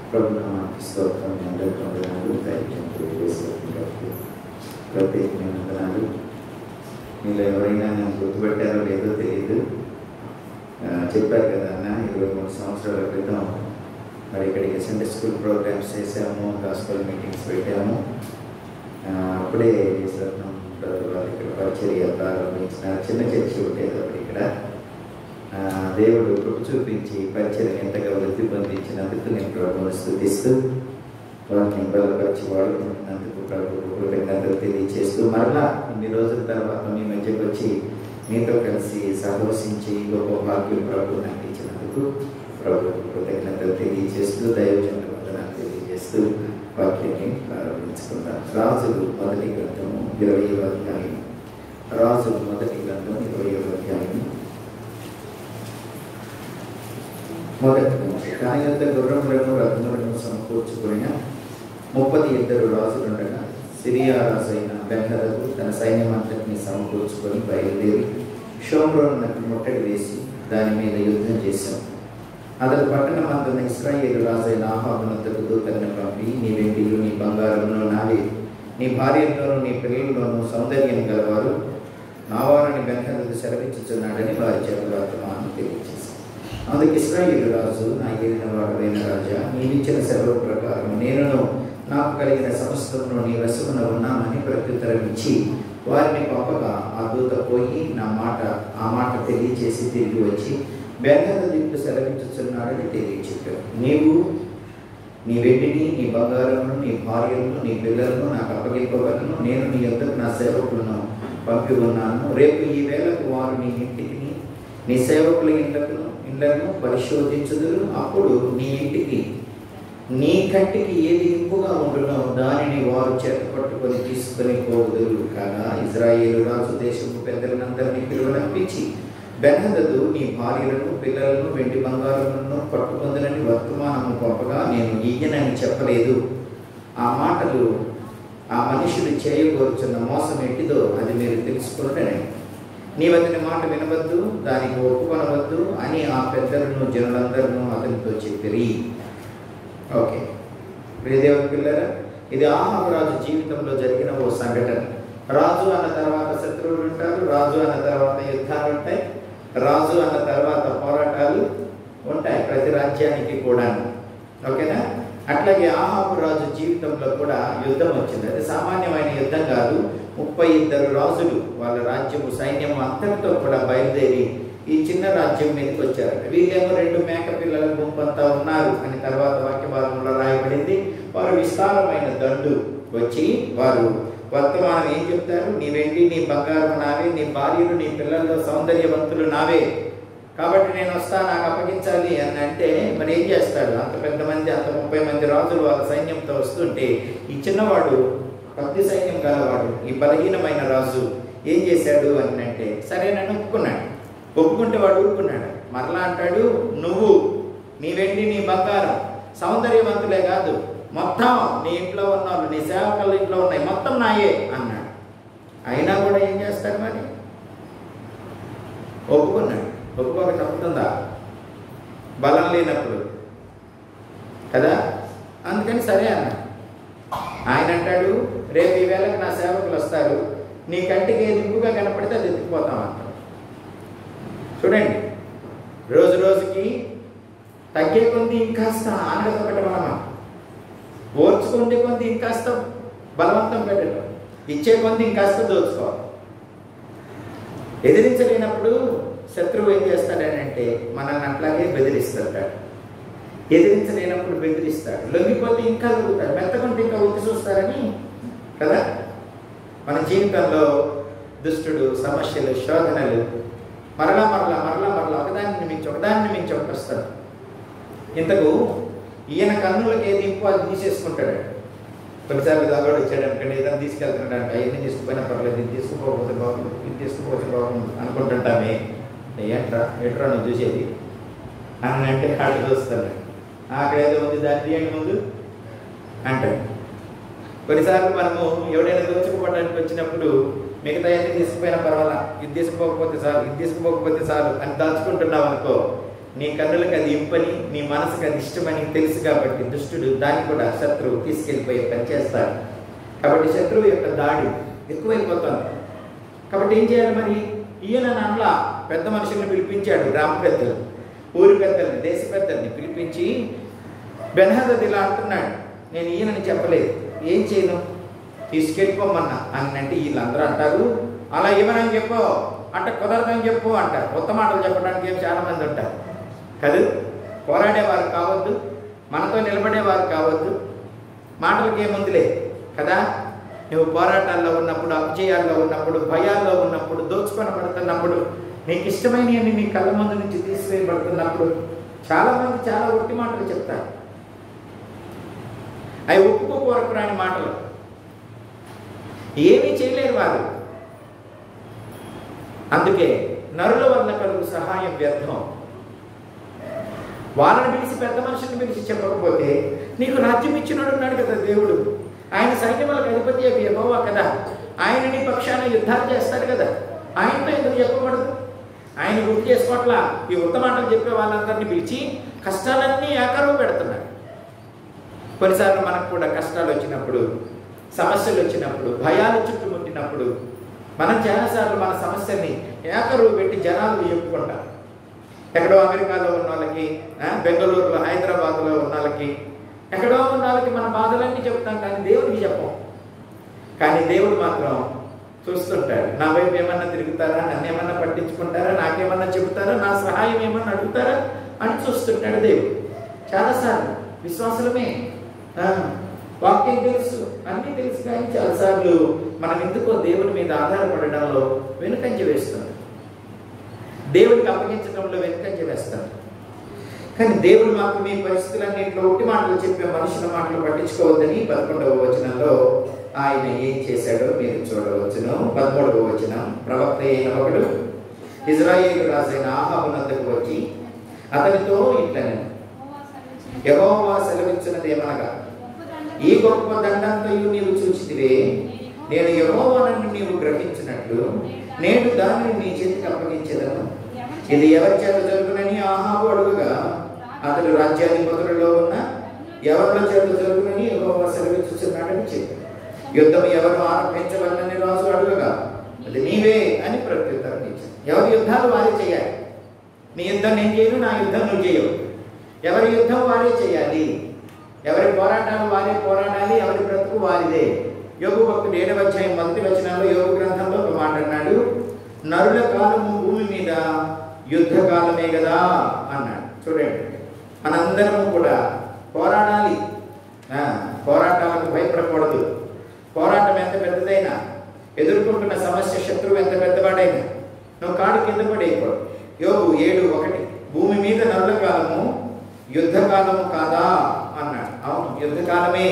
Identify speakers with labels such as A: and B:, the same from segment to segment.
A: ప్రభు నామానికి స్తోత్రం మీ అందరికీ వందనాలు ధైర్యం తెలియజేసేటువంటి ప్రత్యేకమైన వందనాలు మీలో ఎవరైనా నేను గుర్తుపెట్టారో లేదో తెలియదు ఆ, చెప్పారు కదా అన్న ఇరవై మూడు సంవత్సరాల క్రితం మరి ఇక్కడికి సండే స్కూల్ ప్రోగ్రామ్స్ చేసాము గాస్పల్ మీటింగ్స్ పెట్టాము ఆ, అప్పుడే ఈశ్వరం వాళ్ళు ఇక్కడ పరిచర్య ప్రారంభించిన చిన్న చర్చి ఉండేది అప్పుడు ఇక్కడ ఆ, దేవుడు కృప చూపించి పరిచయం ఎంతగా వృద్ధి పొందించినందుకు నేను ప్రభువును స్థుతిస్తూ వారిని బలపరిచి వాడుకుంటున్నందుకు ప్రభు కృతజ్ఞతలు తెలియజేస్తూ మరలా ఇన్ని రోజుల తర్వాత మీ మధ్యకు వచ్చి మీతో కలిసి సహవసించి గొప్ప భాగ్యం ప్రభు నాకు ఇచ్చినందుకు ప్రభు కృతజ్ఞతలు తెలియజేస్తూ దైవజన వందనాలు తెలియజేస్తూ వాక్యాన్ని ప్రారంభించుకుందాం రాజులు మొదటి గ్రంథము ఇరవై అధ్యాయం రాజులు మొదటి గ్రంథం ఇరవై అధ్యాయం మొదటి దాని యొక్క గుర్రములను రత్నములను సమకూర్చుకున్న ముప్పది ఇద్దరు రాజులుండగా సిరియా రాజు అయిన బెంగలకు తన సైన్యం అంతటిని సమకూర్చుకొని బయలుదేరి షోమ్రోన్ నకు ముట్టడి వేసి దాని మీద యుద్ధం చేశాం అతడు పట్టణం అందున్న ఇస్రాయేలు రాజు అయిన ఆహాబునంతకు దూతలను పంపి నీ వెండిలు నీ బంగారమును నావే నీ భార్యలోను నీ పిల్లల్లోనూ సౌందర్యం గలవారు నావారని బెంగలకు సెలవిచ్చుచున్నాడని వారి చేత వర్తమానం తెలియజేశారు అందుకు ఇస్రాయేలు రాజు నా ఏలిన వాడవైన రాజా నీవిచ్చిన సెలవు ప్రకారం నేనును నాకు కలిగిన సమస్తమును నీ వశమున ఉన్నామని ప్రత్యుత్తరం ఇచ్చి వారిని పంపగా ఆ దూత పోయి నా మాట ఆ మాట తెలియచేసి తిరిగి వచ్చి బెంగళ దిక్కు సెలవించుచున్నాడని తెలియచెప్పాడు నీవు నీ వెండిని నీ బంగారమును నీ భార్యలను నీ పిల్లలను నాకు అప్పగింపవలను నేను నీ యొద్దకు నా సేవకులను పంపి ఉన్నాను రేపు ఈ వేళకు వారు నీ ఇంటికి నీ సేవకుల ఇండ్లకు ఇండ్లను పరిశోధించుదురు అప్పుడు నీ ఇంటికి నీ కంటికి ఏది ఇంపుగా ఉండునో దానిని వారు చేత పట్టుకొని తీసుకొని పోదురు కాగా ఇజ్రాయేలు రాజు దేశపు పెద్దలందరినీ పిలువనంపించి బెనహదదు నీ భార్యలను పిల్లలను వెండి బంగారములను పట్టుకుందనని వర్తమానము పంపగా నేను ఈయనని చెప్పలేదు ఆ మాటలు ఆ మనుషులు చేయకూర్చున్న మోసం ఎట్టిదో అది మీరు తెలుసుకుంటే నీవు అతని మాట వినవద్దు దానికి ఒప్పుకొనవద్దు అని ఆ పెద్దలను జనులందరూ అతనితో చెప్పిరి ఓకే ప్రియదేవుని పిల్లరా ఇది ఆహాబు రాజు జీవితంలో జరిగిన ఓ సంఘటన రాజు అన్న తర్వాత శత్రువులు ఉంటారు రాజు అన్న తర్వాత యుద్ధాలు ఉంటాయి రాజు అన్న తర్వాత పోరాటాలు ఉంటాయి ప్రతి రాజ్యానికి కూడా ఓకేనా అట్లాగే ఆహాబు రాజు జీవితంలో కూడా యుద్ధం వచ్చింది అది సామాన్యమైన యుద్ధం కాదు ముప్పై ఇద్దరు రాజులు వాళ్ళ రాజ్యము సైన్యము అంతటితో కూడా బయలుదేరి ఈ చిన్న రాజ్యం మీదకి వచ్చారట వీళ్ళేమో రెండు మేక పిల్లల గుంపంతా ఉన్నారు అని తర్వాత వాక్య భాగంలో రాయబడింది వారు విస్తారమైన దండు వచ్చి వారు వర్తమానం ఏం చెప్తారు నీ వెండి నీ బంగారం నావే నీ భార్యలు నీ పిల్లల్లో సౌందర్యవంతులు నావే కాబట్టి నేను వస్తా నాకు అప్పగించాలి అని అంటే మరి ఏం చేస్తాడు అంత పెద్ద మంది అంత ముప్పై మంది రాజులు వాళ్ళ సైన్యంతో వస్తుంటే ఈ చిన్నవాడు కొద్ది సైన్యం గలవాడు ఈ బలహీనమైన రాజు ఏం చేశాడు అని అంటే సరే నన్ను ఒప్పుకున్నాడు ఒప్పుకుంటే వాడు ఊరుకున్నాడు మరలా అంటాడు నువ్వు నీ వెండి నీ బంగారం సౌందర్యవంతులే కాదు మొత్తం నీ ఇంట్లో ఉన్న వాళ్ళు నీ సేవకుల ఇంట్లో ఉన్నాయి మొత్తం నాయే అన్నాడు అయినా కూడా ఏం చేస్తాడు మరి ఒప్పుకున్నాడు ఒప్పుకోక తప్పుతుందా బలం లేనప్పుడు కదా అందుకని సరే అన్నాడు ఆయన అంటాడు రేపు ఈ వేళకు నా సేవకులు వస్తారు నీ కంటికి ఏది ఇంపుగా కనపడితే అది ఎత్తుకుపోతాం అంటాడు చూడండి రోజు రోజుకి తగ్గే కొంది ఇంకాస్త ఆనందం పెట్టమనమా ఓర్చుకుంటే కొంది ఇంకాస్త బలవంతం పెట్టడం ఇచ్చే కొంది ఇంకాస్త దోచుకోవాలి ఎదిరించలేనప్పుడు శత్రువు ఏం చేస్తాడనంటే మనల్ని అట్లాగే బెదిరిస్తాడు ఎదిరించలేనప్పుడు బెదిరిస్తాడు లొంగిపోతే ఇంకా లొంగుతాడు మెత్తకుంటే ఇంకా ఉత్తి చూస్తారని కదా మన జీవితంలో దుష్టుడు సమస్యలు శోధనలు మరలా మరలా మరలా మరలా ఒకదాన్ని మించి ఒకదాన్ని మించి ఒకటి వస్తాడు ఇంతకు ఈయన కన్నులకి ఏది ఇంపు అది తీసేసుకుంటాడు కొన్నిసార్లు దాగోడు వచ్చాడు అనుకోండి ఏదైనా తీసుకెళ్తున్నాడు అంటే అవన్నీ తీసుకుపోయినా పర్లేదు ఇది తీసుకుపోకపోతే బాగుంది ఇది తీసుకుపోతే బాగుంది అనుకుంటుంటామే ఏంట్రా ఎట్రా నువ్వు చూసేది అని అంటే కాళ్ళు చూస్తాడు అక్కడ ఏదో ఉంది దాన్ని తీయండి ముందు అంటాడు కొన్నిసార్లు మనము ఎవడైనా దోచుకోవడానికి వచ్చినప్పుడు మిగతా అన్ని తీసుకుపోయినా పర్వాలా ఇది తీసుకుపోకపోతే చాలు ఇది తీసుకుపోకపోతే చాలు అని దాచుకుంటున్నాం అనుకో నీ కన్నులకు అది ఇంపని నీ మనసుకు అది ఇష్టమని తెలుసు కాబట్టి దుష్టుడు దాన్ని కూడా శత్రువు తీసుకెళ్ళిపోయి పని చేస్తాడు కాబట్టి శత్రువు యొక్క దాడి ఎక్కువైపోతుంది కాబట్టి ఏం చేయాలి మరి ఈయన నల్ల పెద్ద మనుషుల్ని పిలిపించాడు గ్రామ పెద్దలు ఊరి పెద్దల్ని దేశ పెద్దల్ని పిలిపించి బెన్హదద్ ఇలా అంటున్నాడు నేను ఈయనని చెప్పలేదు ఏం చేయను తీసుకెళ్ళిపోమన్నా అని అంటే వీళ్ళందరూ అంటారు అలా ఇవ్వనని చెప్పు అంటే కుదరదని చెప్పు అంటారు కొత్త మాటలు చెప్పడానికి ఏం చాలా మంది ఉంటారు కదూ పోరాడేవారు కావద్దు మనతో నిలబడేవారు కావద్దు మాటలకి ఏముందిలే కదా నువ్వు పోరాటాల్లో ఉన్నప్పుడు అపజయాల్లో ఉన్నప్పుడు భయాల్లో ఉన్నప్పుడు దోచుకొనబడుతున్నప్పుడు నీకు ఇష్టమైనవన్నీ నీ కళ్ళ ముందు నుంచి తీసివేయబడుతున్నప్పుడు చాలా మంది చాలా ఒట్టి మాటలు చెప్తారు అవి ఒప్పుకోకూరకురాని మాటలు ఏమీ చేయలేరు వారు అందుకే నరుల వల్ల కలుగు సహాయం వ్యర్థం వాళ్ళని పిలిచి పెద్ద మనుషుల్ని పిలిచి చెప్పకపోతే నీకు రాజ్యం ఇచ్చినాడు ఉన్నాడు కదా దేవుడు ఆయన సైన్యములకు అధిపతి యొక్క యెహోవా కదా ఆయన నీ పక్షాన యుద్ధాలు చేస్తాడు కదా ఆయనతో ఎందుకు చెప్పకూడదు ఆయన గుర్తు చేసుకోవట్లా ఈ ఉత్త మాటలు చెప్పే వాళ్ళందరినీ పిలిచి కష్టాలన్నీ ఏకరువు పెడుతున్నాడు కొన్నిసార్లు మనకు కూడా కష్టాలు వచ్చినప్పుడు సమస్యలు వచ్చినప్పుడు భయాలు చుట్టుముట్టినప్పుడు మనం చాలాసార్లు మన సమస్యని ఏకరువు పెట్టి జనాలు చెప్పుకుంటాం ఎక్కడో అమెరికాలో ఉన్న వాళ్ళకి ఆ, బెంగళూరులో హైదరాబాద్లో ఉన్న వాళ్ళకి ఎక్కడో ఉన్న వాళ్ళకి మన బాధలన్నీ చెప్తాం కానీ దేవుడికి చెప్పం కానీ దేవుడు మాత్రం చూస్తుంటాడు నా వైపు ఏమన్నా తిరుగుతారా నన్ను ఏమన్నా పట్టించుకుంటారా నాకేమన్నా చెబుతారా నా సహాయం ఏమన్నా అడుగుతారా అని చూస్తుంటాడు దేవుడు చాలాసార్లు విశ్వాసులమే ఆ, వాక్యం తెలుసు అన్నీ తెలుసు కానీ చాలాసార్లు మనం ఎందుకో దేవుని మీద ఆధారపడడంలో వెనుకంజ వేస్తుంది దేవుడికి అప్పగించడంలో వెనుకంజ వేస్తాం కానీ దేవుడు మాకు మీ పరిస్థితులన్నింటిలో ఒట్టి మాటలు చెప్పే మనుషుల మాటలు పట్టించుకోవద్దని పదకొండవ వచనంలో ఆయన ఏం చేశాడో మీరు చూడవచ్చును పదమూడవ వచనం ప్రవక్త అయిన ఒకడు ఇజ్రాయేల్ రాజైన ఆహాబునందుకు వచ్చి అతనితో ఇట్లని యెహోవా సెలవిచ్చినది ఏమనగా ఈ గొప్ప దండంతయు నీవు చూచితివే నేను యెహోవానని నీవు గ్రహించినట్లు నేను దానిని నీ చేతికి అప్పగించదను ఇది ఎవరి చేత జరుగునని ఆహాబు అడుగుగా అతడు రాజ్యాధిపతులలో ఉన్న ఎవరిలో చేత జరుగునని యెహోవా సెలవిచ్చుచున్నాడని చెప్పాడు యుద్ధం ఎవరు ఆరంభించవలనని రాజు అడుగగా అది నీవే అని ప్రత్యుత్తరం ఇచ్చాడు ఎవరి యుద్ధాలు వారే చేయాలి నీ యుద్ధం నేను చేయను నా యుద్ధం నువ్వు చేయవు ఎవరి యుద్ధం వారే చేయాలి ఎవరి పోరాటాలు వారే పోరాడాలి ఎవరి బ్రతుకు వారిదే యోగు భక్తుడు ఏడవ అధ్యాయం మొదటి వచనంలో యోగ గ్రంథంలో ఒక మాట అన్నాడు నరుల కాలము భూమి మీద యుద్ధ కాలమే కదా అన్నాడు చూడండి మనందరము కూడా పోరాడాలి ఆ, పోరాటాలకు భయపడకూడదు పోరాటం ఎంత పెద్దదైనా ఎదుర్కొంటున్న సమస్య శత్రువు ఎంత పెద్దవాడైనా నువ్వు కాడు కింద పడేయకూడదు యోగు ఏడు ఒకటి భూమి మీద నరుల కాలము యుద్ధ కాలము కాదా అన్నాడు అవును యుద్ధ కాలమే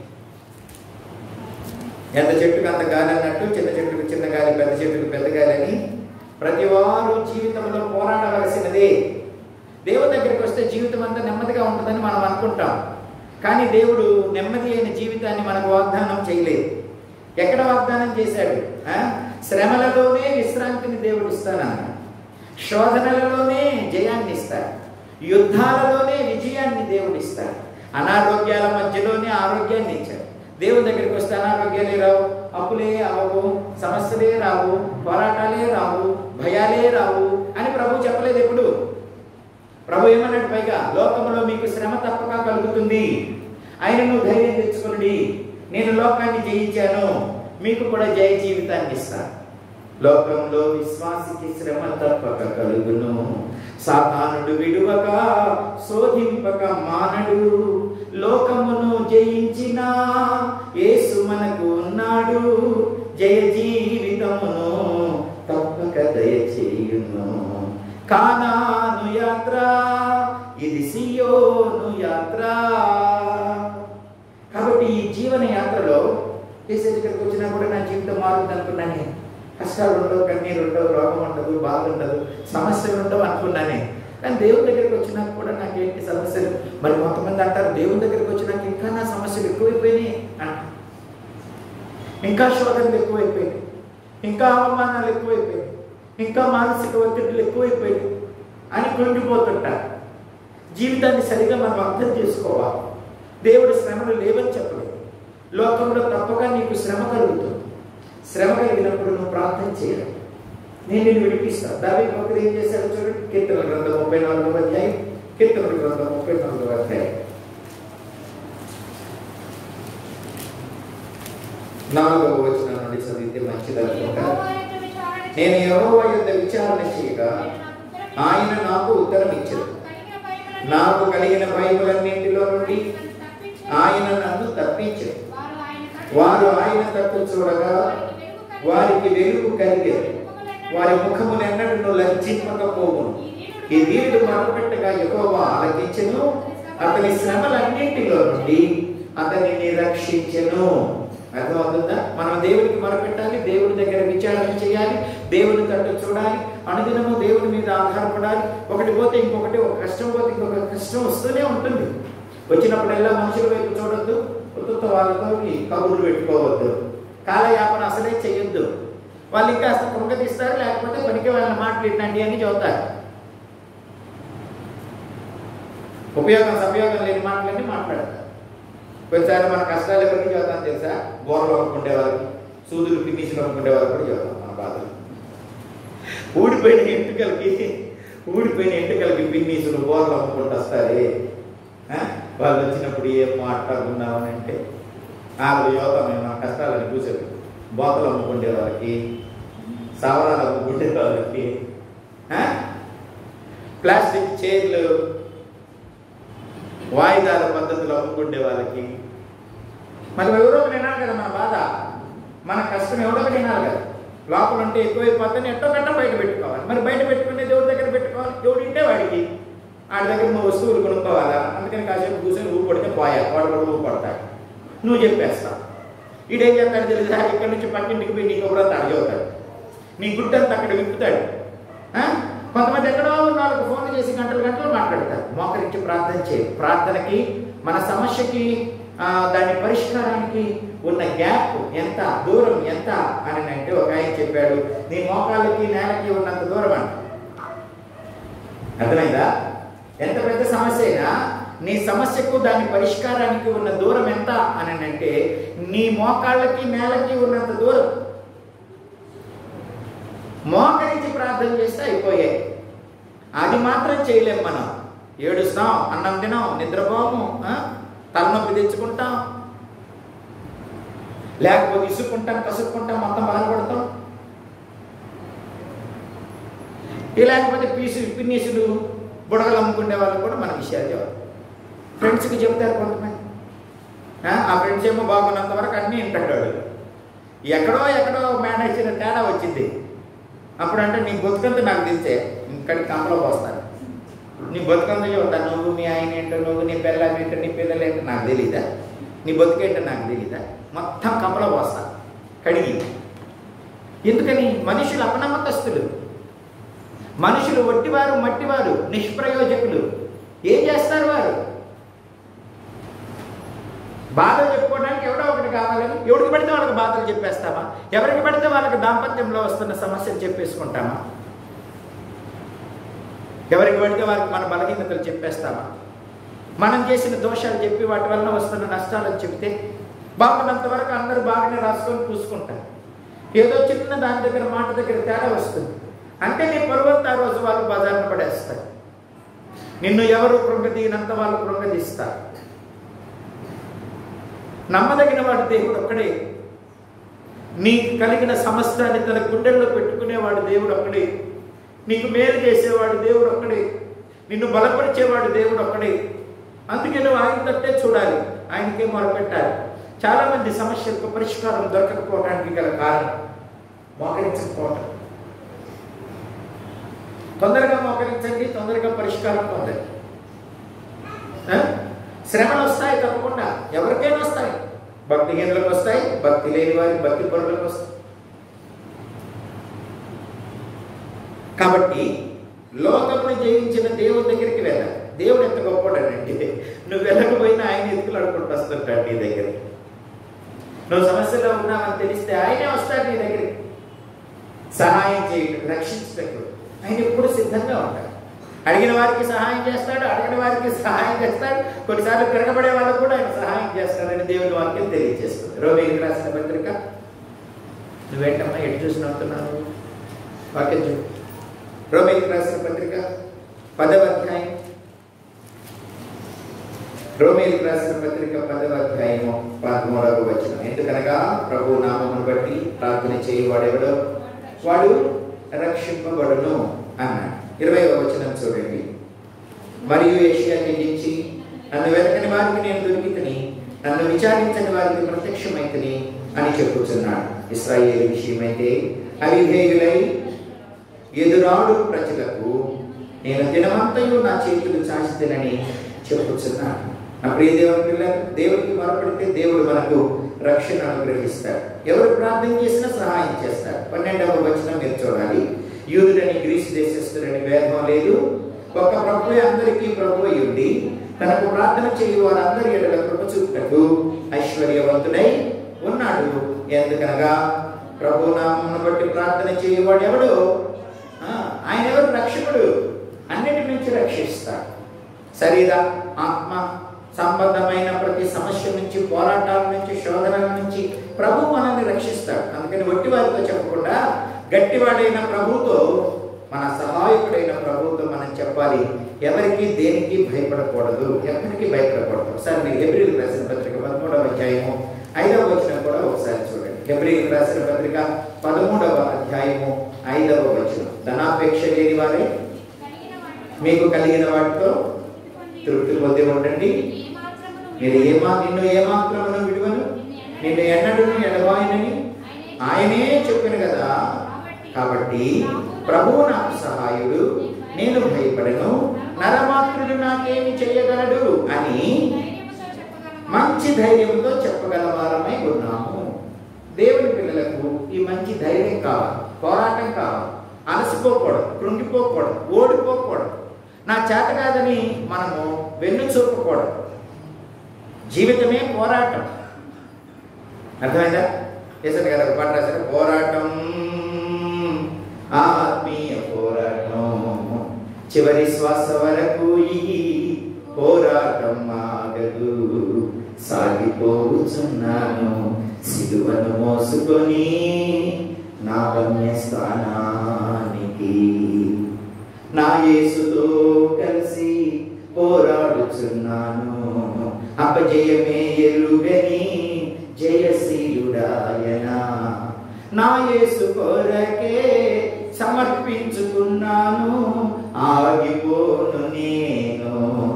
A: ఎంత చెట్టుకు అంత గాలి అన్నట్టు చిన్న చెట్టుకు చిన్న గాలి పెద్ద చెట్టుకు పెద్ద గాలి అని ప్రతి వారు జీవితంలో పోరాడవలసినదే దేవుని దగ్గరికి వస్తే జీవితం అంతా నెమ్మదిగా ఉంటుందని మనం అనుకుంటాం కానీ దేవుడు నెమ్మది అయిన జీవితాన్ని మనకు వాగ్దానం చేయలేదు ఎక్కడ వాగ్దానం చేశాడు ఆ? శ్రమలలోనే విశ్రాంతిని దేవుడు ఇస్తానన్నాడు శోధనలలోనే జయాన్ని ఇస్తాడు యుద్ధాలలోనే విజయాన్ని దేవుడు ఇస్తాడు అనారోగ్యాల మధ్యలోనే ఆరోగ్యాన్ని ఇచ్చాడు దేవుని దగ్గరికి వస్తే అనారోగ్యాలే రావు అప్పులే అవ్వవు సమస్యలే రావు పోరాటాలే రావు భయాలే రావు అని ప్రభు చెప్పలేదు ఎప్పుడు ప్రభు ఏమన్నాడు పైగా లోకంలో మీకు శ్రమ తప్పక కలుగుతుంది ఆయన నువ్వు ధైర్యం తెచ్చుకునుడి నేను లోకాన్ని జయించాను మీకు కూడా జయ జీవితాన్ని ఇస్తాను లోకంలో విశ్వాసికి శ్రమ తప్పక కలుగును సాతానుడు విడువక శోధింపక మానడు లోకమును జయించిన యేసు మనకు ఉన్నాడు జయ జీవితమును తప్పక దయచేయును కానాను యాత్ర ఇది సియోను యాత్ర కాబట్టి ఈ జీవన యాత్రలో ఏసే దగ్గరికి వచ్చినా కూడా నా జీవితం మారుతుంది అనుకున్నానే కష్టాలు ఉండవు కన్నీరు ఉండవు రోగం ఉండదు బాధ ఉండదు సమస్యలు ఉండవు అనుకున్నానే కానీ దేవుని దగ్గరికి వచ్చినాక కూడా నాకేంటి సమస్యలు మరి కొంతమంది అంటారు దేవుని దగ్గరికి వచ్చినాక ఇంకా నా సమస్యలు ఎక్కువైపోయినాయి అంట ఇంకా శోధనలు ఎక్కువైపోయినాయి ఇంకా అవమానాలు ఎక్కువైపోయినాయి ఇంకా మానసిక ఒత్తిడులు ఎక్కువైపోయినాయి అని కృంగిపోతుంటారు జీవితాన్ని సరిగా మనం అర్థం చేసుకోవాలి దేవుడు శ్రమలు లేవని చెప్పలేదు లోకంలో తప్పక నీకు శ్రమ కలుగుతుంది శ్రమ కలిగినప్పుడు నువ్వు ప్రార్థన చేయాలి నేను నిన్ను విడిపిస్తాను దావి భక్తులు ఏం చేశారు చూడండి కీర్తన గ్రంథం ముప్పై నాలుగవ అధ్యాయం కీర్తన గ్రంథం ముప్పై నాలుగవ అధ్యాయం నాలుగవ వచనం నుండి చదివితే మంచిది అనుకుంటా నేను యెహోవా యొద్ద విచారణ చేయగా ఆయన నాకు ఉత్తరం ఇచ్చాడు నాకు కలిగిన భయములన్నింటిలో నుండి ఆయన నన్ను తప్పించాడు వారు ఆయన తప్పు చూడగా వారికి వెలుగు కలిగేది వారి ముఖములెన్నడూ లజ్జింపకపోవును ఈ వీరుడు మొదలుపెట్టగా యెహోవా ఆలకించెను అతని శ్రమలన్నింటిలో నుండి అతనిని రక్షించెను అర్థమవుతుందా మనం దేవుడికి మొరపెట్టాలి దేవుడి దగ్గర విచారణ చేయాలి దేవుడి తట్టు చూడాలి అనుదినము దేవుడి మీద ఆధారపడాలి ఒకటి పోతే ఇంకొకటి ఒక కష్టం పోతే ఇంకొక కష్టం వస్తూనే ఉంటుంది వచ్చినప్పుడల్లా మనుషుల వైపు చూడొద్దు ఉత్తుత్త వాళ్ళతో కబుర్లు పెట్టుకోవద్దు కాలయాపన అసలే చెయ్యొద్దు వాళ్ళు ఇంకా అసలు కృంగతీస్తారు లేకపోతే పనికి వాళ్ళని మాట్లాడినండి అని చెబుతారు ఉపయోగం సపయోగం లేని మాటలన్నీ మాట్లాడతారు కొన్నిసార్లు మన కష్టాలు ఎవరికి చెబుతాం తెలుసా గోరలు అమ్ముకుంటే వాళ్ళకి సూదులు పిన్నిసులు అమ్ముకుంటే వాళ్ళకి కూడా చెబుతాం మన బాధలు ఊడిపోయిన ఎంటుకలకి ఊడిపోయిన ఎంటుకలకి పిన్నీసులు గోరలు అమ్ముకుంటూ వస్తారే ఆ? వాళ్ళు వచ్చినప్పుడు ఏం మాట్లాడుకున్నామని అంటే ఆవిడ యువత మేము మన కష్టాలని కూర్చోబెట్టి బోతలు అమ్ముకుంటే వాళ్ళకి సవరాలు అమ్ముకుంటే వాళ్ళకి ఆ? ప్లాస్టిక్ చైర్లు వాయిదాల పద్ధతులు అమ్ముకుంటే వాళ్ళకి మరి ఎవరో ఒకరు వినాలి కదా మన బాధ మన కష్టం ఎవరో ఒకరు వినాలి కదా లోపల ఉంటే ఎక్కువైపోతే ఎట్టో గట్ట బయట పెట్టుకోవాలి మరి బయట పెట్టుకునే దేవుడి దగ్గర పెట్టుకోవాలి దేవుడు ఇంటే వాడికి వాడి దగ్గర నువ్వు వస్తువులు కొనుక్కోవాలా అందుకని కాసేపు కూర్చొని ఊపు పడితే పోయా వాడు కూడా ఊపు పడతాడు నువ్వు చెప్పేస్తావు ఈడేం చెప్తాడు తెలుసా ఇక్కడి నుంచి పక్కింటికి పోయి నీకు కూడా తాడు చెబుతాడు నీ గుడ్డంతా అక్కడ విప్పుతాడు ఆ? కొంతమంది ఎక్కడో ఉన్న వాళ్ళకి ఫోన్ చేసి గంటలు గంటలు మాట్లాడతారు మోకరించి ప్రార్థన చేయి ప్రార్థనకి మన సమస్యకి ఆ, దాని పరిష్కారానికి ఉన్న గ్యాప్ ఎంత దూరం ఎంత అని అంటే ఒక ఆయన చెప్పాడు నీ మోకాళ్ళకి నేలకి ఉన్నంత దూరం అంట అర్థమైందా ఎంత పెద్ద సమస్య అయినా నీ సమస్యకు దాని పరిష్కారానికి ఉన్న దూరం ఎంత అని అంటే నీ మోకాళ్ళకి నేలకి ఉన్నంత దూరం మోకరించి ప్రార్థన చేస్తే అయిపోయాయి అది మాత్రం చేయలేం మనం ఏడుస్తాం అన్నం తినాం నిద్రపోము ఆ? తలనొప్పి తెచ్చుకుంటాం లేకపోతే ఇసుక్కుంటాం కసుక్కుంటాం మొత్తం బాధపడతాం ఈ లేకపోతే పీసు పిన్నీసులు బుడగలు అమ్ముకునే వాళ్ళకి కూడా మన విషయాలు చెప్పాలి ఫ్రెండ్స్కి చెప్తారు కొంతమంది ఆ, ఆ ఫ్రెండ్స్ ఏమో బాగున్నంత వరకు అన్నీ వింటాడు ఎక్కడో ఎక్కడో మేనేజ్ చేసిన తేడా వచ్చింది అప్పుడు అంటే నీ బతుకంతా నాకు తెలిసే ఇక్కడికి కంపలో పోస్తాను నీ బతుకంతా చెబుతాను నువ్వు మీ ఆయన ఏంటో నువ్వు నీ పిల్లలు ఏంటో నీ పిల్లలు ఏంటో నాకు తెలీదా నీ బతుకేంటో నాకు తెలీదా మొత్తం కంపలో పోస్తా కడిగి ఎందుకని మనుషులు అపనమ్మకస్తులు మనుషులు వట్టివారు మట్టివారు నిష్ప్రయోజకులు ఏం చేస్తారు వారు బాధలు చెప్పుకోవడానికి ఎవడో ఒకటి కావాలని ఎవరికి పడితే వాళ్ళకి బాధలు చెప్పేస్తామా ఎవరికి పడితే వాళ్ళకి దాంపత్యంలో వస్తున్న సమస్యలు చెప్పేసుకుంటామా ఎవరికి పడితే వారికి మన బలహీనతలు చెప్పేస్తామా మనం చేసిన దోషాలు చెప్పి వాటి వలన వస్తున్న నష్టాలను చెబితే బాగున్నంత వరకు అందరూ బాగానే రాసుకొని చూసుకుంటారు ఏదో చిన్న దాని దగ్గర మాట దగ్గర తేడా వస్తుంది అంటే నీ పరువంతా ఆ రోజు వాళ్ళు బజార్న పడేస్తారు నిన్ను ఎవరు కృంగదీనంత వాళ్ళు కృంగదీస్తారు నమ్మదగిన వాడు దేవుడు ఒక్కడే నీకు కలిగిన సమస్తాన్ని తన గుండెల్లో పెట్టుకునేవాడు దేవుడు ఒక్కడే నీకు మేలు చేసేవాడు దేవుడు ఒక్కడే నిన్ను బలపరిచేవాడు దేవుడు ఒక్కడే అందుకే నువ్వు ఆయన తట్టే చూడాలి ఆయనకే మొరపెట్టాలి చాలా మంది సమస్యలకు పరిష్కారం దొరకకపోవడానికి గల కారణం మోకరించకపోవటం తొందరగా మోకరించండి తొందరగా పరిష్కారం పొందండి ఆ? శ్రమలు వస్తాయి తప్పకుండా ఎవరికైనా వస్తాయి భక్తిహీనులకు వస్తాయి భక్తి లేని వారికి భక్తి పరులకు వస్తాయి కాబట్టి లోకమును జయించిన దేవుడి దగ్గరికి వెళ్ళాలి దేవుడు ఎంత గొప్పవాడంటే నువ్వు వెళ్ళకపోయినా ఆయన ఎత్తుకులు అడుకుంటూ వస్తుంటాడు నీ దగ్గరికి నువ్వు సమస్యలో ఉన్నావని తెలిస్తే ఆయనే వస్తాడు నీ దగ్గరికి సహాయం చేయటం రక్షించటం ఆయన ఎప్పుడు సిద్ధంగా ఉంటాడు అడిగిన వారికి సహాయం చేస్తాడు అడిగిన వారికి సహాయం చేస్తాడు కొన్నిసార్లు తిరగబడే వాళ్ళకు కూడా ఆయన సహాయం చేస్తాడని దేవుని వాక్యం తెలియజేస్తుంది రోమికి రాసిన పత్రిక నువ్వేంటమ్మా ఎటు చూసి నవ్వుతున్నావు వాక్యం చూ రోమికి రాసిన పత్రిక పదవ అధ్యాయం రోమిలకు రాసిన పత్రిక పదవ అధ్యాయము పదమూడవ వచనం ఎందుకనగా ప్రభు నామమును బట్టి ప్రార్థన చేయవాడెవడో వాడు రక్షింపబడును అన్నాడు ఇరవై వచనం చూడండి మరియు ఏషియా చెల్లించి నన్ను వెతకని వారికి నేను దొరికితని నన్ను విచారించని వారికి ప్రత్యక్షమైతని అని చెప్పుచున్నాడు ఇస్రాయేల్ విషయమైతే అవిధేయులై ఎదురాడు ప్రజలకు నేను దినమంతయు నా చేతులు చాచితేనని చెప్పుచున్నాను నా ప్రియ దేవుని పిల్లలు దేవుడికి మొరపెడితే దేవుడు మనకు రక్షణ అనుగ్రహిస్తాడు ఎవరు ప్రార్థన చేసినా సహాయం చేస్తాడు పన్నెండవ వచనం మీరు చూడాలి యూదుడని గ్రీసు దేశస్తుడని భేదం లేదు ఒక ప్రభువే అందరికీ ప్రభు ఉండి తనకు ప్రార్థన చేయి వారందరి ఎడల కృప చూపుటకు ఐశ్వర్యవంతుడై ఉన్నాడు ఎందుకనగా ప్రభు నామమును బట్టి ప్రార్థన చేయవాడు ఎవడు ఆ, ఆయన ఎవరు రక్షకుడు అన్నిటి నుంచి రక్షిస్తాడు శరీర ఆత్మ సంబంధమైన ప్రతి సమస్య నుంచి పోరాటాల నుంచి శోధనల నుంచి ప్రభు మనల్ని రక్షిస్తాడు అందుకని వట్టి వారితో చెప్పకుండా గట్టివాడైన ప్రభుతో మన సహాయకుడైన ప్రభుతో మనం చెప్పాలి ఎవరికి దేనికి భయపడకూడదు ఎవరికి భయపడకూడదు ఒకసారి మీరు ఎబ్రిల్ రాసిన పత్రిక పదమూడవ అధ్యాయము ఐదవ వచనం కూడా ఒకసారి చూడండి ఎబ్రిల్ రాసిన పత్రిక పదమూడవ అధ్యాయము ఐదవ వచనం ధనాపేక్ష లేని వారే మీకు కలిగిన వాటితో తృప్తి పొంది ఉండండి మీరు ఏమా నిన్ను ఏమాత్రమును విడువను నిన్ను ఎన్నడూ ఎడబాయనని ఆయనే చెప్పిన కదా కాబట్టి ప్రభువు నాకు సహాయుడు నేను భయపడను నరమాత్రుడు నాకేమి చేయగలడు అని మంచి ధైర్యంతో చెప్పగల వారమై ఉన్నాము దేవుని పిల్లలకు ఈ మంచి ధైర్యం కావాలి పోరాటం కావాలి అలసిపోకూడదు కృంగిపోకూడదు ఓడిపోకూడదు నా చేత కాదని మనము వెన్ను చూపకూడదు జీవితమే పోరాటం అర్థమైందా ఏసరి గారు ఒక పాట రాశారు పోరాటం ఆత్మీయ పోరాటం చివరి శ్వాస వరకు ఈ పోరాటం ఆగదు సాగిపోతున్నాను సిలువను మోసుకొని నా గమ్య స్థానానికి నా యేసుతో కలిసి పోరాడుచున్నాను అపజయమే ఎరుగని జయశీలుడాయన నా యేసు కొరకే సమర్పించుకున్నాను ఆగిపోను నేను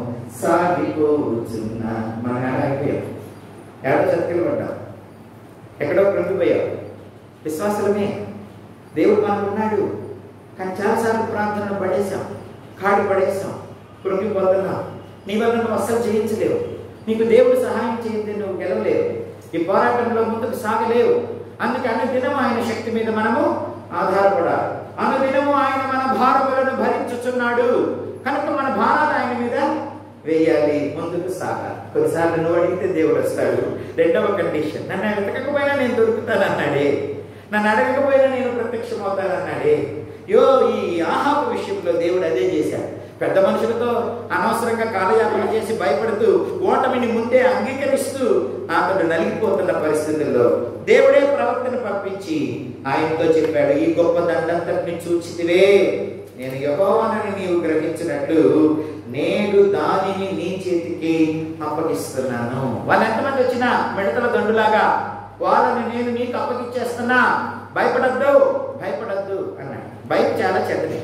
A: సాగిపోతున్నా మన ఆగిపోయాం ఎక్కడ చతికిలు పడ్డాం ఎక్కడో కృంగిపోయావు విశ్వాసలమే దేవుడు మనకు ఉన్నాడు కానీ చాలాసార్లు ప్రార్థనలు పడేశాం కాడి పడేశాం కృంగిపోతున్నాం నీ వల్ల నువ్వు అస్సలు జయించలేవు నీకు దేవుడు సహాయం చేయండి నువ్వు గెలవలేవు ఈ పోరాటంలో ముందుకు సాగలేవు అందుకే అన్ని దినం ఆయన శక్తి మీద మనము ఆధారపడాలి అనుదినము ఆయన మన భారములను భరించుచున్నాడు కనుక మన భారాలు ఆయన మీద వేయాలి ముందుకు సాగాలి కొన్నిసార్లు నువ్వు అడిగితే దేవుడు వస్తాడు రెండవ కండిషన్ నన్ను వెతకకపోయినా నేను దొరుకుతాను అన్నాడే నన్ను అడగకపోయినా నేను ప్రత్యక్షమవుతానన్నాడే యో ఈ ఆహాపు విషయంలో దేవుడు అదే చేశాడు పెద్ద మనుషులతో అనవసరంగా కాలయాపన చేసి భయపడుతూ ఓటమిని ముందే అంగీకరిస్తూ అతడు నలిగిపోతున్న పరిస్థితుల్లో దేవుడే ప్రవక్తను పంపించి ఆయనతో చెప్పాడు ఈ గొప్ప దండంతటిని చూచితివే నేను యహోవానని నీవు గ్రహించినట్లు నేడు దానిని నీ చేతికి అప్పగిస్తున్నాను వాళ్ళు ఎంతమంది వచ్చినా మిడతల దండులాగా వాళ్ళని నేను నీకు అప్పగిచ్చేస్తున్నా భయపడద్దు భయపడద్దు అన్నాడు భయం చాలా చెడ్డది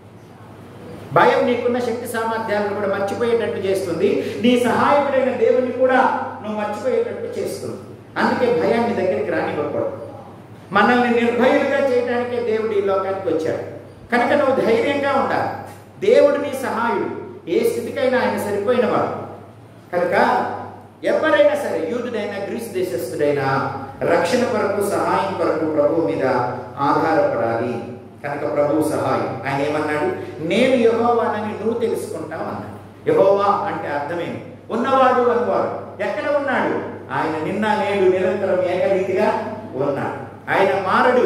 A: భయం నీకున్న శక్తి సామర్థ్యాలను కూడా మర్చిపోయేటట్టు చేస్తుంది నీ సహాయకుడైన దేవుని కూడా నువ్వు మర్చిపోయేటట్టు చేస్తుంది అందుకే భయాన్ని దగ్గరికి రానివ్వకూడదు మనల్ని నిర్భయులుగా చేయడానికే దేవుడు ఈ లోకానికి వచ్చాడు కనుక నువ్వు ధైర్యంగా ఉండాలి దేవుడు నీ సహాయుడు ఏ స్థితికైనా ఆయన సరిపోయినవాడు కనుక ఎవరైనా సరే యూదుడైనా గ్రీస్ దేశస్థుడైనా రక్షణ కొరకు సహాయం కొరకు ప్రభు మీద ఆధారపడాలి కనుక ప్రభు సహాయం ఆయన ఏమన్నాడు నేను యహోవానని నువ్వు తెలుసుకుంటావు అన్నాడు యహోవా అంటే అర్థమేమి ఉన్నవాడు అనువాడు ఎక్కడ ఉన్నాడు ఆయన నిన్న నేడు నిరంతరం ఏకరీతిగా ఉన్నాడు ఆయన మారడు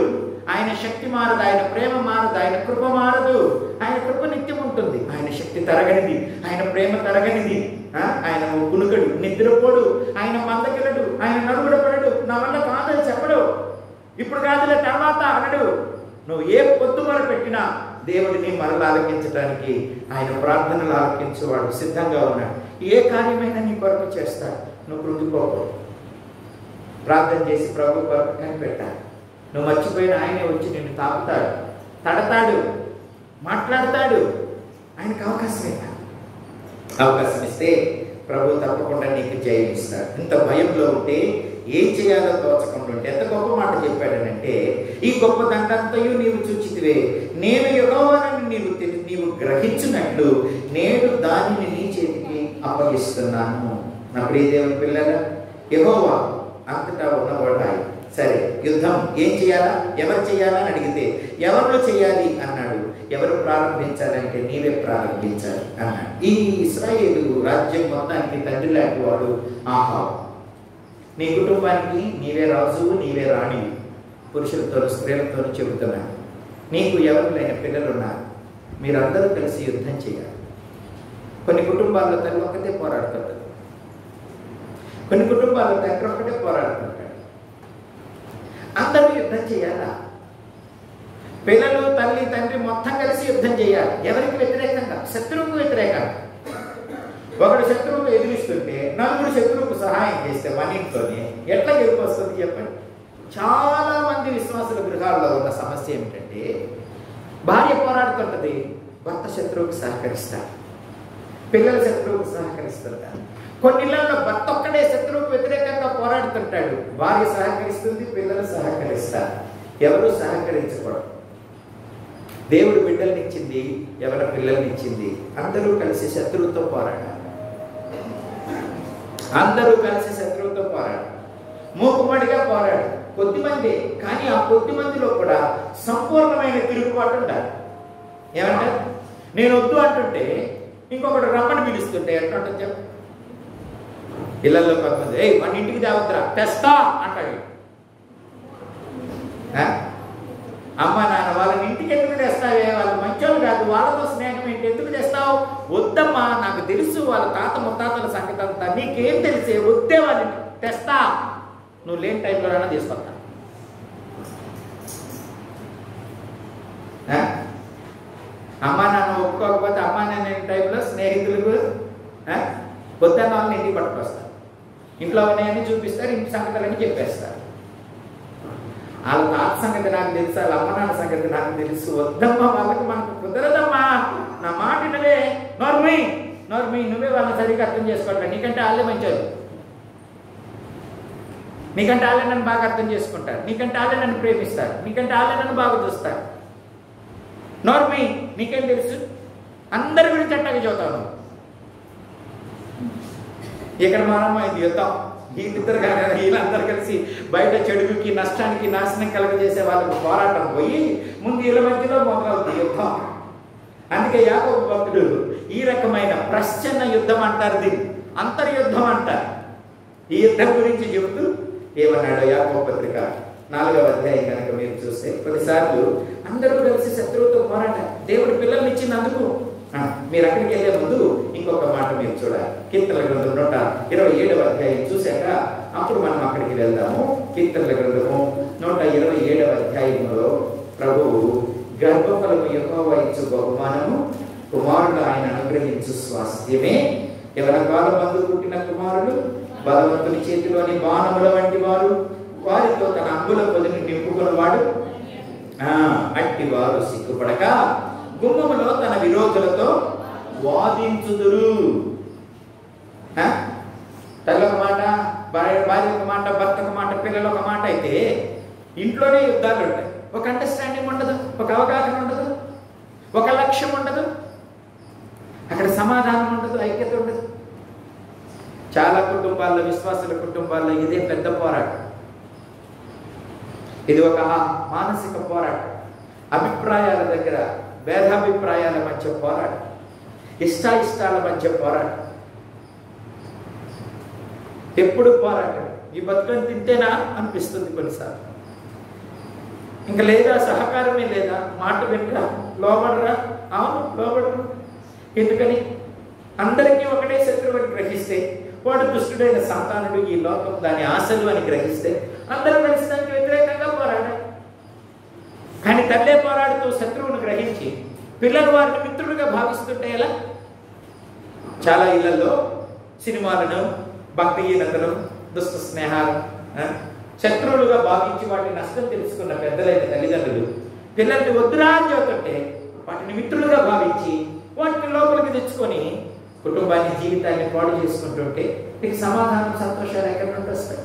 A: ఆయన శక్తి మారదు ఆయన ప్రేమ మారదు ఆయన కృప మారదు ఆయన కృప నిత్యం ఉంటుంది ఆయన శక్తి తరగనిది ఆయన ప్రేమ తరగనిది ఆ? ఆయన కునుకడు నిద్రపోడు ఆయన మందకిలడు ఆయన నడుగుడపడడు నా వల్ల కాదని చెప్పడు ఇప్పుడు కాదులే తర్వాత అనడు నువ్వు ఏ పొద్దు మొర పెట్టినా దేవుడిని మరల ఆలకించడానికి ఆయన ప్రార్థనలు ఆలకించేవాడు సిద్ధంగా ఉన్నాడు ఏ కార్యమైనా నీ కొరకు చేస్తాడు నువ్వు కృంగిపోకూడదు ప్రార్థన చేసి ప్రభు కొరకు కనిపెట్టాలి నువ్వు మర్చిపోయిన ఆయనే వచ్చి నిన్ను తాకుతాడు తడతాడు మాట్లాడతాడు ఆయనకు అవకాశం ఇవ్వాలి అవకాశం ఇస్తే ప్రభు తప్పకుండా నీకు జయం ఇస్తాడు ఇంత భయంలో ఉంటే ఏం చేయాలో తోచకుండా ఉంటే ఎంత గొప్ప మాట చెప్పాడనంటే ఈ గొప్ప దండంతయు నీవు చూచితివే నేను యెహోవానని నీవు తెలి- నీవు గ్రహించినట్లు నేను దానిని నీ చేతికి అప్పగిస్తున్నాను నా ప్రియ దేవుని పిల్లల యెహోవా అంతటా ఉన్నవాడు ఆయన సరే యుద్ధం ఏం చేయాలా ఎవరు చేయాలా అని అడిగితే ఎవరిలో చేయాలి అన్నాడు ఎవరు ప్రారంభించాలంటే నీవే ప్రారంభించాలి అన్నాడు ఈ ఇస్రాయేలు రాజ్యం మొత్తానికి తండ్రి లాంటి వాడు ఆహా నీ కుటుంబానికి నీవే రాజు నీవే రాణి పురుషులతో స్త్రీలతో చెబుతున్నాను నీకు ఎవరు లేని పిల్లలు ఉన్నారు మీరందరూ కలిసి యుద్ధం చేయాలి కొన్ని కుటుంబాల్లో తల్లి ఒక్కటే పోరాడుతుంటారు కొన్ని కుటుంబాల్లో తండ్రి ఒక్కటే పోరాడుతుంటాడు అందరూ యుద్ధం చేయాలా పిల్లలు తల్లి తండ్రి మొత్తం కలిసి యుద్ధం చేయాలి ఎవరికి వ్యతిరేకంగా శత్రువుకు వ్యతిరేకంగా ఒకడు శత్రువుకు ఎదిరిస్తుంటే నలుగురు శత్రువుకు సహాయం చేస్తే మన ఇంట్లోనే ఎట్లా గెలుపు వస్తుంది చెప్పండి చాలా మంది విశ్వాసుల గృహాల్లో ఉన్న సమస్య ఏమిటంటే భార్య పోరాడుతుంటది భర్త శత్రువుకు సహకరిస్తారు పిల్లల శత్రువుకు సహకరిస్తుంటారు కొన్ని ఇళ్లలో భర్త ఒక్కడే శత్రువుకు వ్యతిరేకంగా పోరాడుతుంటాడు భార్య సహకరిస్తుంది పిల్లలు సహకరిస్తారు ఎవరు సహకరించకూడదు దేవుడు బిడ్డలనిచ్చింది ఎవరి పిల్లల్నిచ్చింది అందరూ కలిసి శత్రువుతో పోరాడాలి అందరూ కలిసి శత్రువుతో పోరాడు మూకుమ్మడిగా పోరాడు కొద్దిమంది కానీ ఆ కొద్ది మందిలో కూడా సంపూర్ణమైన తిరుగుబాటు ఉండాలి ఏమంటారు నేను వద్దు అంటుంటే ఇంకొకటి రమ్మని పిలుస్తుంటే ఎట్లా ఉంటుంది చెప్పు ఇళ్లలో కొంతమంది ఏ మన ఇంటికి తేవద్దురా తెస్తా అంటాడు ఆ? అమ్మ నాన్న వాళ్ళని ఇంటికి ఎందుకు తెస్తావే వాళ్ళు మంచోళ్ళు కాదు వాళ్ళతో స్నేహం ఏంటి ఎందుకు తెస్తావు వద్దమ్మా నాకు తెలుసు వాళ్ళ తాత ముత్తాతల సంగతి అంతా నీకేం తెలిసే వద్దే వాళ్ళ ఇంటికి తెస్తా నువ్వు లేని టైంలోనైనా తీసుకొస్తా ఆ? అమ్మా నాన్న ఒప్పుకోకపోతే అమ్మా నాన్న లేని టైంలో స్నేహితులకు ఆ? వద్దన్న వాళ్ళని ఇంటికి పట్టుకొస్తారు ఇంట్లో ఉన్నాయని చూపిస్తారు ఇంటి సంగతులన్నీ చెప్పేస్తారు వాళ్ళ తాత సంగతి నాకు తెలుసు వాళ్ళ అమ్మ నాన్న సంగతి నాకు తెలుసు వద్దమ్మా వాళ్ళకి మనకు కుదరదమ్మా నా మాట వినవే నోర్మి నోర్మి నువ్వే వాళ్ళని సరిగ్గా అర్థం చేసుకోవట్లే నీకంటే వాళ్ళే మంచోళ్ళు నీకంటే వాళ్ళే నన్ను బాగా అర్థం చేసుకుంటారు నీకంటే వాళ్ళే నన్ను ప్రేమిస్తారు నీకంటే వాళ్ళే నన్ను బాగా చూస్తారు నోర్మి నీకేం తెలుసు అందరి గురించి అట్టగా చదువుతావు ఇక్కడ మనం ఇది యుద్ధం వీళ్ళిద్దరు కానీ వీళ్ళందరూ కలిసి బయట చెడుగుకి నష్టానికి నాశనం కలగజేసే వాళ్ళకు పోరాటం పోయి ముందు వీళ్ళ మధ్యలో మొదలవుతుంది యుద్ధం అందుకే యాకోబు భక్తుడు ఈ రకమైన ప్రశ్న యుద్ధం అంటారు దీన్ని అంతర్యుద్ధం అంటారు ఈ యుద్ధం గురించి చెబుతూ ఏమన్నాడు యాకోబు పత్రిక నాలుగవ అధ్యాయం కనుక మీరు చూస్తే కొన్నిసార్లు అందరూ కలిసి శత్రువుతో పోరాటారు దేవుడు పిల్లల్ని ఇచ్చినందుకు ఆ, మీరు అక్కడికి వెళ్ళే ముందు ఇంకొక మాట మీరు చూడాలి కీర్తనల గ్రంథం నూట ఇరవై ఏడవ అధ్యాయం చూశాక అప్పుడు మనం అక్కడికి వెళ్దాము కీర్తనల గ్రంథము నూట ఇరవై ఏడవ అధ్యాయంలో ప్రభువు గర్భఫలము యెహోవా ఇచ్చు బహుమానము కుమారుడు ఆయన అనుగ్రహించు స్వాస్థ్యమే ఎవరి కాలం మందు పుట్టిన కుమారుడు బలవంతుని చేతిలోని బాణముల వంటి వారు వారితో తన అంగుల పొదిని నింపుకున్నవాడు ఆ, అట్టి వారు సిగ్గుపడక గుమ్మములో తన విరోధులతో వాదించుదురు ఆ? తల్లి ఒక మాట భార్య భార్య ఒక మాట భర్త ఒక మాట పిల్లలు ఒక మాట అయితే ఇంట్లోనే యుద్ధాలు ఉంటాయి ఒక అండర్స్టాండింగ్ ఉండదు ఒక అవగాహన ఉండదు ఒక లక్ష్యం ఉండదు అక్కడ సమాధానం ఉండదు ఐక్యత ఉండదు చాలా కుటుంబాల్లో విశ్వాసుల కుటుంబాల్లో ఇదే పెద్ద పోరాటం ఇది ఒక మానసిక పోరాటం అభిప్రాయాల దగ్గర భేదాభిప్రాయాల మధ్య పోరాటం ఇష్టాయిష్టాల మధ్య పోరాటం ఎప్పుడు పోరాటం ఈ బతుకని తింటేనా అనిపిస్తుంది కొన్నిసార్లు
B: ఇంకా లేదా సహకారమే లేదా మాట వినరా లోబడరా అవును లోబడరు ఎందుకని అందరికీ ఒకటే శత్రువు అని గ్రహిస్తే వాడు దుష్టుడైన సంతానుడు ఈ లోకం దాని ఆశలు అని గ్రహిస్తే అందరూ కలిసి దానికి వ్యతిరేకంగా పోరాడారు కానీ తల్లే పోరాడుతూ శత్రువును గ్రహించి పిల్లలు వారిని మిత్రులుగా భావిస్తుంటే ఎలా చాలా ఇళ్లలో సినిమాలను భక్తిహీనతను దుష్ట స్నేహాలు ఆ, శత్రువులుగా భావించి వాటి నష్టం తెలుసుకున్న పెద్దలైన తల్లిదండ్రులు పిల్లల్ని వద్దురా అని చెబుతుంటే వాటిని మిత్రులుగా భావించి వాటిని లోపలికి తెచ్చుకొని కుటుంబాన్ని జీవితాన్ని పాడు చేసుకుంటుంటే నీకు సమాధానం సంతోషాలు ఎక్కడి నుండి వస్తాయి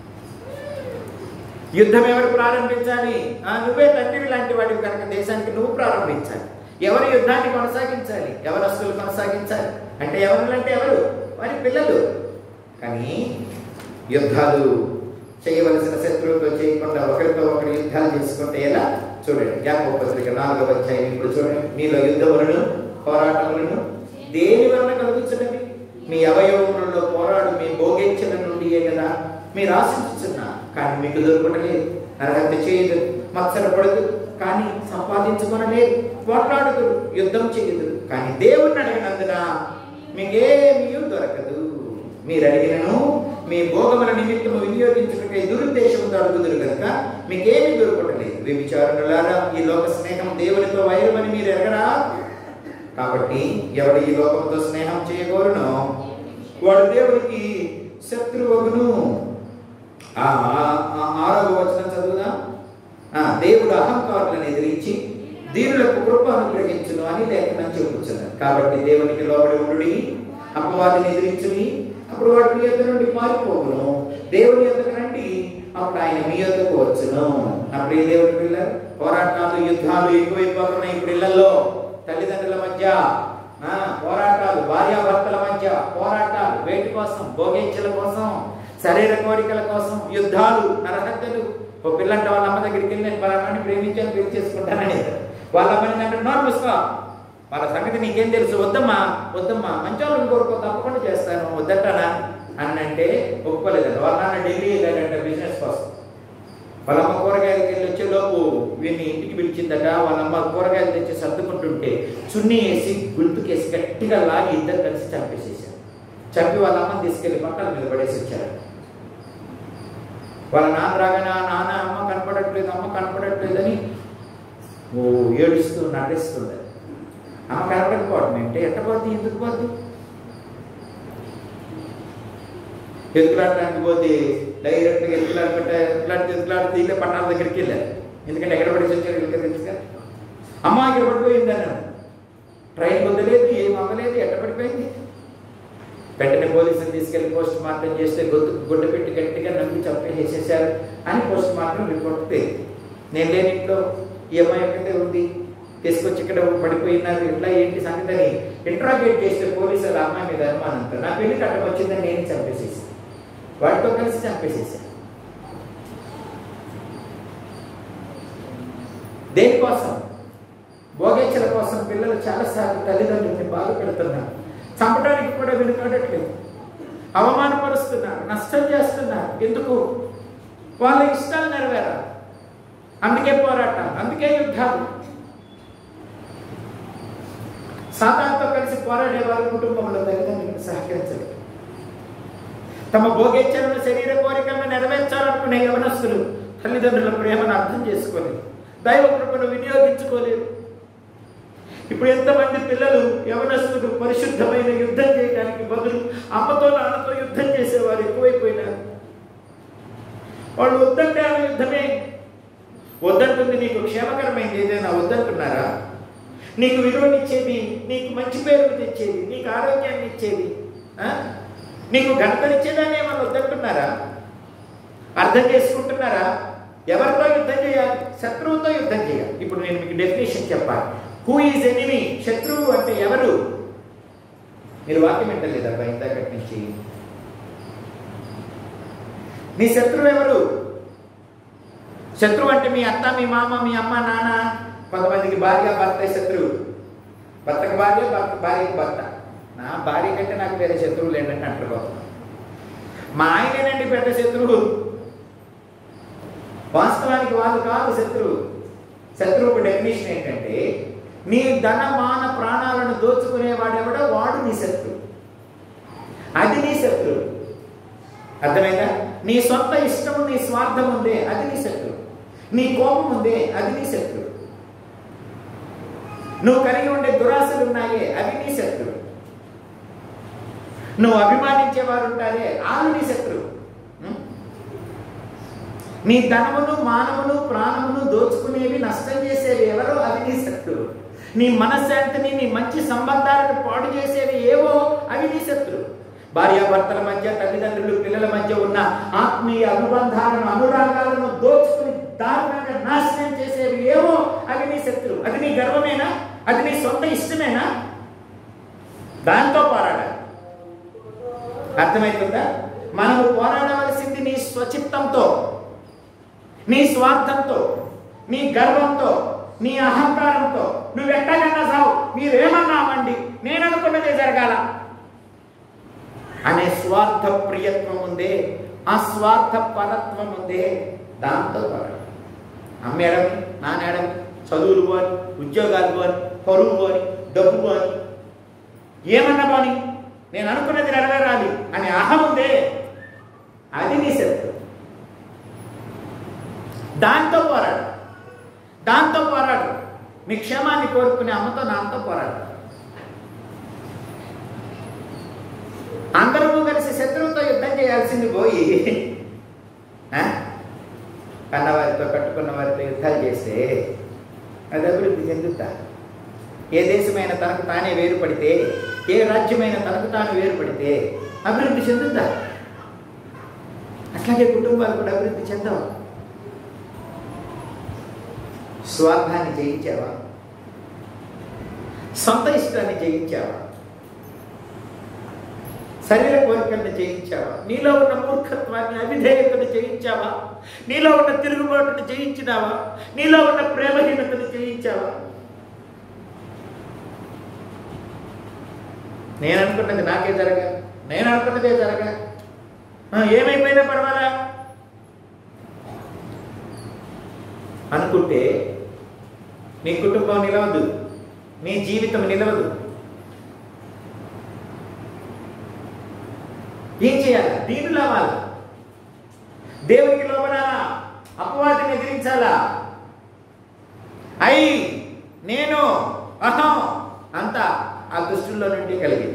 B: యుద్ధం ఎవరు ప్రారంభించాలి ఆ, నువ్వే తండ్రివి లాంటి వాడివి కనుక దేశానికి నువ్వు ప్రారంభించాలి ఎవరు యుద్ధాన్ని కొనసాగించాలి ఎవరు అస్తులు కొనసాగించాలి అంటే ఎవరు అంటే ఎవరు వారి పిల్లలు కానీ యుద్ధాలు చేయవలసిన శత్రువులతో చేయకుండా ఒకరితో ఒకరు యుద్ధాలు చేసుకుంటే ఎలా చూడండి జ్ఞాపక పత్రిక నాలుగవ అధ్యాయం ఇప్పుడు చూడండి మీలో యుద్ధములను పోరాటములను దేని వలన కలుగుతున్నది మీ అవయవములలో పోరాడు మీ భోగేచ్ఛల నుండియే కదా మీరు ఆశించుతున్నా కానీ మీకు దొరకటలేదు నరహత్య చేయదు మత్సరపడదు కానీ సంపాదించుకొనలేదు పోట్లాడదు యుద్ధం చేయదు కానీ దేవుణ్ణి అడిగినందున మీకేమీ దొరకదు మీరు అడిగినను మీ భోగముల నిమిత్తము వినియోగించుటకై దురుద్దేశంతో అడుగుదురు కనుక మీకేమీ దొరకటలేదు వ్యభిచారులారా ఈ లోక స్నేహం దేవునితో వైరమని మీరు ఎరగరా కాబట్టి ఎవడు ఈ లోకంతో స్నేహం చేయగోరునో వాడు దేవునికి శత్రువగును ఆ ఆ- ఆ ఆరవ వచనం చదువుదా ఆ, దేవుడు అహంకారులను ఎదిరించి దీనులకు కృప అనుగ్రహించును అని లేఖనం చెప్పుచున్నారు కాబట్టి దేవునికి లోబడి ఉండుడి అపవాదిని ఎదిరించుని అప్పుడు వాడు మీ యొద్ద నుండి పారిపోవును దేవుని యొద్దకు రండి అప్పుడు ఆయన మీ యొద్దకు వచ్చును అప్పుడు ఈ దేవుడి పిల్ల పోరాటాలు యుద్ధాలు ఎక్కువైపోతున్నాయి ఇప్పుడు ఇళ్లలో తల్లిదండ్రుల మధ్య ఆ, పోరాటాలు భార్యాభర్తల మధ్య పోరాటాలు వేటి కోసం భోగించల కోసం శరీర కోరికల కోసం యుద్ధాలు నరహత్యలు ఓ పిల్లంట వాళ్ళ అమ్మ దగ్గరికి వెళ్ళి నేను పలానాన్ని ప్రేమించాను పెళ్లి చేసుకుంటానని వాళ్ళ అమ్మని అంటే నోరు మూసుకో వాళ్ళ సంగతి నీకేం తెలుసు వద్దమ్మా వద్దమ్మా మంచి వాళ్ళని కోరుకో తప్పకుండా చేస్తాను వద్దట్టనా అని అంటే ఒప్పుకోలేదంట వాళ్ళ నాన్న ఢిల్లీ వెళ్ళాడంట బిజినెస్ కోసం వాళ్ళ అమ్మ కూరగాయలకి వెళ్ళి వచ్చే లోపు వీడిని ఇంటికి పిలిచిందట వాళ్ళ అమ్మ కూరగాయలు తెచ్చి సర్దుకుంటుంటే చున్నీ వేసి గుర్తుకేసి గట్టిగా లాగి ఇద్దరు కలిసి చంపేసేసారు చంపి వాళ్ళ అమ్మని తీసుకెళ్లి పక్కన మీద పడేసి వచ్చారు వాళ్ళ నాన్న రాగానే ఆ నాన్న అమ్మ కనపడట్లేదు అమ్మ కనపడట్లేదని ఓ ఏడుస్తూ నటిస్తుంది అమ్మ కనపడకపోవడం అంటే ఎట్ట పోద్ది ఎందుకు పోద్ది ఎత్తులాడటానికి పోతే డైరెక్ట్గా ఎత్తులాడుకుంటే ఎత్తులాడితే ఎత్తులాడితే ఇల్లే పట్టాల దగ్గరికి వెళ్ళారు ఎందుకంటే ఎక్కడ పడేసి వచ్చారు వీళ్ళకి తెలుసుగా అమ్మ ఇక్కడ పడిపోయింది అన్నాను ట్రైన్ వద్దలేదు ఏం అవ్వలేదు ఎట్ట పడిపోయింది వెంటనే పోలీసులు తీసుకెళ్లి పోస్ట్ మార్టం చేస్తే గొంతు గుడ్డ పెట్టి గట్టిగా నమ్మి చంపేసేసారు అని పోస్ట్ మార్టం రిపోర్ట్ తేలింది నేను లేని ఇంట్లో ఈ అమ్మాయి ఒక్కటే ఉంది తీసుకొచ్చి ఇక్కడ పడిపోయినారు ఇట్లా ఏంటి సంగతి అని ఇంట్రాగేట్ చేస్తే పోలీసులు ఆ అమ్మాయి మీద అనుమానంతో నా పెళ్లి కట్టం వచ్చిందని నేను చంపేసేసాను వాటితో కలిసి చంపేసేసాను దేనికోసం భోగేచ్చల కోసం పిల్లలు చాలాసార్లు తల్లిదండ్రుల్ని బాధ పెడుతున్నారు చంపడానికి కూడా వెనుకాడట్లేదు అవమానపరుస్తున్నారు నష్టం చేస్తున్నారు ఎందుకు వాళ్ళ ఇష్టాలు నెరవేరాలి అందుకే పోరాటం అందుకే యుద్ధాలు సాతాన్తో కలిసి పోరాడే వారి కుటుంబంలో తల్లిదండ్రులకు సహకరించలేదు తమ భోగేచ్ఛలను శరీర కోరికలను నెరవేర్చాలనుకునే యవనస్తులు తల్లిదండ్రుల ప్రేమను అర్థం చేసుకోలేదు దైవ కృపను వినియోగించుకోలేదు ఇప్పుడు ఎంతమంది పిల్లలు యవనస్తులు పరిశుద్ధమైన యుద్ధం చేయడానికి బదులు అమ్మతో నాన్నతో యుద్ధం చేసేవారు ఎక్కువైపోయినారు వాళ్ళు వద్దంటే ఆమె యుద్ధమే వద్దంటుంది నీకు క్షేమకరమైంది ఏదైనా వద్దంటున్నారా నీకు విలువనిచ్చేది నీకు మంచి పేరు తెచ్చేది నీకు ఆరోగ్యాన్ని ఇచ్చేది ఆ? నీకు ఘనతనిచ్చేదాన్ని ఏమన్నా వద్దంటున్నారా అర్థం చేసుకుంటున్నారా ఎవరితో యుద్ధం చేయాలి శత్రువుతో యుద్ధం చేయాలి ఇప్పుడు నేను మీకు డెఫినేషన్ చెప్పాలి హూ ఈజ్ ఎనిమి శత్రువు అంటే ఎవరు మీరు వాక్యం వింటలేదా ఇందాకటి నుంచి మీ శత్రువు ఎవరు శత్రువు అంటే మీ అత్త మీ మామ మీ అమ్మ నాన్న కొంతమందికి భార్య భర్త శత్రువు భర్తకు భార్య భర్త భార్యకు భర్త నా భార్య కంటే నాకు వేరే శత్రువులు ఏంటంటే అంటారు మా ఆయనేనండి పెద్ద శత్రువు వాస్తవానికి వాళ్ళు కాదు శత్రువు శత్రువుకు డెఫినేషన్ ఏంటంటే నీ ధన మాన ప్రాణాలను దోచుకునేవాడెవడో వాడు నీ శత్రువు అది నీ శత్రువు అర్థమైందా నీ సొంత ఇష్టము నీ స్వార్థం ఉందే అది నీ శత్రువు నీ కోపం ఉందే అది నీ శత్రువు నువ్వు కలిగి ఉండే దురాశలు ఉన్నాయే అవి నీ శత్రువు నువ్వు అభిమానించే వారు ఉంటారే వాళ్ళు నీ శత్రువు ఉం? నీ ధనమును మానవును ప్రాణమును దోచుకునేవి నష్టం చేసేవి ఎవరో అవి నీ శత్రువు నీ మనశ్శాంతిని నీ మంచి సంబంధాలను పాడు చేసేవి ఏవో అవి నీ శత్రువు భార్యాభర్తల మధ్య తల్లిదండ్రులు పిల్లల మధ్య ఉన్న ఆత్మీయ అనుబంధాలను అనురాగాలను దోచుకుని దారుణంగా నాశనం చేసేవి ఏవో అవి నీ శత్రువు అది నీ గర్వమేనా అది నీ సొంత ఇష్టమేనా దాంతో పోరాడాలి అర్థమవుతుందా మనము పోరాడవలసింది నీ స్వచిత్తంతో నీ స్వార్థంతో నీ గర్వంతో నీ అహంకారంతో నువ్వు ఎట్టగన్నా సావు మీరేమన్నామండి నేను అనుకున్నదే జరగాల అనే స్వార్థ ప్రియత్వం ఉందే ఆ స్వార్థ పరత్వం ఉందే దాంతో పోరాడు అమ్మేడమి నానేడమి చదువులు పోని ఉద్యోగాలు పోని పరువు పోని డబ్బు పోని ఏమన్నా పోని నేను అనుకున్నది నెరవేరాలి అనే అహం ఉందే అది నీ శత్రు దాంతో పోరాడు దాంతో పోరాడు నీ క్షేమాన్ని కోరుకునే అమ్మతో నాన్నతో పోరాడు అందరూ కలిసి శత్రువుతో యుద్ధం చేయాల్సింది పోయి ఆ? కన్నవారితో కట్టుకున్న వారితో యుద్ధాలు చేస్తే అది అభివృద్ధి చెందుతా ఏ దేశమైన తనకు తానే వేరుపడితే ఏ రాజ్యమైన తనకు తాను వేరుపడితే అభివృద్ధి చెందుతా అట్లాగే కుటుంబాలు కూడా అభివృద్ధి చెందవు స్వార్థాన్ని జయించావా సొంత ఇష్టాన్ని జయించావా శరీర కోరికలను జయించావా నీలో ఉన్న మూర్ఖత్వాన్ని అవిధేయతను జయించావా నీలో ఉన్న తిరుగుబాటును జయించినావా నీలో ఉన్న ప్రేమహీనతను జయించావా నేను అనుకున్నది నాకే జరగా నేను అనుకున్నదే జరగా ఆ, ఏమైపోయినా పర్వాలా అనుకుంటే నీ కుటుంబం నిలవదు నీ జీవితం నిలవదు ఏం చేయాలి దీనిలో అవ్వాలి దేవునికి లోబడాలా అపవాదిని ఎదిరించాలా ఐ నేను అహం అంతా ఆ దుష్టుల్లో నుండి కలిగింది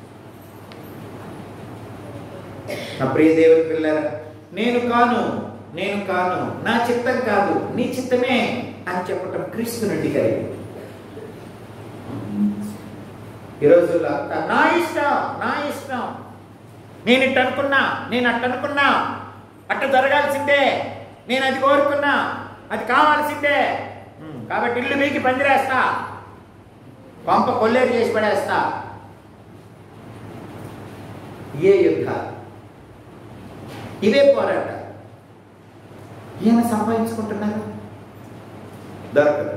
B: నా ప్రియ దేవుని పిల్లరా నేను కాను నేను కాను నా చిత్తం కాదు నీ చిత్తమే అని చెప్పటం క్రీస్తు నుండి కలిగింది ఈ రోజుల్లో అంతా నా ఇష్టం నా ఇష్టం నేను ఇట్ట అనుకున్నా నేను అట్ట అనుకున్నా అట్ట జరగాల్సిందే నేను అది కోరుకున్నా అది కావాల్సిందే ఉమ్, కాబట్టి ఇల్లు మీకి పందిరేస్తా పంప కొల్లేరు చేసి పడేస్తా ఏ యుద్ధాలు ఇవే పోరాట ఈయన సంపాదించుకుంటున్నారు దొరకదు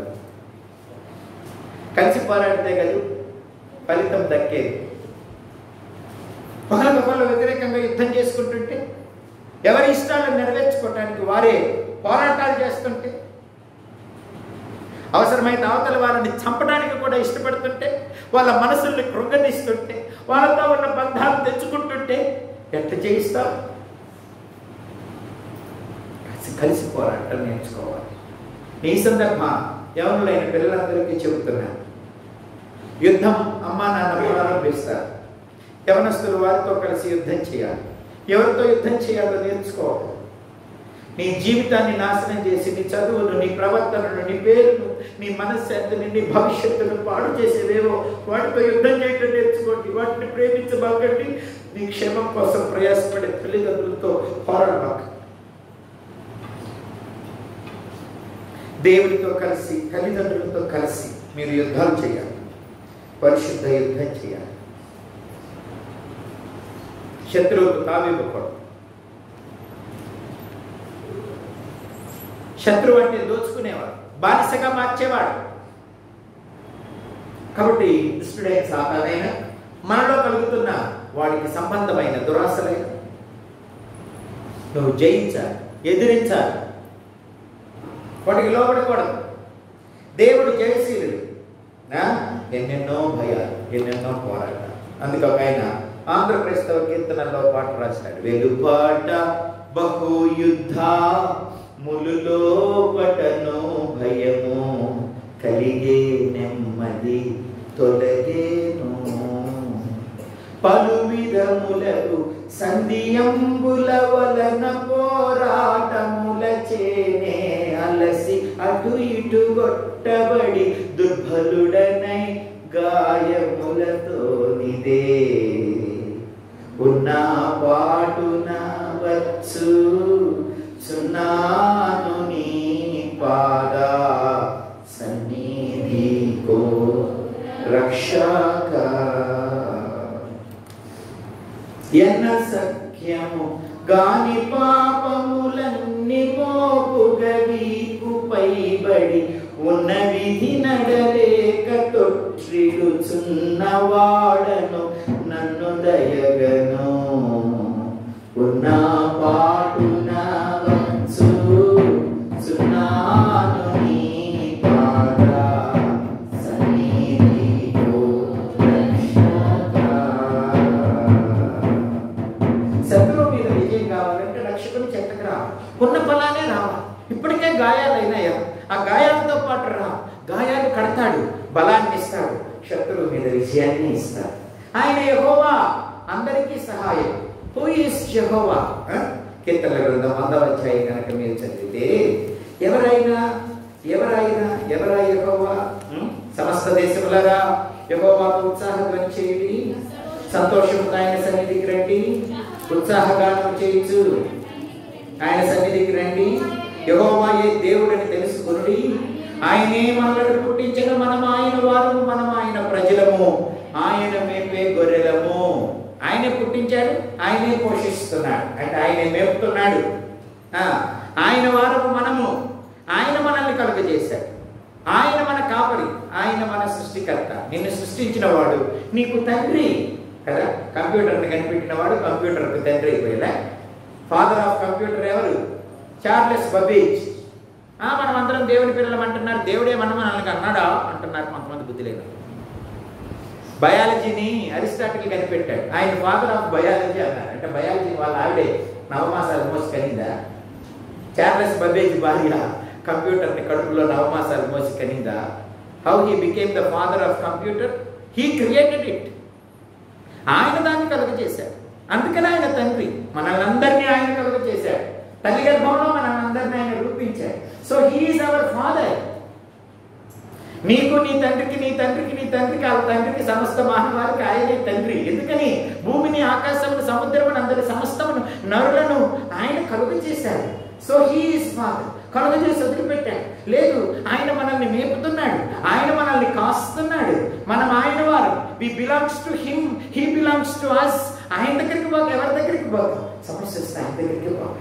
B: కలిసి పోరాడితే కదా ఫలితం దక్కేది ఒకరికొకరు వ్యతిరేకంగా యుద్ధం చేసుకుంటుంటే ఎవరి ఇష్టాలను నెరవేర్చుకోవటానికి వారే పోరాటాలు చేస్తుంటే అవసరమైతే అవతల వాళ్ళని చంపడానికి కూడా ఇష్టపడుతుంటే వాళ్ళ మనసుల్ని కృంగదీస్తుంటే వాళ్ళతో ఉన్న బంధాలు తెచ్చుకుంటుంటే ఎట్ట చేయిస్తావు కలిసి కలిసి పోరాటం నేర్చుకోవాలి ఈ సందర్భ యవనులైన పిల్లలందరికీ చెబుతున్నాను యుద్ధం అమ్మా నాన్న ప్రారంభిస్తారు యవనస్తులు వారితో కలిసి యుద్ధం చేయాలి ఎవరితో యుద్ధం చేయాలో నేర్చుకోవాలి నీ జీవితాన్ని నాశనం చేసి నీ చదువును నీ ప్రవర్తనను నీ పేరును నీ మనశ్శాంతిని నీ భవిష్యత్తును పాడు చేసేవేవో వాటితో యుద్ధం చేయటం నేర్చుకోండి వాటిని ప్రేమించబాకండి నీ క్షేమం కోసం ప్రయాసపడే తల్లిదండ్రులతో పోరాడబాక దేవుడితో కలిసి తల్లిదండ్రులతో కలిసి మీరు యుద్ధాలు చేయాలి పరిశుద్ధ యుద్ధం చేయాలి శత్రువుకు తావివ్వకూడదు శత్రువు అంటే దోచుకునేవాడు బానిసగా మార్చేవాడు కాబట్టి దుష్టుడైన సాతానైన మనలో కలుగుతున్న వాడికి సంబంధమైన దురాశలైన నువ్వు జయించాలి ఎదిరించాలి వాటికి లోపడకూడదు దేవుడు జయశీలుడు ఆ? ఎన్నెన్నో భయాలు ఎన్నెన్నో పోరాటాలు అందుకే ఒక ఆయన ఆంధ్ర క్రైస్తవ కీర్తనలో పాట రాశాడు వెలుపాట బహుయుద్ధ ములులో పటను భయము కలిగే నెమ్మది తొలగేను పలు విధములకు సంధియంబుల వలన పోరాటముల చేనే అలసి అటు ఇటు కొట్టబడి దుర్బలుడనై గాయములతో నిదే ఉన్న పాటున వచ్చు సున్నాను నీ పాద సన్నిధికో రక్షక ఎన్న సఖ్యము గాని పాపములన్నీ మోపుగా వీపుపై బడి ఉన్న విధి నడలేక తొట్టిడుచున్నవాడను నన్ను దయగను ఉన్న పాటున వచ్చు సున్నాను నీ పాద సన్నిధిలో రక్షక. శత్రువు మీద విజయం కావాలంటే రక్షకుని చెత్తకు రా ఉన్న ఫలానే రావాలి ఇప్పటికే గాయాలు అయినాయా ఆ గాయాలతో పాటు రా గాయాలు కడతాడు బలాన్ని ఇస్తాడు శత్రువు మీద విజయాన్ని ఇస్తాడు ఆయన యెహోవా అందరికీ సహాయం హూ ఇస్ యెహోవా ఆ? కీర్తనల గ్రంథం వందవ అధ్యాయం కనుక మీరు చదివితే ఎవరైనా ఎవరైనా ఎవరా యెహోవా ఉం? సమస్త దేశములరా యెహోవాకు ఉత్సాహధ్వని చేయండి సంతోషంతో ఆయన సన్నిధికి రండి ఉత్సాహగానం చేయొచ్చు ఆయన సన్నిధికి రండి యెహోవా ఏ దేవుడని తెలుసుకుని ఆయనే మనలను పుట్టించడం మనం ఆయన వారు మనం ఆయన ప్రజలము ఆయన మేపే గొర్రెలము ఆయనే పుట్టించాడు ఆయనే పోషిస్తున్నాడు అంటే ఆయనే మేపుతున్నాడు ఆ, ఆయన వారము మనము ఆయన మనల్ని కలుగజేశాడు ఆయన మన కాపరి ఆయన మన సృష్టికర్త నిన్ను సృష్టించిన వాడు నీకు తండ్రి కదా కంప్యూటర్ని కనిపెట్టిన వాడు కంప్యూటర్కు తండ్రి అయిపోయేలా ఫాదర్ ఆఫ్ కంప్యూటర్ ఎవరు చార్లెస్ బబేజ్ ఆ, మనం అందరం దేవుని పిల్లలం అంటున్నారు దేవుడే మనం మనల్ని అన్నాడా అంటున్నారు కొంతమంది బుద్ధి లేదు బయాలజీని అరిస్టాటిల్ కనిపెట్టాడు ఆయన ఫాదర్ ఆఫ్ బయాలజీ అన్నారు అంటే బయాలజీ వాళ్ళ ఆవిడే నవమాసాలు మోసి కనిందా చార్లెస్ బబేజ్ భార్య కంప్యూటర్ని కడుపులో నవమాసాలు మోసి కనిందా how he became the father of computer he created it ఆయన దాన్ని కలుగ చేశాడు అందుకని ఆయన తండ్రి మనల్ని అందరినీ ఆయన కలుగ చేశాడు తల్లి గర్భంలో మనల్ని అందరినీ ఆయన రూపించాడు సో హీఈస్ అవర్ ఫాదర్ నీకు నీ తండ్రికి నీ తండ్రికి నీ తండ్రికి ఆ తండ్రికి సమస్త మానవారికి ఆయనే తండ్రి ఎందుకని భూమిని ఆకాశమును సముద్రమును అందరి సమస్తమును నరులను ఆయన కలుగ చేశాడు సో హీఈస్ ఫాదర్ కలుగ చేసి వదిలిపెట్టాడు లేదు ఆయన మనల్ని మేపుతున్నాడు ఆయన మనల్ని కాస్తున్నాడు మనం ఆయన వారు we belongs to him he belongs to us ఆయన దగ్గరికి పోక ఎవరి దగ్గరికి పోక సమస్య వస్తే ఆయన దగ్గరికి పోక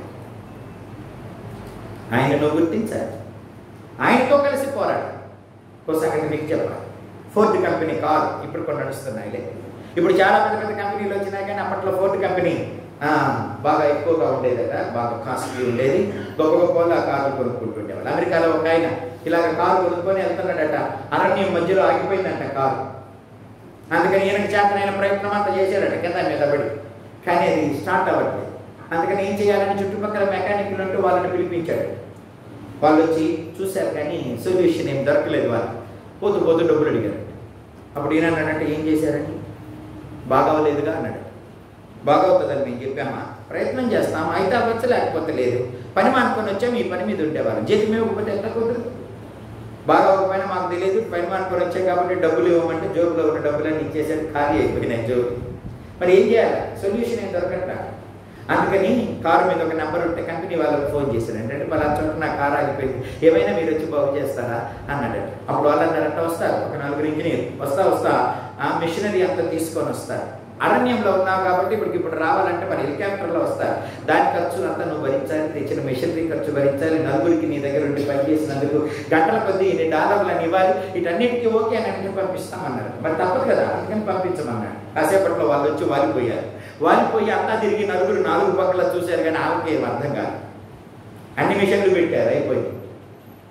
B: ఆయనను గుర్తించాలి ఆయనతో కలిసి పోరాడు ఓ సంగతి మీకు చెప్పాలి ఫోర్డ్ కంపెనీ కార్ ఇప్పుడు కొన్ని నడుస్తున్నాయిలే ఇప్పుడు చాలా పెద్ద పెద్ద కంపెనీలు వచ్చినాయి కానీ అప్పట్లో ఫోర్డ్ కంపెనీ ఆ, బాగా ఎక్కువగా ఉండేదట బాగా కాస్ట్లీ ఉండేది గొప్ప గొప్ప వాళ్ళు ఆ కార్లు కొనుక్కుంటుండేవాళ్ళు అమెరికాలో ఒక ఆయన ఇలాగ కారు కొనుక్కొని వెళ్తున్నాడట అరణ్యం మధ్యలో ఆగిపోయిందంట కారు అందుకని ఈయనకి చేతనైన ప్రయత్నం అంతా చేశాడట కింద మీద పడి కానీ అది స్టార్ట్ అవ్వట్లేదు అందుకని ఏం చేయాలని చుట్టుపక్కల మెకానిక్లు ఉంటూ వాళ్ళని పిలిపించాడు వాళ్ళు వచ్చి చూశారు కానీ సొల్యూషన్ ఏం దొరకలేదు వాళ్ళు పోతూ పోతూ డబ్బులు అడిగారు అప్పుడు ఈయన అన్నాడంటే ఏం చేశారండి బాగవలేదుగా అన్నాడు బాగవుతుందని మేము చెప్పామా ప్రయత్నం చేస్తాం అయితే అవ్వచ్చు లేకపోతే లేదు పని మానుకొని వచ్చాము ఈ పని మీద ఉండేవాళ్ళం జీతం ఇవ్వకపోతే ఎట్లా కుదరదు బాగా అవ్వకపోయినా మాకు తెలియదు పని మానుకొని వచ్చాం కాబట్టి డబ్బులు ఇవ్వమంటే జోబులో ఉన్న డబ్బులన్నీ ఇచ్చేసరికి ఖాళీ అయిపోయినాయి జోబు మరి ఏం చేయాలి సొల్యూషన్ ఏం దొరకట అందుకని కారు మీద ఒక నెంబర్ ఉంటే కంపెనీ వాళ్ళకి ఫోన్ చేశాను ఏంటంటే పలానా చోట నా కారు ఆగిపోయింది ఏమైనా మీరు వచ్చి బాగు చేస్తారా అన్నాడట అప్పుడు వాళ్ళు అన్నారంట వస్తారు ఒక నలుగురు ఇంజనీర్ వస్తా వస్తా ఆ మిషనరీ అంతా తీసుకొని వస్తారు అరణ్యంలో ఉన్నావు కాబట్టి ఇప్పుడు ఇప్పుడు రావాలంటే మరి హెలికాప్టర్లో వస్తారు దాని ఖర్చు అంతా నువ్వు భరించాలి తెచ్చిన మిషనరీ ఖర్చు భరించాలి నలుగురికి నీ దగ్గర ఉండి పనిచేసినందుకు గంటల కొద్దీ ఇన్ని డాలర్లను ఇవ్వాలి వీటన్నిటికీ ఓకే అని అంటే పంపిస్తామన్నారు మరి తప్పదు కదా అందుకని పంపించమన్నాడు కాసేపట్లో వాళ్ళు వచ్చి వాలిపోయారు వాలిపోయి అంతా తిరిగి నలుగురు నాలుగు పక్కల చూశారు కానీ ఆమెకి ఏం అర్థం కాదు అన్ని మిషన్లు పెట్టారు అయిపోయింది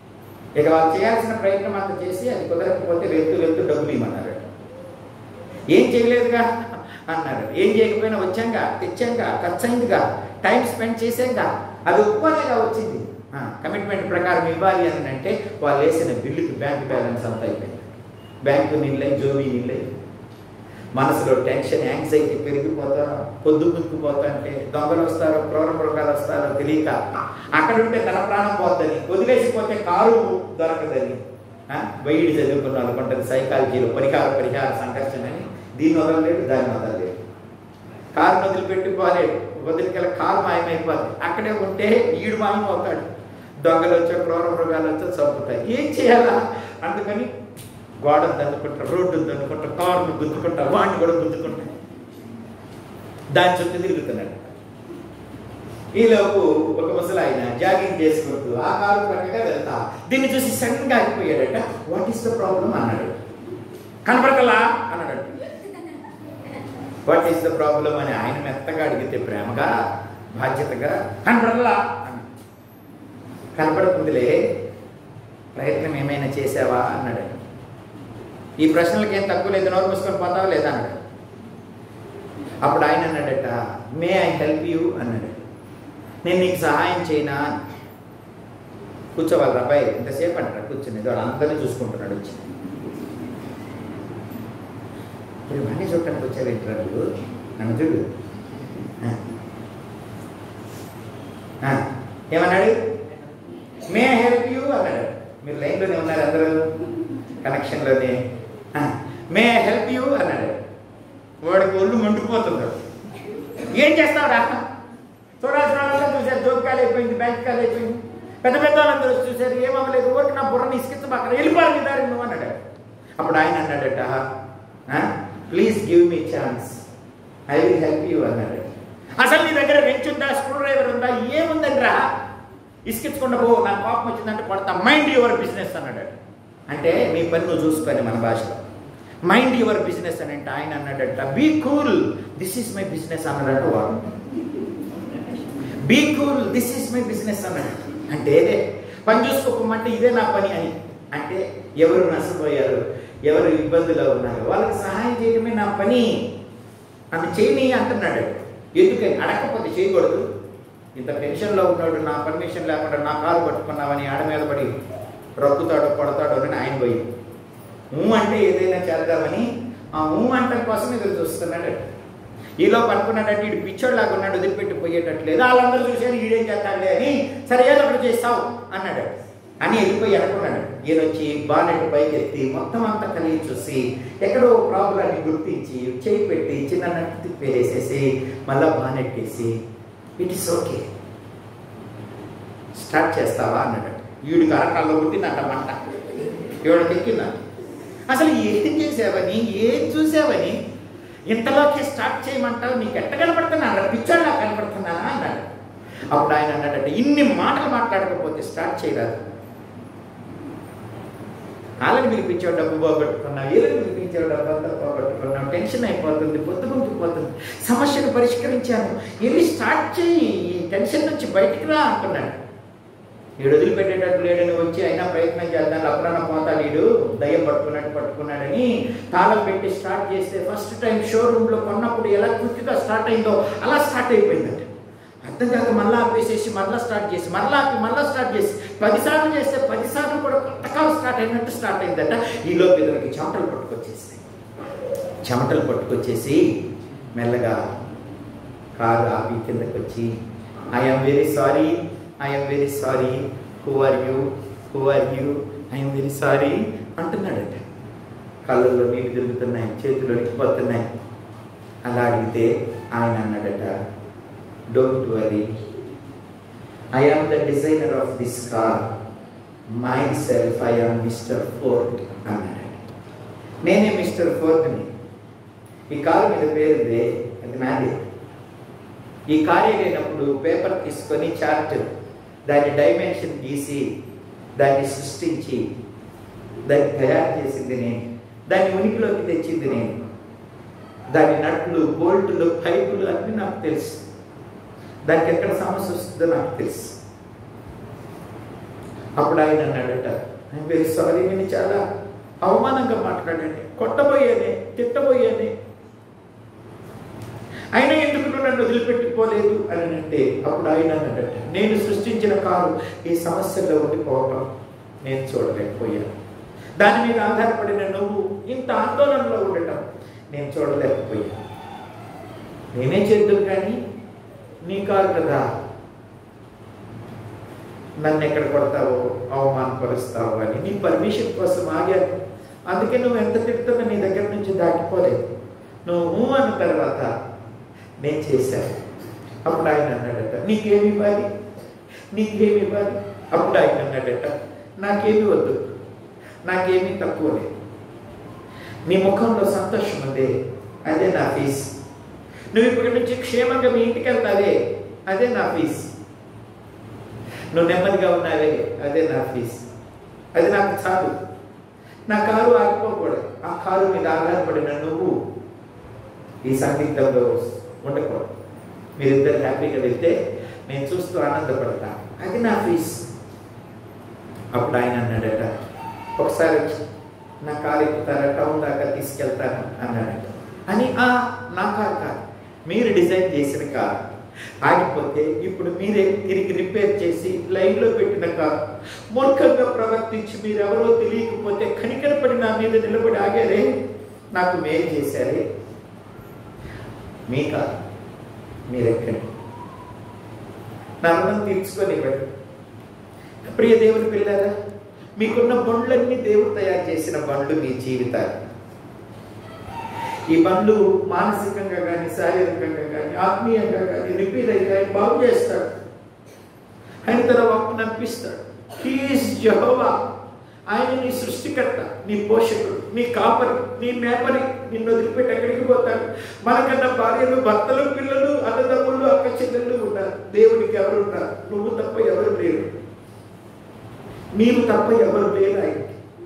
B: ఇక వాళ్ళు చేయాల్సిన ప్రయత్నం అంతా చేసి అది కుదరకపోతే వెళ్తూ వెళ్తూ డబ్బులు ఇవ్వమన్నారు ఏం చేయలేదుగా అన్నారు ఏం చేయకపోయినా వచ్చాంగా తెచ్చాంగా ఖర్చు అయిందిగా టైం స్పెండ్ చేసాంగా అది ఒప్పుకోలేగా వచ్చింది కమిట్మెంట్ ప్రకారం ఇవ్వాలి అని అంటే వాళ్ళు వేసిన బిల్లుకి బ్యాంక్ బ్యాలెన్స్ అంతా అయిపోయింది బ్యాంకు నిల్లై జోబీ నిల్లై మనసులో టెన్షన్ యాంగ్జైటీ పెరిగిపోతా పొద్దు గుంతుకుపోతా అంటే దొంగలు వస్తారో క్రూర మృగాలు వస్తారో తెలియక అక్కడ ఉంటే తన ప్రాణం పోద్దని వదిలేసిపోతే కారు దొరకదని ఆ, బయట చదువుకున్న అనుకుంటుంది సైకాలజీలో పరిహార పరిహార సంఘర్షణ అని దీన్ని వదలలేడు దాన్ని వదలలేడు కారు వదిలిపెట్టి పోలేడు వదిలికెళ్ళ కారు మాయమైపోద్ది అక్కడే ఉంటే ఈడు మాయమవుతాడు దొంగలు వచ్చో క్రూర మృగాలు వచ్చో చంపుతాయి ఏం చేయాలా అందుకని గోడను దండుకుంటా రోడ్డును దండుకుంటా కారును గుద్దుకుంటా వాడిని కూడా గుద్దుకుంటా దాని చుట్టూ తిరుగుతున్నాడు ఈలోపు ఒక ముసలి ఆయన జాగింగ్ చేసుకుంటూ ఆ కారు పక్కగా వెళ్తా దీన్ని చూసి సడన్ గా ఆగిపోయాడట వాట్ ఈస్ ద ప్రాబ్లం అన్నాడు కనపడకలా అన్నాడు వాట్ ఈస్ ద ప్రాబ్లం అని ఆయన మెత్తగా అడిగితే ప్రేమగా బాధ్యతగా కనపడలా అన్నాడు. కనపడుతుందిలే ప్రయత్నం ఏమైనా చేసావా అన్నాడు ఈ ప్రశ్నలకి ఏం తక్కువ లేదు నోరు మూసుకొని పోతావా లేదా అన్నాడు అప్పుడు ఆయన అన్నాడట మే ఐ హెల్ప్ యూ అన్నాడు నేను నీకు సహాయం చేయనా కూర్చోవాలి అబ్బాయి ఇంతసేపు అంటారు కూర్చుని వాడు అందరినీ చూసుకుంటున్నాడు వచ్చి మీరు మళ్ళీ చూడటానికి వచ్చారు ఇంటర్వ్యూ నన్ను చూడు ఆ. ఆ. ఏమన్నాడు మే హెల్ప్ యూ అన్నాడు మీరు లైన్లోనే ఉన్నారు అందరూ కనెక్షన్లోనే మే హెల్ప్ యూ అన్నాడు వాడికి ఒళ్ళు మండిపోతుంది ఏం చేస్తావురా చూడాల్సిన వాళ్ళంతా చూశారు జోక్ కాలు అయిపోయింది బ్యాంక్ కాలు అయిపోయింది పెద్ద పెద్ద వాళ్ళందరూ వచ్చి చూశారు ఏమవ్వలేదు ఊరికి నా బుర్రని ఇసుకించబాక వెళ్ళిపోవాలి నీ దారి నువ్వు అన్నాడు అప్పుడు ఆయన అన్నాడట please give me chance I will help you అన్నాడు అసలు నీ దగ్గర రెంచ్ ఉందా స్క్రూ డ్రైవర్ ఉందా ఏముందండి రా ఇసుకించకుండా పో నాకు కోపం వచ్చిందంటే పడతా మైండ్ యువర్ బిజినెస్ అన్నాడు అంటే నీ పని నువ్వు చూసుకొని మన భాషలో మైండ్ యువర్ బిజినెస్ అని అంటే ఆయన అన్నాడట be cool this is my business అన్నాడట వాడు be cool this is my business అన్నాడు అంటే పని చూసుకోకమంటే ఇదే నా పని అని అంటే ఎవరు నష్టపోయారు ఎవరు ఇబ్బందులో ఉన్నారు వాళ్ళకి సహాయం చేయడమే నా పని అని చేయని అంటున్నాడు ఎందుకని అడగకపోతే చేయకూడదు ఇంత టెన్షన్లో ఉన్నాడు నా పర్మిషన్ లేకుండా నా కారు పట్టుకున్నావని ఆడ మీద పడి రొక్కుతాడు కొడతాడు అని ఆయన పోయి ఊ అంటే ఏదైనా చేద్దామని ఆ ఊ అంటం కోసం ఎదురు చూస్తున్నాడు ఈలో పనుకున్నాడంటే ఇటు పిచ్చోడ్లాగా ఉన్నాడు వదిలిపెట్టి పోయేటట్లేదు వాళ్ళందరూ చూశారు ఈడేం చేస్తాడులే అని సరే ఏదో ఒకటి చేస్తావు అన్నాడు అని వెళ్ళిపోయి అనుకున్నాడు ఈయన వచ్చి బానెట్ పైకి ఎత్తి మొత్తం అంతా కలిగి చూసి ఎక్కడో ప్రాబ్లాన్ని గుర్తించి చేయి పెట్టి చిన్న నట్టు తిప్పేసేసి మళ్ళా బానెట్ వేసి ఇట్ ఇస్ ఓకే స్టార్ట్ చేస్తావా అన్నాడు ఈడికి అరకాల్లో పుట్టిందంట మంట ఈవిడకి ఎక్కిందా అసలు ఏం చేసావని ఏం చూసావని ఇంతలోకి స్టార్ట్ చేయమంటావు నీకు ఎట్ట కనపడుతున్నా పిచ్చోళ్ళ కనపడుతున్నానా అన్నాడు అప్పుడు ఆయన అన్నాడట ఇన్ని మాటలు మాట్లాడకపోతే స్టార్ట్ చేయరాదు వాళ్ళని పిలిపించావు డబ్బు పోగొట్టుకున్నావు వీళ్ళని పిలిపించావు డబ్బు అంతా పోగొట్టుకున్నావు టెన్షన్ అయిపోతుంది పొద్దుగుంటుకుపోతుంది సమస్యను పరిష్కరించాను వెళ్ళి స్టార్ట్ చేయి ఈ టెన్షన్ నుంచి బయటికి రా అనుకున్నాడు వీడు వదిలిపెట్టేటట్టు లేడని వచ్చి అయినా ప్రయత్నం చేద్దాం అప్పుడన్నా పోతా వీడు దయ్యం పట్టుకున్నట్టు పట్టుకున్నాడని తాళం పెట్టి స్టార్ట్ చేస్తే ఫస్ట్ టైం షోరూంలో కొన్నప్పుడు ఎలా క్విక్గా స్టార్ట్ అయిందో అలా స్టార్ట్ అయిపోయిందంట అర్థం కాక మళ్ళా ఆపేసేసి మళ్ళా స్టార్ట్ చేసి మళ్ళా ఆపి మళ్ళా స్టార్ట్ చేసి పదిసార్లు చేస్తే పదిసార్లు కూడా కొత్త కారు స్టార్ట్ అయినట్టు స్టార్ట్ అయిందట ఈలోపు ఇతనికి చెమటలు పట్టుకొచ్చేసినాయి చెమటలు పట్టుకొచ్చేసి మెల్లగా కారు ఆపి కిందకి వచ్చి I'm very sorry I'm very sorry who are you who are you I'm very sorry అంటున్నాడట కళ్ళల్లో నీళ్ళు తిరుగుతున్నాయి చేతులు వణికిపోతున్నాయి అలా అడిగితే ఆయన అన్నాడట don't worry I am the designer of this car myself I am mister Ford అన్నాడు నేనే మిస్టర్ ఫోర్ట్ని ఈ కారు మీద పేరుందే అది నాది ఈ కారు లేనప్పుడు పేపర్ తీసుకొని చార్ట్ దాని డైమెన్షన్ గీసి దాన్ని సృష్టించి దాన్ని తయారు చేసింది నేను దాన్ని ఉనికిలోకి తెచ్చింది నేను దాని నట్లు బోల్టులు పైపులు అన్నీ నాకు తెలుసు దానికి ఎక్కడ సమస్య వస్తుందో నాకు తెలుసు అప్పుడు ఆయన అన్నాడట ఐఎమ్ వెరీ సారీ నేను చాలా అవమానంగా మాట్లాడండి కొట్టబోయేనే తిట్టబోయేనే అయినా ఎందుకు నువ్వు నన్ను వదిలిపెట్టిపోలేదు అని అంటే అప్పుడు ఆయన అన్నాడట నేను సృష్టించిన కారు ఈ సమస్యల్లో ఉండిపోవటం నేను చూడలేకపోయాను దాని మీద ఆధారపడిన నువ్వు ఇంత ఆందోళనలో ఉండటం నేను చూడలేకపోయాను నేనే చేద్దాం కానీ నీ కారు కదా నన్ను ఎక్కడ కొడతావో అవమానపరుస్తావో అని నీ పర్మిషన్ కోసం ఆగాను అందుకే నువ్వు ఎంత తిడుతున్నా నీ దగ్గర నుంచి దాటిపోలేదు నువ్వు ఊ అన్న తర్వాత నేను చేశాను అప్పుడు ఆయన అన్నాడట నీకేమి ఇవ్వాలి నీకేమి ఇవ్వాలి అప్పుడు ఆయన అన్నాడట నాకేమి వద్దు నాకేమీ తక్కువ లేదు నీ ముఖంలో సంతోషం ఉంది అదే నా ఫీజు నువ్వు ఇప్పటి నుంచి క్షేమంగా మీ ఇంటికి వెళ్తావే అదే నా ఫీజు నువ్వు నెమ్మదిగా ఉన్నావే అదే నా ఫీజు అది నాకు చాలు నా కారు ఆగిపోకూడదు ఆ కారు మీద ఆధారపడిన నువ్వు ఈ సందిగ్ధంలో ఉండకూడదు మీరిద్దరు హ్యాపీగా వెళ్తే నేను చూస్తూ ఆనందపడతా అది నా ఫీజు అప్పుడు ఆయన అన్నాడట ఒకసారి వచ్చి నా కారు ఎక్కుతారా టౌన్ దాకా తీసుకెళ్తాను అన్నాడట అని ఆ నా కారు కాదు మీరు డిజైన్ చేసిన కారు ఆగిపోతే ఇప్పుడు మీరే తిరిగి రిపేర్ చేసి లైన్లో పెట్టిన కారు మూర్ఖంగా ప్రవర్తించి మీరెవరో తెలియకపోతే కనికరపడి నా మీద నిలబడి ఆగారే నాకు మేలు చేశారే మీ కాదు మీరెక్కండి నా రుణం తీర్చుకొని ఇవ్వండి ప్రియ దేవుని పిల్లారా మీకున్న బండ్లన్నీ దేవుడు తయారు చేసిన బండ్లు మీ జీవితాలు ఈ బండ్లు మానసికంగా కానీ శారీరకంగా కానీ ఆత్మీయంగా కానీ రిపేర్ అయ్యి ఆయన బాగు చేస్తాడు ఆయన తన వాక్కు నడిపిస్తాడు హీఈస్ జహోవా ఆయన నీ సృష్టికర్త నీ పోషకుడు నీ కాపరి నీ మేపరి నిన్ను వదిలిపెట్టి ఎక్కడికి పోతాడు మనకన్నా భార్యలు భర్తలు పిల్లలు అన్నదమ్ములు అక్క చెల్లెళ్ళు ఉన్నారు దేవుడికి ఎవరు ఉన్నారు నువ్వు తప్ప ఎవరు లేరు నీవు తప్ప ఎవరు లేరు ఆయనకి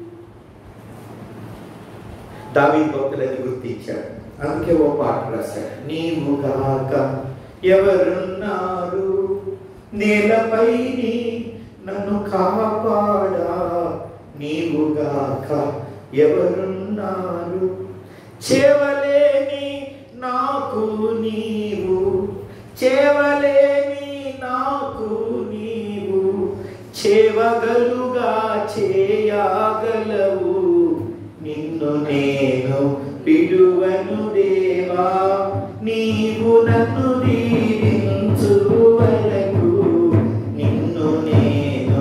B: దావీ భక్తులని గుర్తించాడు అందుకే ఓ పాట రాశాడు నీవు గాక ఎవరున్నారు నేలపై నన్ను కాపాడా నీవు గాక ఎవరున్నారు చేవలేని నాకు నీవు చేవలేని నాకు నీవు చేవగలుగా చేయగలవు నిన్ను నేను పిడువను దేవా నీవు నన్ను దీవించు వరకు నిన్ను నేను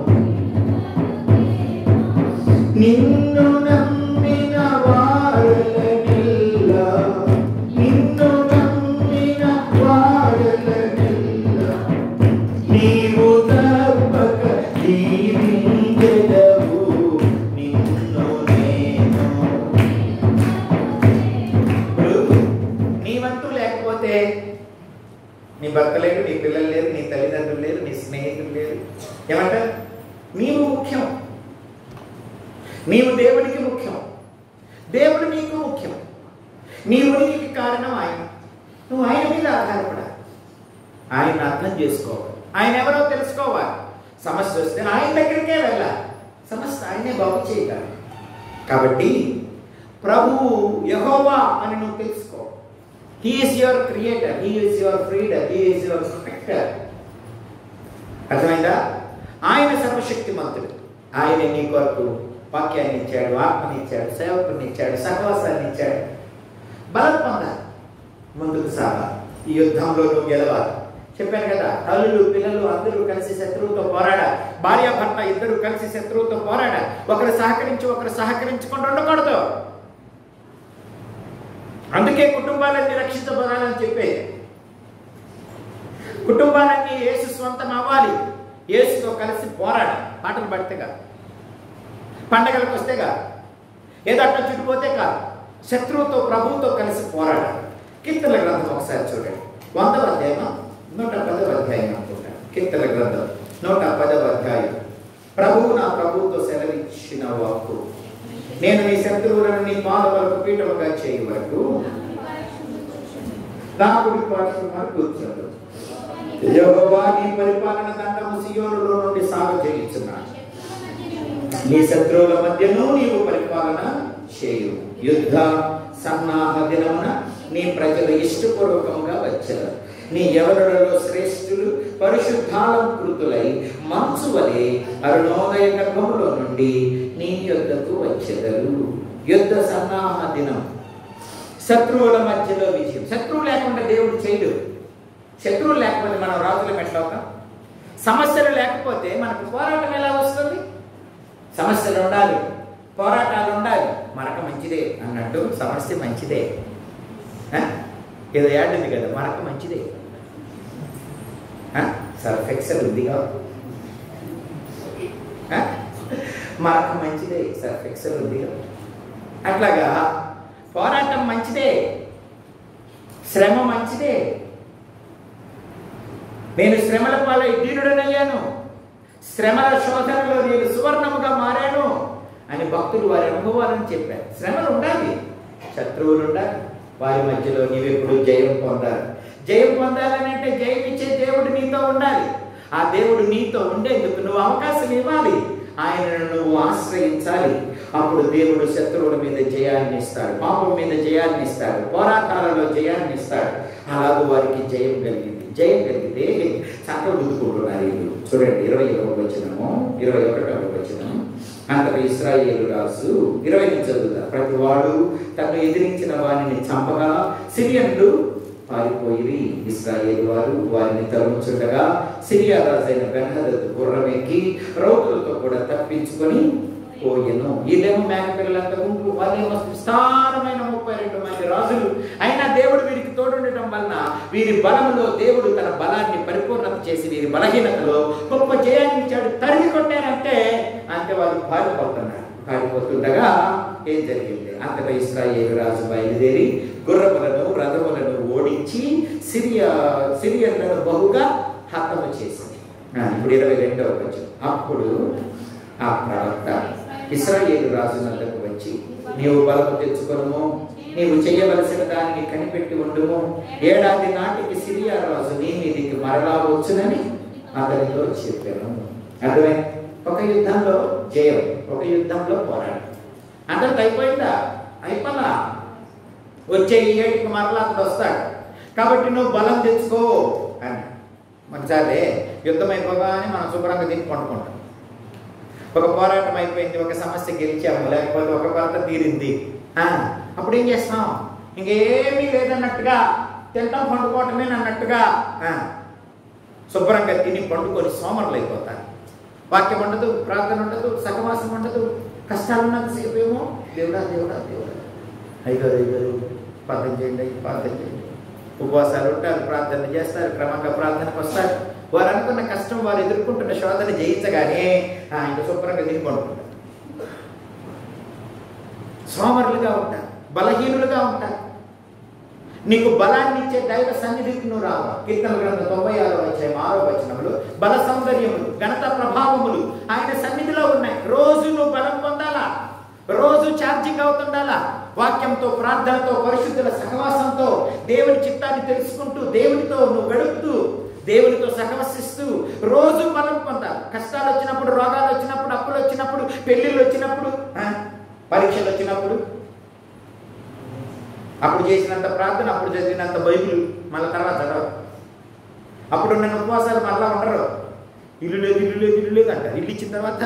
B: నిన్ను నమ్మిన వారలనిల్ల నిన్ను నమ్మిన వారలనిల్ల నీవు తప్పక దీవించెదవు నిన్ను నేను ఇప్పుడు నీవంటూ లేకపోతే నీ భర్త లేరు నీ పిల్లలు లేరు నీ తల్లిదండ్రులు లేరు నీ స్నేహితులు లేరు ఏమంటారు నీవు ముఖ్యం నీవు దేవుడికి ముఖ్యం దేవుడు నీకు ముఖ్యం నీ ఉనికికి కారణం ఆయన నువ్వు ఆయన మీద ఆధారపడాలి ఆయన అర్థం చేసుకోవాలి ఆయన ఎవరో తెలుసుకోవాలి సమస్య వస్తే ఆయన దగ్గరికే వెళ్ళాలి సమస్య ఆయనే బాగు చేయగలరు కాబట్టి ప్రభువు యహోవా అని నువ్వు తెలుసుకో he is your creator he is your feeder he is your protector అర్థమైందా ఆయన సర్వశక్తిమంతుడు ఆయన నీ కొరకు వాక్యాన్ని ఇచ్చాడు ఆత్మని ఇచ్చాడు సేవకుని ఇచ్చాడు సహవాసాన్ని ఇచ్చాడు బలం పొందాలి ముందుకు సాగాలి ఈ యుద్ధంలో నువ్వు గెలవాలి చెప్పాను కదా తల్లులు పిల్లలు అందరూ కలిసి శత్రువుతో పోరాడా భార్య భర్త ఇద్దరు కలిసి శత్రువుతో పోరాడా ఒకరు సహకరించి ఒకరు సహకరించుకుంటూ ఉండకూడదు అందుకే కుటుంబాలన్నీ రక్షించబడాలని చెప్పేది కుటుంబాలన్నీ యేసు స్వంతం అవ్వాలి యేసుతో కలిసి పోరాడ పాటలు పడితేగా పండగలకు వస్తేగా ఏదో అట్ట చుట్టుపోతే కాదు శత్రువుతో ప్రభువుతో కలిసి పోరాడాలి కీర్తన గ్రంథం ఒకసారి చూడండి వందవ అధ్యాయం నూట పదవ అధ్యాయం అనుకుంటాను కీర్తన గ్రంథం నూట పదవ అధ్యాయం ప్రభువు నా ప్రభువుతో సెలవిచ్చిన వాక్కు నేను నీ శత్రువులను నీ పాదములకు పీఠముగా చేయ వరకు నా కుడి పార్శ్వమున కూర్చోడు యెహోవా నీ పరిపాలన దండము సియోనులో నుండి సాగు చేయించున్నాడు నీ శత్రువుల మధ్యను నీవు పరిపాలన చేయు యుద్ధ సన్నాహ దినమున నీ ప్రజలు ఇష్టపూర్వకంగా వచ్చారు నీ ఎవరులలో శ్రేష్ఠులు పరిశుద్ధాలంకృతులై మంచు వలె అరుణోదయ గర్భములో నుండి నీ యొద్దకు వచ్చెదరు యుద్ధ సన్నాహ దినం శత్రువుల మధ్యలో విజయం శత్రువు లేకుండా దేవుడు చేయడు శత్రువులు లేకపోతే మనం రాజుల మెట్లవుతాం సమస్యలు లేకపోతే మనకు పోరాటం ఎలా వస్తుంది సమస్యలు ఉండాలి పోరాటాలు ఉండాలి మనకు మంచిదే అన్నట్టు సమస్య మంచిదే ఆ? ఏదో యాడ్ ఉంది కదా మనకు మంచిదే సర్ఫ్ ఎక్సెల్ ఉందిగా ఆ? మనకు మంచిదే సర్ఫ్ ఎక్సెల్ ఉందిగా అట్లాగా పోరాటం మంచిదే శ్రమ మంచిదే నేను శ్రమల పాలై దీనుడనయ్యాను శ్రమల శోధనలో నేను సువర్ణముగా మారాను అని భక్తులు వారి అనుభవాలను చెప్పారు శ్రమలు ఉండాలి శత్రువులు ఉండాలి వారి మధ్యలో నీవెప్పుడు జయం పొందాలి జయం పొందాలని అంటే జయం ఇచ్చే దేవుడు నీతో ఉండాలి ఆ దేవుడు నీతో ఉండేందుకు నువ్వు అవకాశం ఇవ్వాలి ఆయనను నువ్వు ఆశ్రయించాలి అప్పుడు దేవుడు శత్రువుల మీద జయాన్ని ఇస్తాడు పాపం మీద జయాన్ని ఇస్తాడు పోరాటాలలో జయాన్ని ఇస్తాడు అలాగూ వారికి జయం కలిగింది జయం కలిగితే చక్కగా గుర్తుకుంటున్నారు వీళ్ళు చూడండి ఇరవై ఒకటి వచ్చినము ఇరవై ఒకటవ వచ్చినము అంతకు ఇస్రాయేలు రాజు ఇరవై నుంచి చదువుతా ప్రతి వాడు తను ఎదిరించిన వారిని చంపగా సిరియన్లు పారిపోయి ఇస్రాయేల్ వారు వారిని తరుముచుండగా సిరియా రాజైన బెన్హదత్ గుర్రం ఎక్కి రౌతులతో కూడా తప్పించుకొని పోయెను వీళ్ళేమో మేక పిల్లలంత గుంపు వాళ్ళేమో విస్తారమైన ముప్పై రెండు మంది రాజులు అయినా దేవుడు వీరికి తోడుండటం వలన వీరి బలములో దేవుడు తన బలాన్ని పరిపూర్ణత చేసి వీరి బలహీనతలో గొప్ప జయాన్ని ఇచ్చాడు తరిమి కొట్టారంటే అంతే వాళ్ళు పారిపోతున్నారు పారిపోతుండగా ఏం జరిగింది అంతగా ఇస్రాయేల్ రాజు బయలుదేరి గుర్రములను రథములను ఓడించి సిరియా సిరియన్లను బహుగా హతము చేసింది ఆ, ఇప్పుడు ఇరవై రెండవ వచ్చం అప్పుడు ఆ ప్రవక్త ఇస్రాయేలు రాజు నద్దకు వచ్చి నీవు బలము తెచ్చుకొనుము నీవు చేయవలసిన దానిని కనిపెట్టి ఉండుము ఏడాది నాటికి సిరియా రాజు నీ మీదికి మరలా వచ్చునని అతనితో చెప్పాను అర్థమై ఒక యుద్ధంలో జయం ఒక యుద్ధంలో పోరాటం అందరికి అయిపోయిందా అయిపోలా వచ్చే ఈ ఏటికి మరలా అతడు వస్తాడు కాబట్టి నువ్వు బలం తెచ్చుకో అని మంచాలే యుద్ధం అయిపోగానే మనం శుభ్రంగా తిని పండుకుంటాం ఒక పోరాటం అయిపోయింది ఒక సమస్య గెలిచాము లేకపోతే ఒక కొరత తీరింది ఆ, అప్పుడు ఏం చేస్తాం ఇంకేమీ లేదన్నట్టుగా తింటాం పండుకోవటమే అన్నట్టుగా ఆ, శుభ్రంగా తిని పండుకొని సోమరులు అయిపోతారు వాక్యం ఉండదు ప్రార్థన ఉండదు సహవాసం ఉండదు కష్టాలు ఉన్నంతసేపు ఏమో దేవుడా దేవుడా దేవుడా అయ్యగారు అయ్యగారు ప్రార్థన చేయండి ప్రార్థన చేయండి ఉపవాసాలు ఉంటారు ప్రార్థన చేస్తారు క్రమంగా ప్రార్థనకు వస్తారు వారు అనుకున్న కష్టం వారు ఎదుర్కొంటున్న శోధన జయించగానే ఆ, ఇంకా శుభ్రంగా తిని పండుకుంటారు సోమరులుగా ఉంటారు బలహీనులుగా ఉంటారు నీకు బలాన్ని ఇచ్చే దైవ సన్నిధికి నువ్వు రావా కీర్తన గ్రంథం తొంభై ఆరో అధ్యాయం ఆరో వచనములు బల సౌందర్యములు ఘనత ప్రభావములు ఆయన సన్నిధిలో ఉన్నాయి రోజు నువ్వు బలం పొందాలా రోజు ఛార్జింగ్ అవుతుండాలా వాక్యంతో ప్రార్థనతో పరిశుద్ధుల సహవాసంతో దేవుని చిత్తాన్ని తెలుసుకుంటూ దేవునితో నువ్వు గడుపుతూ దేవునితో సహవసిస్తూ రోజు బలం పొందాలి కష్టాలు వచ్చినప్పుడు రోగాలు వచ్చినప్పుడు అప్పులు వచ్చినప్పుడు పెళ్ళిళ్ళు వచ్చినప్పుడు ఆ, పరీక్షలు వచ్చినప్పుడు అప్పుడు చేసినంత ప్రార్థన అప్పుడు చదివినంత బైబిల్ మళ్ళీ తర్వాత చదవరు అప్పుడు ఉన్న ఉపవాసాలు మళ్ళా ఉండరు ఇల్లు లేదు ఇల్లు లేదు ఇల్లు లేదు అంటారు ఇల్లు ఇచ్చిన తర్వాత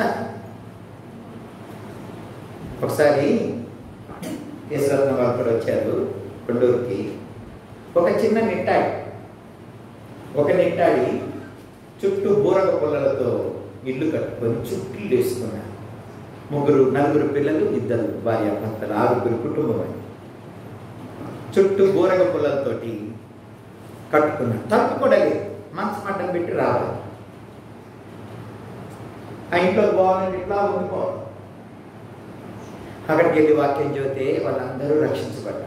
B: ఒకసారి కేశరత్న వాళ్ళు కూడా వచ్చారు కొండూరుకి ఒక చిన్న నిట్టాడి ఒక నిట్టాడి చుట్టూ బూరగ పుల్లలతో ఇల్లు కట్టుకొని చుట్టూ వేసుకున్నారు ముగ్గురు నలుగురు పిల్లలు ఇద్దరు భార్య భర్తలు ఆరుగురు కుటుంబం అది చుట్టూ బూరగ పుల్లలతోటి కట్టుకున్నాడు తలుపు కూడా లేదు మంచం అడ్డం పెట్టి రావాలి ఆ ఇంట్లో బాగుంది ఇట్లా ఉండిపోవాలి అక్కడికి వెళ్ళి వాక్యం చదివితే వాళ్ళందరూ రక్షించబడ్డారు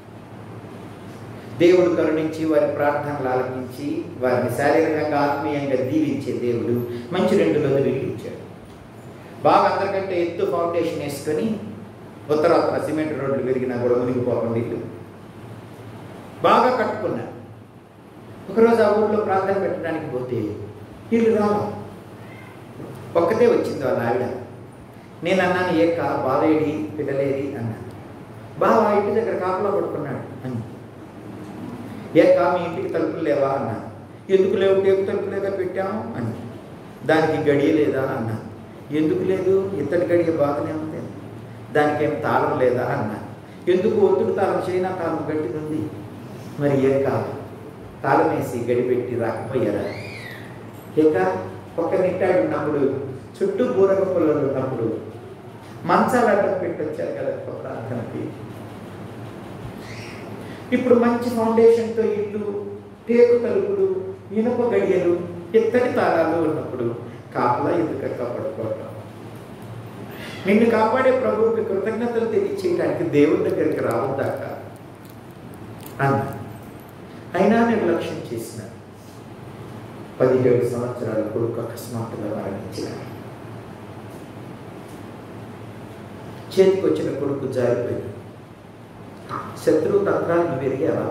B: దేవుడు కరుణించి వారి ప్రార్థనలు ఆలకించి వారిని శారీరకంగా ఆత్మీయంగా దీవించే దేవుడు మంచి రెండు గదులు ఇల్లు ఇచ్చాడు బాగా అందరికంటే ఎత్తు ఫౌండేషన్ వేసుకొని ఉత్తరాత్ర సిమెంట్ రోడ్లు విరిగినా కూడా మునిగిపోకుండా ఇల్లు బాగా కట్టుకున్నారు ఒకరోజు ఆ ఊర్లో ప్రార్థన పెట్టడానికి పోతే ఇల్లు రావు ఒక్కతే వచ్చింది వాళ్ళ ఆవిడ నేను అన్నాను ఏ కా బావేడి పిల్లలేది అన్నాను బావ ఇంటి దగ్గర కాపలా పడుకున్నాడు అని ఏ కా మీ ఇంటికి తలుపులు లేవా అన్నాను ఎందుకు లేవు టేపు తలుపులేగా పెట్టాము అని దానికి గడియ లేదా అన్నాను ఎందుకు లేదు ఇత్తడి గడియ బాగానే ఉంది దానికి ఏం తాళం లేదా అన్నాను ఎందుకు ఒత్తుడు తాళం చైనా తాళం గట్టిది ఉంది మరి ఏ కాదు తాళం వేసి గడిపెట్టి రాకపోయారా ఇక ఒక నిట్టాడు ఉన్నప్పుడు చుట్టూ బూరగ పొలాలు ఉన్నప్పుడు మంచాలు అడ్డం పెట్టొచ్చారు కదా ఒక ప్రాంతానికి ఇప్పుడు మంచి ఫౌండేషన్తో ఇల్లు టేకు తలుపులు ఇనుప గడియలు ఇత్తడి తాళాలు ఉన్నప్పుడు కాపలా ఎందుకు కాపాడుకోవటం నిన్ను కాపాడే ప్రభువుకి కృతజ్ఞతలు తెలియచేయడానికి దేవుడి దగ్గరికి రావద్దాక అన్న అయినా నిర్లక్ష్యం చేసిన పదిహేడు సంవత్సరాల కొడుకు అకస్మాత్తుగా మరణించిన చేతికి వచ్చిన కొడుకు జారిపోయింది శత్రువు తంత్రాలను పెరిగావా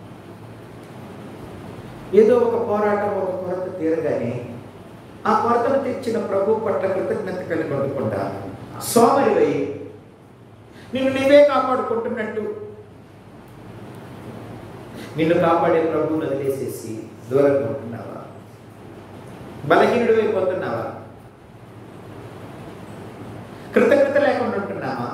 B: ఏదో ఒక పోరాటం ఒక కొరత తీరగానే ఆ కొరతను తెచ్చిన ప్రభు పట్ల కృతజ్ఞత కలిగి ఉండకుండా సోమరివై నిన్ను నీవే కాపాడుకుంటున్నట్టు నిన్ను కాపాడే ప్రభువుని వదిలేసేసి దూరంగా ఉంటున్నావా బలహీనుడు అయిపోతున్నావా కృతజ్ఞత లేకుండా ఉంటున్నావా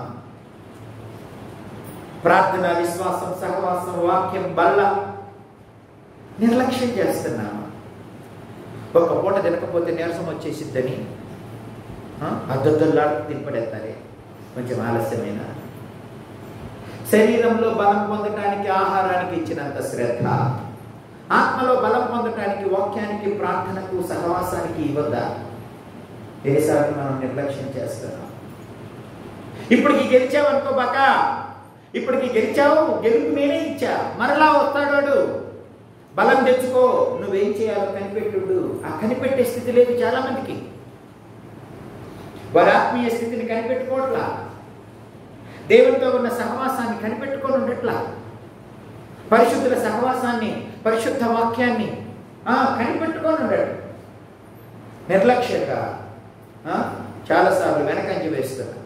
B: ప్రార్థన విశ్వాసం సహవాసం వాక్యం బల్ల నిర్లక్ష్యం చేస్తున్నామా ఒక పూట తినకపోతే నీరసం వచ్చేసిద్దని అద్దొద్దల్లాడు తినపడేస్తారే కొంచెం ఆలస్యమైన శరీరంలో బలం పొందటానికి ఆహారానికి ఇచ్చినంత శ్రద్ధ ఆత్మలో బలం పొందటానికి వాక్యానికి ప్రార్థనకు సహవాసానికి ఇవ్వద్దా ఎన్నిసార్లు మనం నిర్లక్ష్యం చేస్తున్నాం ఇప్పటికి గెలిచావనుకో బాక ఇప్పటికి గెలిచావు గెలుపు నేనే ఇచ్చా మరలా వస్తాడు బలం తెచ్చుకో నువ్వేం చేయాలో కనిపెట్టుడు ఆ కనిపెట్టే స్థితి లేదు చాలా మందికి వారి ఆత్మీయ స్థితిని కనిపెట్టుకోవట్లా దేవునితో ఉన్న సహవాసాన్ని కనిపెట్టుకొని ఉండట్లా పరిశుద్ధుల సహవాసాన్ని పరిశుద్ధ వాక్యాన్ని ఆ, కనిపెట్టుకొని ఉండడు నిర్లక్ష్యంగా ఆ, చాలాసార్లు వెనకంజి వేస్తున్నా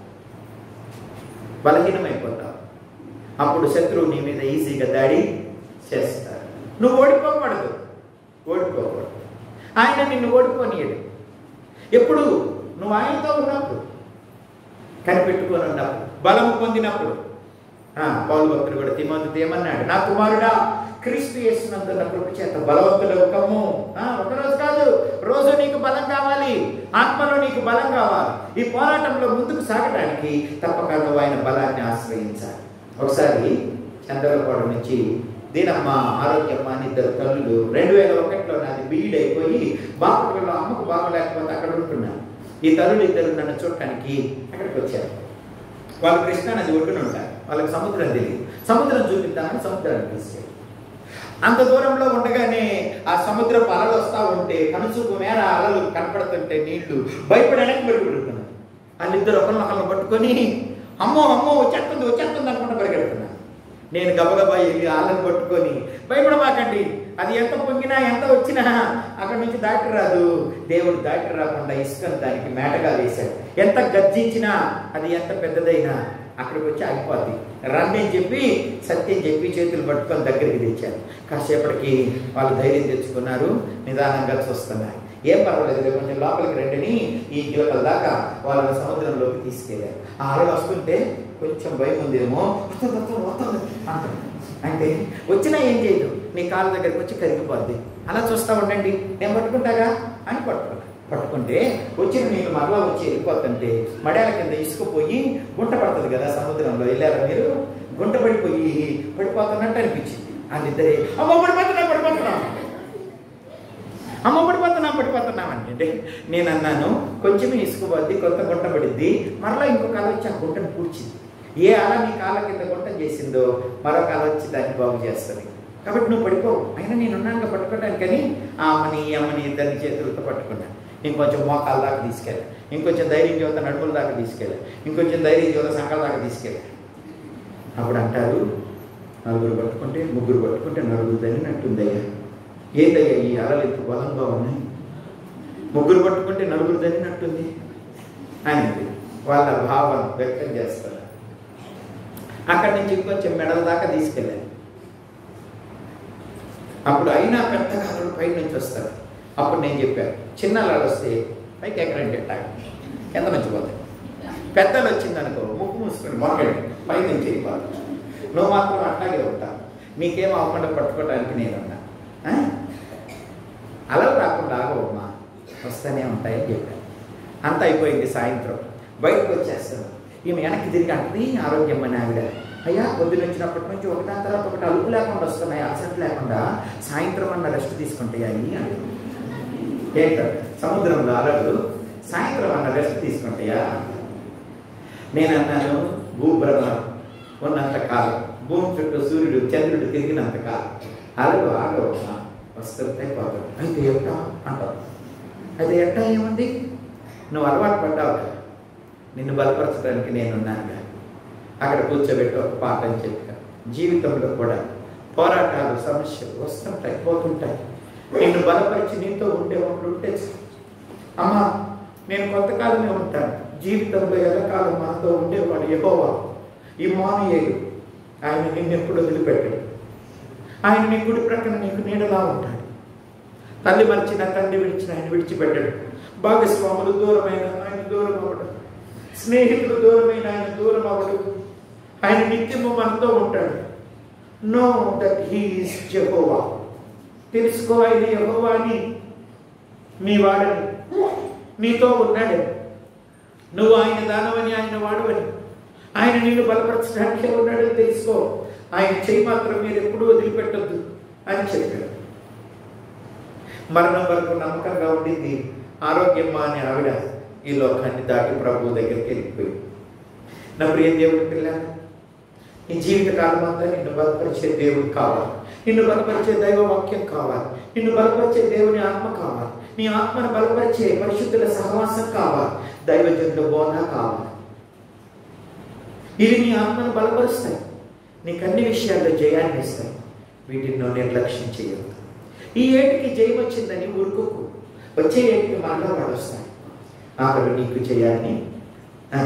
B: బలహీనమైపోతావు అప్పుడు శత్రువు నీ మీద ఈజీగా దాడి చేస్తారు నువ్వు ఓడిపోకూడదు ఓడిపోకూడదు ఆయన నిన్ను ఓడిపోనీయడు ఎప్పుడు నువ్వు ఆయనతో ఉన్నప్పుడు కనిపెట్టుకొని ఉన్నప్పుడు బలము పొందినప్పుడు ఆ, పౌలు భక్తుడు కూడా తిమోతితో ఏమన్నాడు నా కుమారుడా క్రీస్తు చేసినందున్న కృప చేత బలవంతుడు కమ్ము ఆ, ఒకరోజు కాదు రోజు నీకు బలం కావాలి ఆత్మలో నీకు బలం కావాలి ఈ పోరాటంలో ముందుకు సాగడానికి తప్పక నువ్వు ఆయన బలాన్ని ఆశ్రయించాలి ఒకసారి చంద్రలపాడు నుంచి దీనమ్మ ఆరోగ్యమ్మ అని ఇద్దరు తల్లులు రెండు వేల ఒకటిలో నాది బీఈడ్ అయిపోయి బాపట్లలో అమ్మకు బాగలేకపోతే అక్కడ ఉంటున్నాను ఈ తల్లులు ఇద్దరు నన్ను చూడటానికి అక్కడికి వచ్చారు వాళ్ళు కృష్ణా నది ఒడ్డున ఉంటారు వాళ్ళకి సముద్రం తెలియదు సముద్రం చూపిద్దామని సముద్రాన్ని తీసుకెళ్ళి అంత దూరంలో ఉండగానే ఆ సముద్రపు అలలు వస్తూ ఉంటే కనుచూపు మేర అలలు కనపడుతుంటే నీళ్లు భయపడి వెనక్కి పరిగెడుతున్నారు వాళ్ళిద్దరు ఒకరినొకరిని పట్టుకొని అమ్మో అమ్మో వచ్చేస్తుంది వచ్చేస్తుంది అనుకుంటూ పరిగెడుతున్నారు నేను గబగబా వెళ్ళి వాళ్ళని పట్టుకొని భయపడమాకండి అది ఎంత పొంగినా ఎంత వచ్చినా అక్కడ నుంచి దాటి రాదు దేవుడు దాటి రాకుండా ఇసుకను దానికి మేటగా వేశాడు ఎంత గర్జించినా అది ఎంత పెద్దదైనా అక్కడికి వచ్చి ఆగిపోద్ది రన్ అని చెప్పి సత్యం చెప్పి చేతులు పట్టుకొని దగ్గరికి తెచ్చారు కాసేపటికి వాళ్ళు ధైర్యం తెచ్చుకున్నారు నిదానంగా చూస్తున్నారు ఏం పర్వాలేదు రేపు కొంచెం లోపలికి రండిని ఈ జ్యోతల దాకా వాళ్ళని సముద్రంలోకి తీసుకెళ్ళారు ఆ అలలు వస్తుంటే కొంచెం భయం ఉందేమో వస్తుంది వస్తుంది వస్తుంది అంటారు అంటే వచ్చినా ఏం చేయదు నీ కాళ్ళ దగ్గరికి వచ్చి కరిగిపోద్ది అలా చూస్తూ ఉండండి నేను పట్టుకుంటాగా అని పట్టుకుంటా పట్టుకుంటే వచ్చిన నీళ్ళు మరలా వచ్చి వెళ్ళిపోతుంటే మడాల కింద ఇసుకుపోయి గుంట పడుతుంది కదా సముద్రంలో వెళ్ళారా మీరు గుంట పడిపోయి పడిపోతున్నట్టు అనిపించింది వాళ్ళిద్దరే అమ్మ పడిపోతున్నా పడిపోతున్నా అమ్మ పడిపోతున్నాం పడిపోతున్నాం అంటే నేను అన్నాను కొంచెం ఇసుకుపోద్ది కొంత గుంట పడిద్ది మరలా ఇంకొక అల వచ్చి ఆ గుంటను పూడ్చింది ఏ అల నీ కాళ్ళ కింద గుంట చేసిందో మరొక అల వచ్చి దాన్ని బాగు చేస్తుంది కాబట్టి నువ్వు పడిపోవు అయినా నేను ఉన్నాను పట్టుకోవడానికని ఆ అమ్మని ఈ అమ్మని ఇద్దరిని చేతులతో పట్టుకున్నాను ఇంకొంచెం మోకాల దాకా తీసుకెళ్ళి ఇంకొంచెం ధైర్యం యువత నడుముల దాకా తీసుకెళ్ళి ఇంకొంచెం ధైర్యం యువత సంకల దాకా తీసుకెళ్ళి అప్పుడు అంటారు నలుగురు పట్టుకుంటే ముగ్గురు పట్టుకుంటే నలుగురు దనినట్టుందయ్యా ఏందయ్యా ఈ అలలు ఇంత బలంగా ఉన్నాయి ముగ్గురు పట్టుకుంటే నలుగురు దనినట్టుంది అని వాళ్ళ భావం వ్యక్తం చేస్తారు అక్కడి నుంచి ఇంకొంచెం మెడల దాకా తీసుకెళ్ళాను అప్పుడు అయినా పెద్ద కారులు పై నుంచి వస్తారు అప్పుడు నేను చెప్పాను చిన్న అలలు వస్తే పైకి ఎక్కడంటే ఎట్టాగ కింద నుంచి పోతాయి పెద్దలు వచ్చిందనుకో ముక్కు మూసుకొని మొరగండి పై నుంచి వెళ్ళిపోతాం నువ్వు మాత్రం అట్లాగే ఉంటా మీకేం అవ్వకుండా పట్టుకోవడానికి నేనున్నా ఆ? అలలు రాకుండా ఆగవమ్మా వస్తూనే ఉంటాయని చెప్పాను అంత అయిపోయింది సాయంత్రం బయటకు వచ్చేస్తాను ఈమె వెనక్కి తిరిగి అంటుంది ఆరోగ్యం అని ఆవిడ అయ్యా పొద్దున వచ్చినప్పటి నుంచి ఒకదాని తర్వాత ఒకటి అలుపు లేకుండా వస్తున్నాయి అలసట లేకుండా సాయంత్రం అన్న రెస్ట్ తీసుకుంటాయి అని అంటుంది ఏంటో సముద్రంలో అలలు సాయంత్రం అన్న రెస్ట్ తీసుకుంటాయా నేను అన్నాను భూభ్రమణం ఉన్నంత కాలం భూమి చుట్టూ సూర్యుడు చంద్రుడు తిరిగినంత కాలం అలలు ఆగవమ్మా వస్తుంటాయి పోతాయి అయితే ఎట్టా అంటావు అయితే ఎట్టా ఏముంది నువ్వు అలవాటు పడ్డావు కదా నిన్ను బలపరచడానికి నేనున్నాను కదా అక్కడ కూర్చోబెట్టి ఒక పాఠం చెప్పా జీవితంలో కూడా పోరాటాలు సమస్యలు వస్తుంటాయి పోతుంటాయి నిన్ను బలపరిచి నీతో ఉండే ఒకడు ఉంటే చాలు. అమ్మా నేను కొంతకాలమే ఉంటాను జీవితంలో ఎల్లకాలం మనతో ఉండేవాడు యెహోవా ఈ మానయ్యుడు ఆయన నిన్నెప్పుడు వదిలిపెట్టడు ఆయన నీ గుడి ప్రక్కన నీకు నీడలా ఉంటాడు తల్లి మరిచిన తండ్రి విడిచిన ఆయన విడిచిపెట్టడు భాగస్వాములు దూరమైన ఆయన దూరం అవ్వడు స్నేహితులు దూరమైన ఆయన దూరం అవ్వడు ఆయన నిత్యము మనతో ఉంటాడు నో దట్ హీఈస్ జెహోవా తెలుసుకో ఆయన యెహోవా అని నీ వాడని నీతో ఉన్నాడు నువ్వు ఆయన దానవని ఆయన వాడవని ఆయన నిన్ను బలపరచడానికే ఉన్నాడని తెలుసుకో ఆయన చెయ్యి మాత్రం మీరు ఎప్పుడూ వదిలిపెట్టద్దు అని చెప్పాడు మరణం వరకు నమ్మకంగా ఉండింది ఆరోగ్యమ్మా అని ఆవిడ ఈ లోకాన్ని దాటి ప్రభు దగ్గరికి వెళ్ళిపోయింది నా ప్రియ దేవుడి పిల్ల నీ జీవిత కాలం అంతా నిన్ను బలపరిచే దేవుడు కావాలి నిన్ను బలపరిచే దైవ వాక్యం కావాలి నిన్ను బలపరిచే దేవుని ఆత్మ కావాలి నీ ఆత్మను బలపరిచే పరిశుద్ధుల సహవాసం కావాలి దైవజనుల బోధ కావాలి ఇవి నీ ఆత్మను బలపరుస్తాయి నీకు అన్ని విషయాల్లో జయాన్ని ఇస్తాయి వీటిని నువ్వు నిర్లక్ష్యం చేయవద్దు ఈ ఏటికి జయం వచ్చిందని ఊరుకోకు వచ్చే ఏటికి మళ్ళా వాడు వస్తాయి ఆఖరు నీకు జయాన్ని ఆ,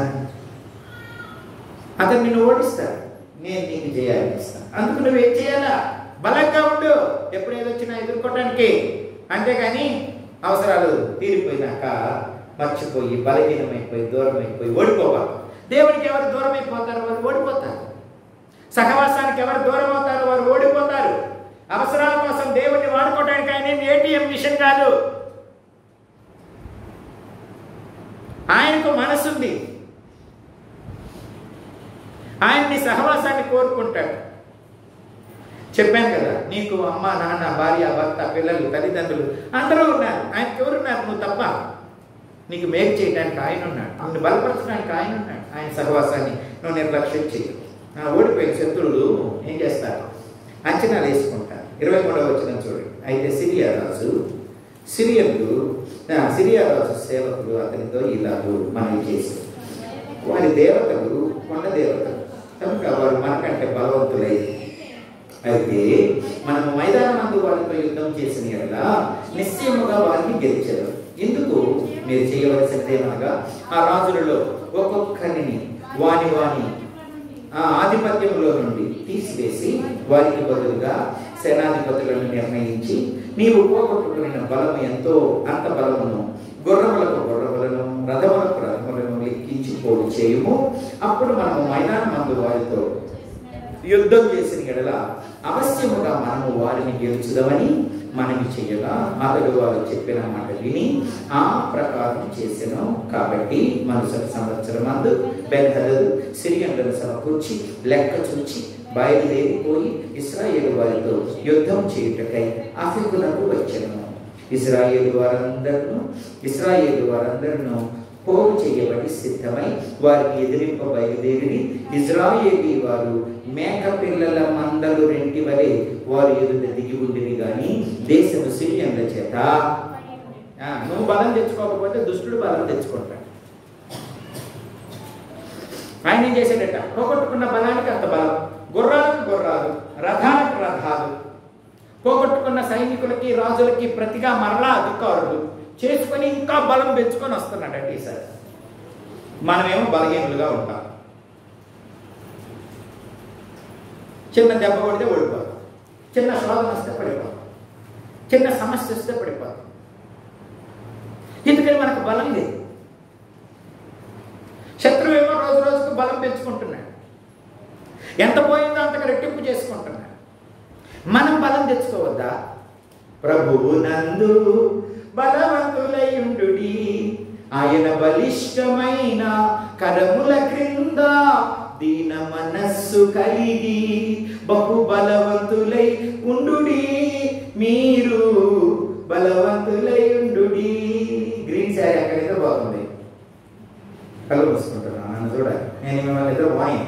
B: అతను నిన్ను ఓడిస్తాడు నేను నీకు జయాన్ని ఇస్తాను అందుకు నువ్వేం చేయాలా బలంగా ఉండు ఎప్పుడు ఏదొచ్చినా ఎదుర్కోవడానికి అంతేగాని అవసరాలు తీరిపోయినాక మర్చిపోయి బలహీనమైపోయి దూరం అయిపోయి ఓడిపోవాలి దేవుడికి ఎవరు దూరం అయిపోతారో వారు ఓడిపోతారు సహవాసానికి ఎవరు దూరం అవుతారో వారు ఓడిపోతారు అవసరాల కోసం దేవుడిని వాడుకోవడానికి ఆయన ఏం ఏటీఎం మిషన్ కాదు ఆయనకు మనసుంది ఆయన నీ సహవాసాన్ని కోరుకుంటాడు చెప్పాను కదా నీకు అమ్మ నాన్న భార్య భర్త పిల్లలు తల్లిదండ్రులు అందరూ ఉన్నారు ఆయనకి ఎవరున్నారు నువ్వు తప్ప నీకు మేలు చేయడానికి ఆయన ఉన్నాడు నిన్ను బలపరచడానికి ఆయన ఉన్నాడు ఆయన సహవాసాన్ని నువ్వు నిర్లక్ష్యం చేయు ఆ, ఓడిపోయిన శత్రువులు ఏం చేస్తారు అంచనాలు వేసుకుంటారు ఇరవై మూడవ వచ్చిన చూడండి అయితే సిరియా రాజు సిరియన్లు ఆ, సిరియా రాజు సేవకులు అతనితో ఇలాగూ మనవి చేశారు వారి దేవతలు కొండ దేవతలు కనుక వారు మనకంటే బలవంతులై అయితే మనము మైదానమందు వారితో యుద్ధం చేసిన ఎడల నిశ్చయముగా వారిని గెలిచారు ఎందుకు మీరు చేయవలసినదేమనగా ఆ రాజులలో ఒక్కొక్కరిని వాని వాని ఆ ఆధిపత్యంలో నుండి తీసివేసి వారికి బదులుగా సేనాధిపతులను నిర్ణయించి నీవు పోగొట్టుకున్న బలము ఎంతో అంత బలమును గుర్రములకు గుర్రములను రథములకు రథములను లెక్కించిపోడు చేయము అప్పుడు మనము మైదానమందు వారితో యుద్ధం చేసిన ఎడల అవశ్యముగా మనము వారిని గెలుచుదామని మనవి చేయగా అతడు వారు చెప్పిన మాట విని ఆ ప్రకారం చేసెను కాబట్టి మరుసటి సంవత్సరం అందు బెంహదదు సిరియన్లను సమకూర్చి లెక్క చూచి బయలుదేరిపోయి ఇస్రాయేల్ వారితో యుద్ధం చేయుటకై అఫికులకు వచ్చెను ఇస్రాయేల్ వారందరూ ఇస్రాయేల్ వారందరూ పోగు చేయబడి సిద్ధమై వారికి ఎదిరింప బయలుదేరి ఇజ్రాయేలీ వారు మేక పిల్లల మందలు రెంటి వలె వారు ఎదుట దిగి ఉండివి గాని దేశము సిరియన్ల చేత ఆ, నువ్వు బలం తెచ్చుకోకపోతే దుష్టుడు బలం తెచ్చుకుంటాడు ఆయన ఏం చేశాడట పోగొట్టుకున్న బలానికి అంత బలం గుర్రాలకు గుర్రాలు రథాలకు రథాలు పోగొట్టుకున్న సైనికులకి రాజులకి ప్రతిగా మరలా అధికారులు చేసుకొని ఇంకా బలం పెంచుకొని వస్తున్నాడట ఈసారి మనమేమో బలహీనులుగా ఉంటాం చిన్న దెబ్బ కొడితే ఓడిపోతాం చిన్న శోధన వస్తే పడిపోతాం చిన్న సమస్య వస్తే పడిపోతాం ఎందుకని మనకు బలం లేదు శత్రువు ఏమో రోజు రోజుకు బలం పెంచుకుంటున్నాడు ఎంత పోయిందో అంతగా రెట్టింపు చేసుకుంటున్నాడు మనం బలం తెచ్చుకోవద్దా ప్రభువు నందు బలవంతులయుండు ఆయన బలిష్టమైన కరముల క్రింద దీన మనస్సు కలిగి బహు బలవంతులై ఉండు మీరు బలవంతులై ఉండు గ్రీన్ శారీ అక్కడైతే బాగుంది కళ్ళు మూసుకుంటున్నాను నన్ను చూడాలి నేను మిమ్మల్ని ఇద్దరు వాయిన్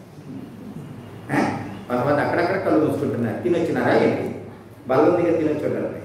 B: కొంతమంది అక్కడక్కడ కళ్ళు మూసుకుంటున్నారు తినొచ్చినారా ఏంటి బలం దగ్గర తినొచ్చుంటారు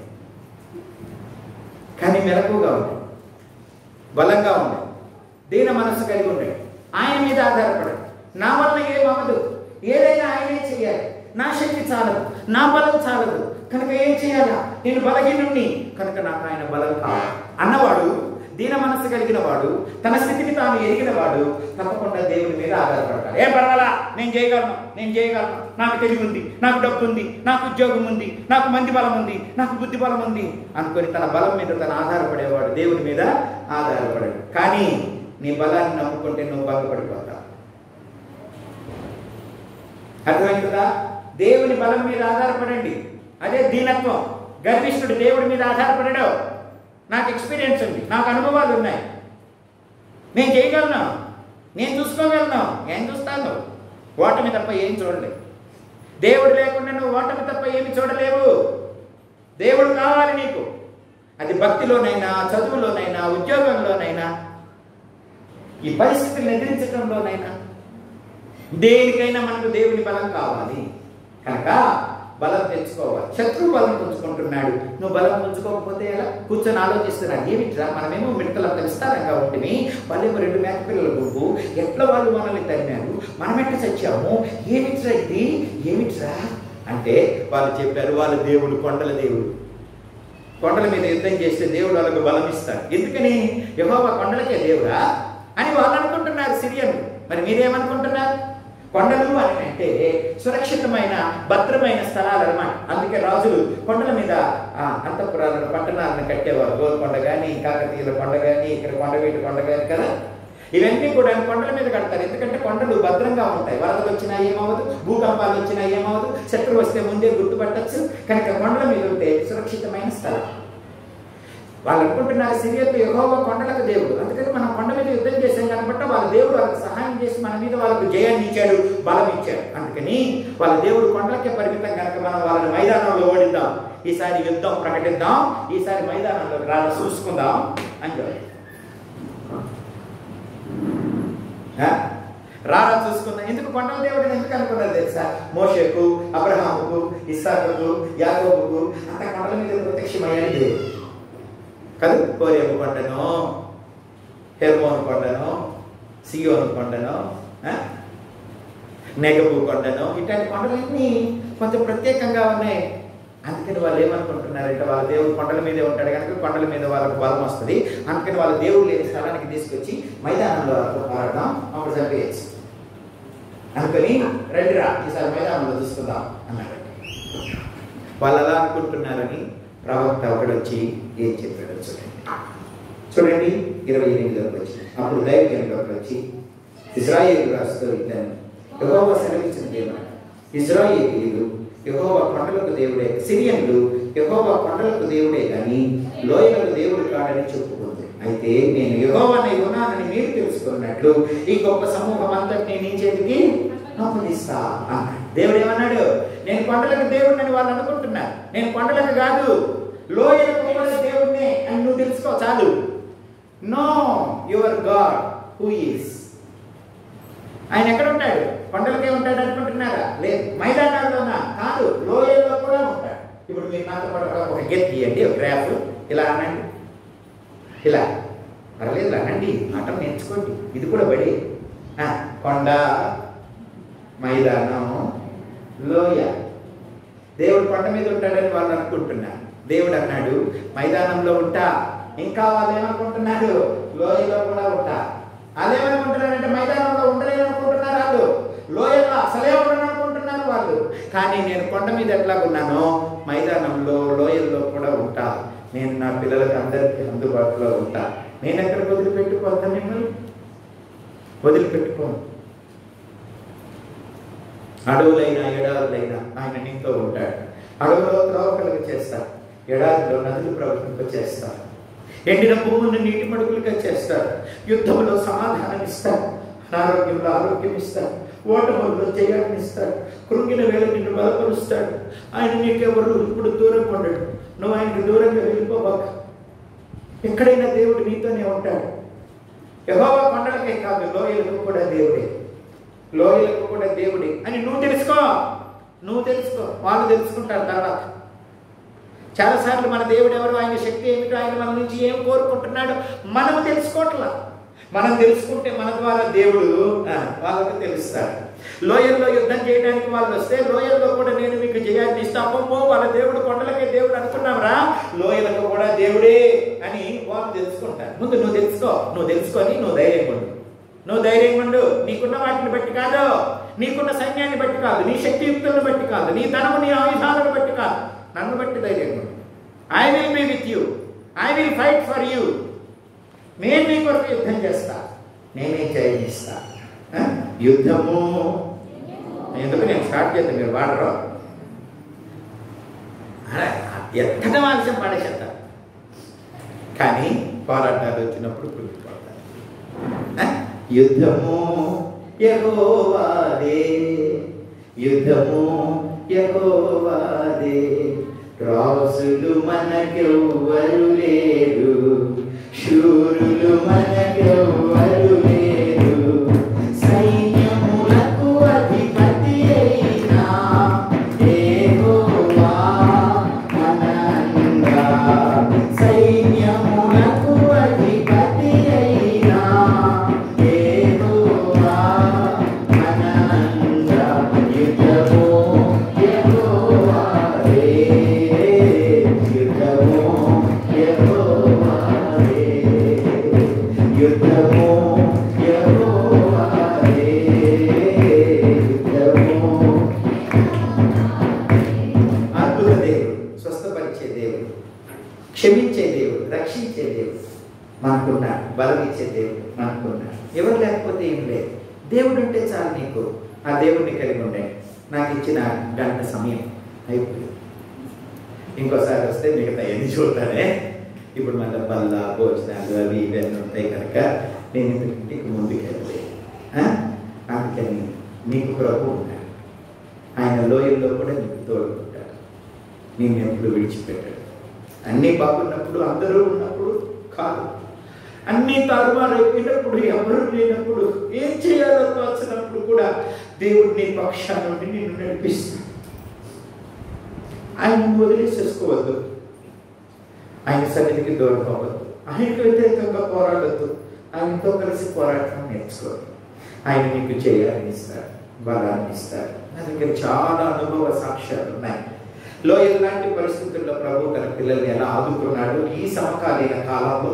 B: కానీ మెలకుగా ఉంది బలంగా ఉంది దీన మనస్సు కలిగి ఉండండి ఆయన మీద ఆధారపడండి నా వల్ల ఏమవదు ఏదైనా ఆయనే చేయాలి నా శక్తి చాలదు నా బలం చాలదు కనుక ఏం చేయాలా నేను బలహీనుణ్ణి కనుక నాకు ఆయన బలం కావాలి అన్నవాడు దీన మనస్సు కలిగిన వాడు తన స్థితిని తాను ఎరిగిన వాడు తప్పకుండా దేవుని మీద ఆధారపడతాడు ఏం పర్వాలా నేను చేయగలను నేను చేయగలను నాకు తెలివి ఉంది నాకు డబ్బు ఉంది నాకు ఉద్యోగం ఉంది నాకు మంది బలం ఉంది నాకు బుద్ధి బలం ఉంది అనుకొని తన బలం మీద తను ఆధారపడేవాడు దేవుని మీద ఆధారపడాడు కానీ నీ బలాన్ని నమ్ముకుంటే నువ్వు బాగుపడిపోతావు అర్థమైంది కదా దేవుని బలం మీద ఆధారపడండి అదే దీనత్వం గర్విష్ఠుడు దేవుడి మీద ఆధారపడడు నాకు ఎక్స్పీరియన్స్ ఉంది నాకు అనుభవాలు ఉన్నాయి నేను చేయగలను నేను చూసుకోగలను ఏం చూస్తాను ఓటమి తప్ప ఏం చూడలేవు దేవుడు లేకుండా నువ్వు ఓటమి తప్ప ఏమి చూడలేవు దేవుడు కావాలి నీకు అది భక్తిలోనైనా చదువులోనైనా ఉద్యోగంలోనైనా ఈ పరిస్థితులను ఎదిరించడంలోనైనా దేనికైనా మనకు దేవుని బలం కావాలి కనుక బలం తెచ్చుకోవాలి శత్రువు బలం పుంజుకుంటున్నాడు నువ్వు బలం పుంజుకోకపోతే ఎలా కూర్చొని ఆలోచిస్తున్నాడు ఏమిట్రా మనమేమో మిడతలంత విస్తారంగా ఉంటుంది వాళ్ళేమో రెండు మేక పిల్లల గుంపు ఎట్లా వాళ్ళు మనల్ని తరిమారు మనం ఎట్లా చచ్చాము ఏమిట్రా ఇది ఏమిట్రా అంటే వాళ్ళు చెప్పారు వాళ్ళ దేవుడు కొండల దేవుడు కొండల మీద యుద్ధం చేస్తే దేవుడు వాళ్ళకు బలం ఇస్తాడు ఎందుకని యహోవా కొండలకే దేవుడా అని వాళ్ళు అనుకుంటున్నారు సిరియన్ మరి మీరేమనుకుంటున్నారు కొండలు అని అంటే సురక్షితమైన భద్రమైన స్థలాలు అన్నమాట అందుకే రాజులు కొండల మీద ఆ, అంతఃపురాలను పట్టణాలను కట్టేవారు గోల్కొండ కానీ కాకతీయుల కొండ కానీ ఇక్కడ కొండవీటి కొండ కానీ కదా ఇవన్నీ కూడా కొండల మీద కడతారు ఎందుకంటే కొండలు భద్రంగా ఉంటాయి వరదలు వచ్చినా ఏమవదు భూకంపాలు వచ్చినా ఏమవదు శత్రువు వస్తే ముందే గుర్తుపట్టచ్చు కనుక కొండల మీద ఉంటే సురక్షితమైన స్థలం వాళ్ళు అనుకుంటున్నారు సిరియర్లు యెహోవా కొండలకు దేవుడు అందుకని మనం కొండ మీద యుద్ధం చేసాం కనుక వాళ్ళ దేవుడు వాళ్ళకి సహాయం చేసి మన మీద వాళ్ళకు జయాన్ని ఇచ్చాడు బలం ఇచ్చాడు అందుకని వాళ్ళ దేవుడు కొండలకే పరిమితం కనుక మనం వాళ్ళని మైదానంలో ఓడిద్దాం ఈసారి యుద్ధం ప్రకటిద్దాం ఈసారి మైదానంలో రాళ్ళ చూసుకుందాం అని చెప్పారు ఆ? రారా చూసుకుందాం ఎందుకు కొండల దేవుడిని ఎందుకు అనుకున్నారు తెలుసా మోషకు అబ్రహాముకు ఇస్సాకుకు యాకోబుకు అంత కొండల మీద ప్రత్యక్షమయ్యాడు దేవుడు కదా కోరేపు కొండను హెర్మోన్ కొండను సియోను కొండను ఆ? నెగబు కొండను ఇట్లాంటి కొండలన్నీ కొంచెం ప్రత్యేకంగా ఉన్నాయి అందుకని వాళ్ళు ఏమనుకుంటున్నారంటే వాళ్ళ దేవుడు కొండల మీదే ఉంటాడు కనుక కొండల మీద వాళ్ళకు బలం వస్తుంది అందుకని వాళ్ళ దేవుడు లేని స్థలానికి తీసుకొచ్చి మైదానంలో వాళ్ళతో పోరాడదాం అప్పుడు చంపేయచ్చు అనుకొని రండిరా ఈసారి మైదానంలో చూసుకుందాం అన్నాడు వాళ్ళు అలా అనుకుంటున్నారని ప్రవక్త ఒకడు వచ్చి ఏం చెప్పాడో చూడండి చూడండి ఇరవై ఎనిమిదిలోకి వచ్చి అప్పుడు దైవజనుడు వచ్చి ఇజ్రాయేల్ రాజుతో ఇద్దాను యహోవా సెలవించిన దేవుడు ఇజ్రాయేలీలు యహోవా కొండలకు దేవుడే సిరియన్లు యహోవా కొండలకు దేవుడే కానీ లోయలకు దేవుడు కాడని చెప్పుకుంది అయితే నేను యహోవాని ఉన్నానని మీరు తెలుసుకున్నట్లు ఈ గొప్ప సమూహం అంతటిని నీ చేతికి అప్పగిస్తా అన్నాడు దేవుడు ఏమన్నాడు నేను కొండలకు దేవుడిని వాళ్ళు అనుకుంటున్నారు నేను కొండలకు కాదు లోయలకు కూడా దేవుడినే అని నువ్వు తెలుసుకో చాలు know your God who is ఆయన ఎక్కడ ఉంటాడు కొండలకే ఉంటాడు అనుకుంటున్నారా లేదు మైదానాల్లోనా కాదు లోయల్లో కూడా ఉంటాడు ఇప్పుడు మీరు నాతో పాటు ఒక గెట్ తీయండి ఒక గ్రాఫ్ ఇలా అనండి ఇలా పర్లేదు ఇలా అనండి ఆటం నేర్చుకోండి ఇది కూడా బడి ఆ, కొండ మైదానం లోయ దేవుడు కొండ మీద ఉంటాడని వాళ్ళు అనుకుంటున్నారు దేవుడు అన్నాడు మైదానంలో ఉంటా ఇంకా వాళ్ళు ఏమనుకుంటున్నారు లోయలో కూడా ఉంటా వాళ్ళు ఏమనుకుంటున్నారంటే మైదానంలో ఉండలేదనుకుంటున్నారు వాళ్ళు లోయల్లో అసలే ఉండననుకుంటున్నారు వాళ్ళు కానీ నేను కొండ మీద ఎట్లా ఉన్నానో మైదానంలో లోయల్లో కూడా ఉంటా నేను నా పిల్లలకి అందరికీ అందుబాటులో ఉంటా నేను ఎక్కడికి వదిలిపెట్టుకోవద్దా మిమ్మల్ని వదిలిపెట్టుకోను అడవులైనా ఎడారులైనా ఆయన నీతో ఉంటాడు అడవులో త్రోవకలుగా చేస్తారు ఎడారిలో నదులు ప్రవహింప చేస్తారు ఎండిన భూములను నీటి మడుగులుగా చేస్తారు యుద్ధంలో సమాధానం ఇస్తారు అనారోగ్యంలో ఆరోగ్యం ఇస్తారు ఓటముల్లో జయాన్ని ఇస్తాడు కృంగిన వేళ నిన్ను బలపరుస్తాడు ఆయన నీకెవరు ఇప్పుడు దూరం ఉండడు నువ్వు ఆయనకు దూరంగా వెళ్ళిపోబాక ఎక్కడైనా దేవుడు నీతోనే ఉంటాడు యెహోవా కొండలకే కాదు లోయలకు కూడా దేవుడే లోయలకు కూడా దేవుడే అని నువ్వు తెలుసుకో నువ్వు తెలుసుకో వాళ్ళు తెలుసుకుంటారు తర్వాత చాలాసార్లు మన దేవుడు ఎవరు ఆయన శక్తి ఏమిటో ఆయన మన నుంచి ఏం కోరుకుంటున్నాడు మనం తెలుసుకోవట్లా మనం తెలుసుకుంటే మన ద్వారా దేవుడు ఆ, వాళ్ళకు తెలుస్తాడు లోయల్లో యుద్ధం చేయడానికి వాళ్ళు వస్తే లోయల్లో కూడా నేను మీకు జయాన్ని ఇస్తామో వాళ్ళ దేవుడు కొండలకే దేవుడు అనుకున్నాంరా లోయలకు కూడా దేవుడే అని వాళ్ళు తెలుసుకుంటారు ముందు నువ్వు తెలుసుకో నువ్వు తెలుసుకొని నువ్వు ధైర్యం ఉండు నువ్వు ధైర్యం ఉండు నీకున్న వాటిని బట్టి కాదు నీకున్న సైన్యాన్ని బట్టి కాదు నీ శక్తియుక్తులను బట్టి కాదు నీ ధనము నీ ఆయుధాలను బట్టి కాదు నన్ను బట్టి ధైర్యం ఉండు I will be with you I will fight for you నేను నీ కొరకు యుద్ధం చేస్తా నేనే జయిస్తా ఆ? యుద్ధము ఎందుకు నేను స్టార్ట్ చేద్దాం మీరు వాడరు ఎత్తట ఆలస్యం పాడేసేస్తారు కానీ పోరాటాలు వచ్చినప్పుడు కృంగిపోతారు ఆ? యుద్ధము యెహోవాదే యుద్ధము యెహోవాదే రాసులు మనకెవ్వరు లేరు శూరులు మనకెవ్వరు లేరు సైన్యములకు అధిపతి అయినా యెహోవా మనంగా సైన్యములకు అధిపతి అయినా యెహోవా మనంగా యుద్ధము యెహోవాదే యుద్ధము యెహోవాదే యుద్ధము యెహోవాదే యుద్ధము అద్భుత దేవుడు స్వస్థపరిచే దేవుడు క్షమించే దేవుడు రక్షించే దేవుడు మనకున్నాడు బలం ఇచ్చే దేవుడు మనకున్నాడు ఎవరు లేకపోతే ఏం లేదు దేవుడు అంటే చాలు నీకు ఆ దేవుడిని కలిగి ఉండే నాకు ఇచ్చిన గంట సమయం అయిపోయింది ఇంకోసారి వస్తే మిగతా ఎన్ని చూడతానే ఇప్పుడు మళ్ళీ బల్ల భోజనాలు అవి ఇవన్నీ ఉంటాయి కనుక నేను ఇంటికి ముందుకు వెళ్ళలేదు ఆ? అందుకని నీకు ప్రభు ఉన్నాడు ఆయన లోయల్లో కూడా నీకు తోడుకుంటాడు నేను ఎప్పుడు విడిచిపెట్టాడు అన్నీ బాగున్నప్పుడు అందరూ ఉన్నప్పుడు కాదు అన్నీ తారుమారైపోయినప్పుడు ఎవరు లేనప్పుడు ఏం చేయాలో తోచినప్పుడు కూడా దేవుడు నీ పక్షాన నుండి నిన్ను నడిపిస్తాడు ఆయన వదిలేసేసుకోవద్దు ఆయన సన్నిధికి దూరం అవ్వద్దు ఆయనకు వ్యతిరేకంగా పోరాడద్దు ఆయనతో కలిసి పోరాటం నేర్చుకోవాలి ఆయన నీకు చేయాలని ఇస్తాడు బలాన్ని ఇస్తాడు నా దగ్గర చాలా అనుభవ సాక్ష్యాలు ఉన్నాయి లోయల్ లాంటి పరిస్థితుల్లో ప్రభు తన పిల్లల్ని ఎలా ఆదుకున్నాడు ఈ సమకాలీన కాలంలో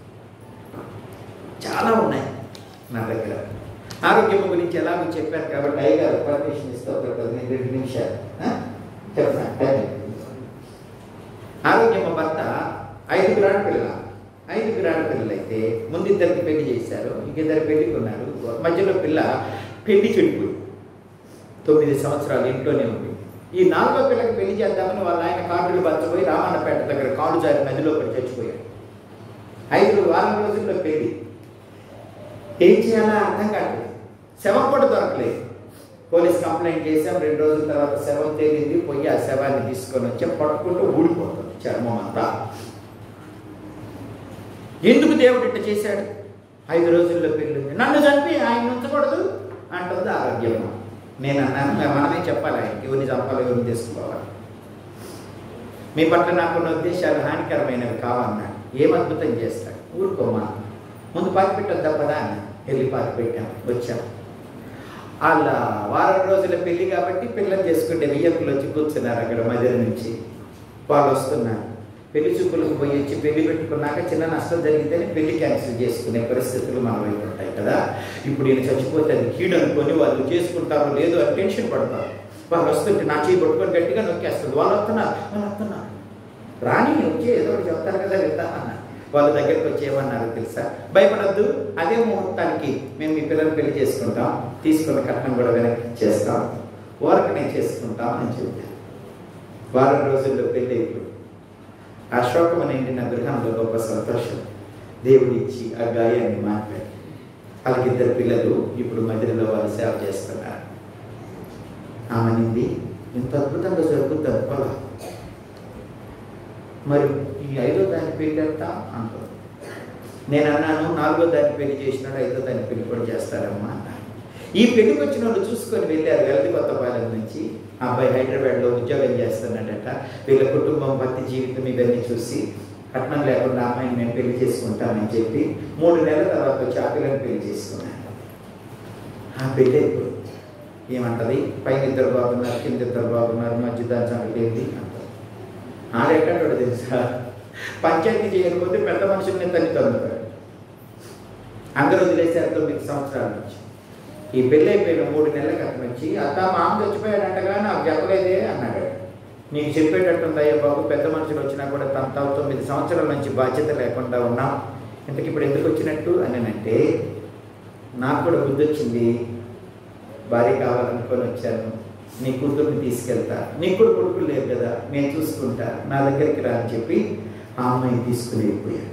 B: చాలా ఉన్నాయి నా దగ్గర ఆరోగ్యం గురించి ఎలాగో చెప్పాను కాబట్టి అయ్యగారు పర్మిషన్ ఇస్తే ఒక పదిహేను రెండు నిమిషాలు ఆ? చెప్పనా టైం అయిపోయింది. ఆరోగ్యం భర్త ఐదుగురు ఆడపిల్ల ఐదుగురు ఆడపిల్లలు అయితే ముందు ఇద్దరికి పెళ్లి చేశారు ఇంకిద్దరు పెళ్లికి ఉన్నారు మధ్యలో పిల్ల పెళ్లి చెడిపోయి తొమ్మిది సంవత్సరాలు ఇంట్లోనే ఉంది ఈ నాలుగో పిల్లకి పెళ్లి చేద్దామని వాళ్ళ ఆయన కార్డులు బచ్చపోయి రామన్నపేట దగ్గర కాడు జారి నదిలో పడి చచ్చిపోయాడు ఐదు వారం రోజుల్లో పెళ్లి ఏం చేయాలా అర్థం కావట్లేదు శవం కూడా దొరకలేదు పోలీస్ కంప్లైంట్ చేసాం రెండు రోజుల తర్వాత శవం తేలింది పోయి ఆ శవాన్ని తీసుకొని వచ్చి పట్టుకుంటూ ఊడిపోతుంది చర్మం అంతా ఎందుకు దేవుడు ఇట్ట చేశాడు ఐదు రోజుల్లో పెళ్ళింది నన్ను చంపి ఆయన ఉంచకూడదు అంటుంది ఆరోగ్యం నేను అన్నాను "మే- మనమే చెప్పాలి ఆయనకి ఎవరిని చంపాలి ఎవరిని తీసుకోవాలి మీ పట్ల నాకున్న ఉద్దేశాలు హానికరమైనవి కావన్నా ఏం అద్భుతం చేస్తాడు ఊరుకోమా ముందు పాతి పెట్టొద్దా పదా అన్న వెళ్ళి పాతి పెట్టాం వచ్చాం వాళ్ళ వారం రోజుల పెళ్లి కాబట్టి పిల్లలు చేసుకుంటే వియ్యకులు వచ్చి కూర్చున్నారు అక్కడ మధ్య నుంచి వాళ్ళు వస్తున్నారు పెళ్లి చూపులకు పోయి వచ్చి పెళ్లి పెట్టుకున్నాక చిన్న నష్టం జరిగితేనే పెళ్లి క్యాన్సిల్ చేసుకునే పరిస్థితులు మన వైపు ఉంటాయి కదా ఇప్పుడు ఈయన చచ్చిపోతే అది కీడు అనుకొని వాళ్ళు చేసుకుంటారో లేదో అని టెన్షన్ పడతారు వాళ్ళు వస్తుంటే నా చేయి పట్టుకొని గట్టిగా నొక్కేస్తుంది వాళ్ళు వస్తున్నారు వాళ్ళు వస్తున్నారు రాని వచ్చి ఏదో ఒకటి చెప్తారు కదా వెళ్తామన్నా వాళ్ళ దగ్గరికి వచ్చి ఏమన్నారు తెలుసా భయపడద్దు అదే ముహూర్తానికి మేము మీ పిల్లలు పెళ్లి చేసుకుంటాం తీసుకున్న కట్నం కూడా వెనక్కి చేస్తాం ఓరకనే చేసుకుంటాం అని చెప్పారు వారం రోజుల్లో పెళ్ళి అయిపోయి ఆ శోకం నిండిన గృహంలో గొప్ప సంతోషం దేవుడు ఇచ్చి ఆ గాయాన్ని మాట్లాడి వాళ్ళకిద్దరు పిల్లలు ఇప్పుడు మధ్యలో వాళ్ళు సేవ చేస్తున్నారు ఆమె నింది ఇంత అద్భుతంగా జరుగుతుంది అనుకోలే మరి ఈ ఐదో దాని పెళ్లి ఎంత అంటారు నేను అన్నాను నాలుగో దాని పెళ్లి చేసినాడు ఐదో దాని పెళ్లి కూడా చేస్తారమ్మా అన్నాను ఈ పెళ్లికి వచ్చిన వాళ్ళు చూసుకొని వెళ్ళారు వెలది కొత్తపాలెం నుంచి ఆ అబ్బాయి హైదరాబాద్లో ఉద్యోగం చేస్తున్నాడట వీళ్ళ కుటుంబం భక్తి జీవితం ఇవన్నీ చూసి కట్నం లేకుండా అమ్మాయిని మేము పెళ్లి చేసుకుంటామని చెప్పి మూడు నెలల తర్వాత వచ్చి ఆ పిల్లని పెళ్లి చేసుకున్నాను ఆ పెళ్ళి అయిపోయింది ఏమంటది పైన ఇద్దరు బాగున్నారు కింద ఇద్దరు బాగున్నారు మధ్య దాని సంగతి ఏంటి అంటారు ఆడెక్కడ తెలుసా పంచాయతీ చేయకపోతే పెద్ద మనుషుల్ని తల్లి తందుతాడు అందరూ వదిలేశారు తొమ్మిది సంవత్సరాల నుంచి ఈ పెళ్ళి అయిపోయిన మూడు నెలల క్రితం వచ్చి అత్త మామ చచ్చిపోయాడంటగా నాకు చెప్పలేదే అన్నాడు నీకు చెప్పేటట్టుంది అయ్యా బాబు పెద్ద మనుషులు వచ్చినా కూడా తన తొమ్మిది సంవత్సరాల నుంచి బాధ్యత లేకుండా ఉన్నాం ఇంతకు ఇప్పుడు ఎందుకు వచ్చినట్టు అని అంటే నాకు కూడా బుద్ధి వచ్చింది భార్య కావాలనుకొని వచ్చాను నీ కూతుర్ని తీసుకెళ్తా నీకు కూడా కొడుకులు లేరు కదా నేను చూసుకుంటా నా దగ్గరికి రా అని చెప్పి ఆ అమ్మాయిని తీసుకుని వెళ్ళిపోయాడు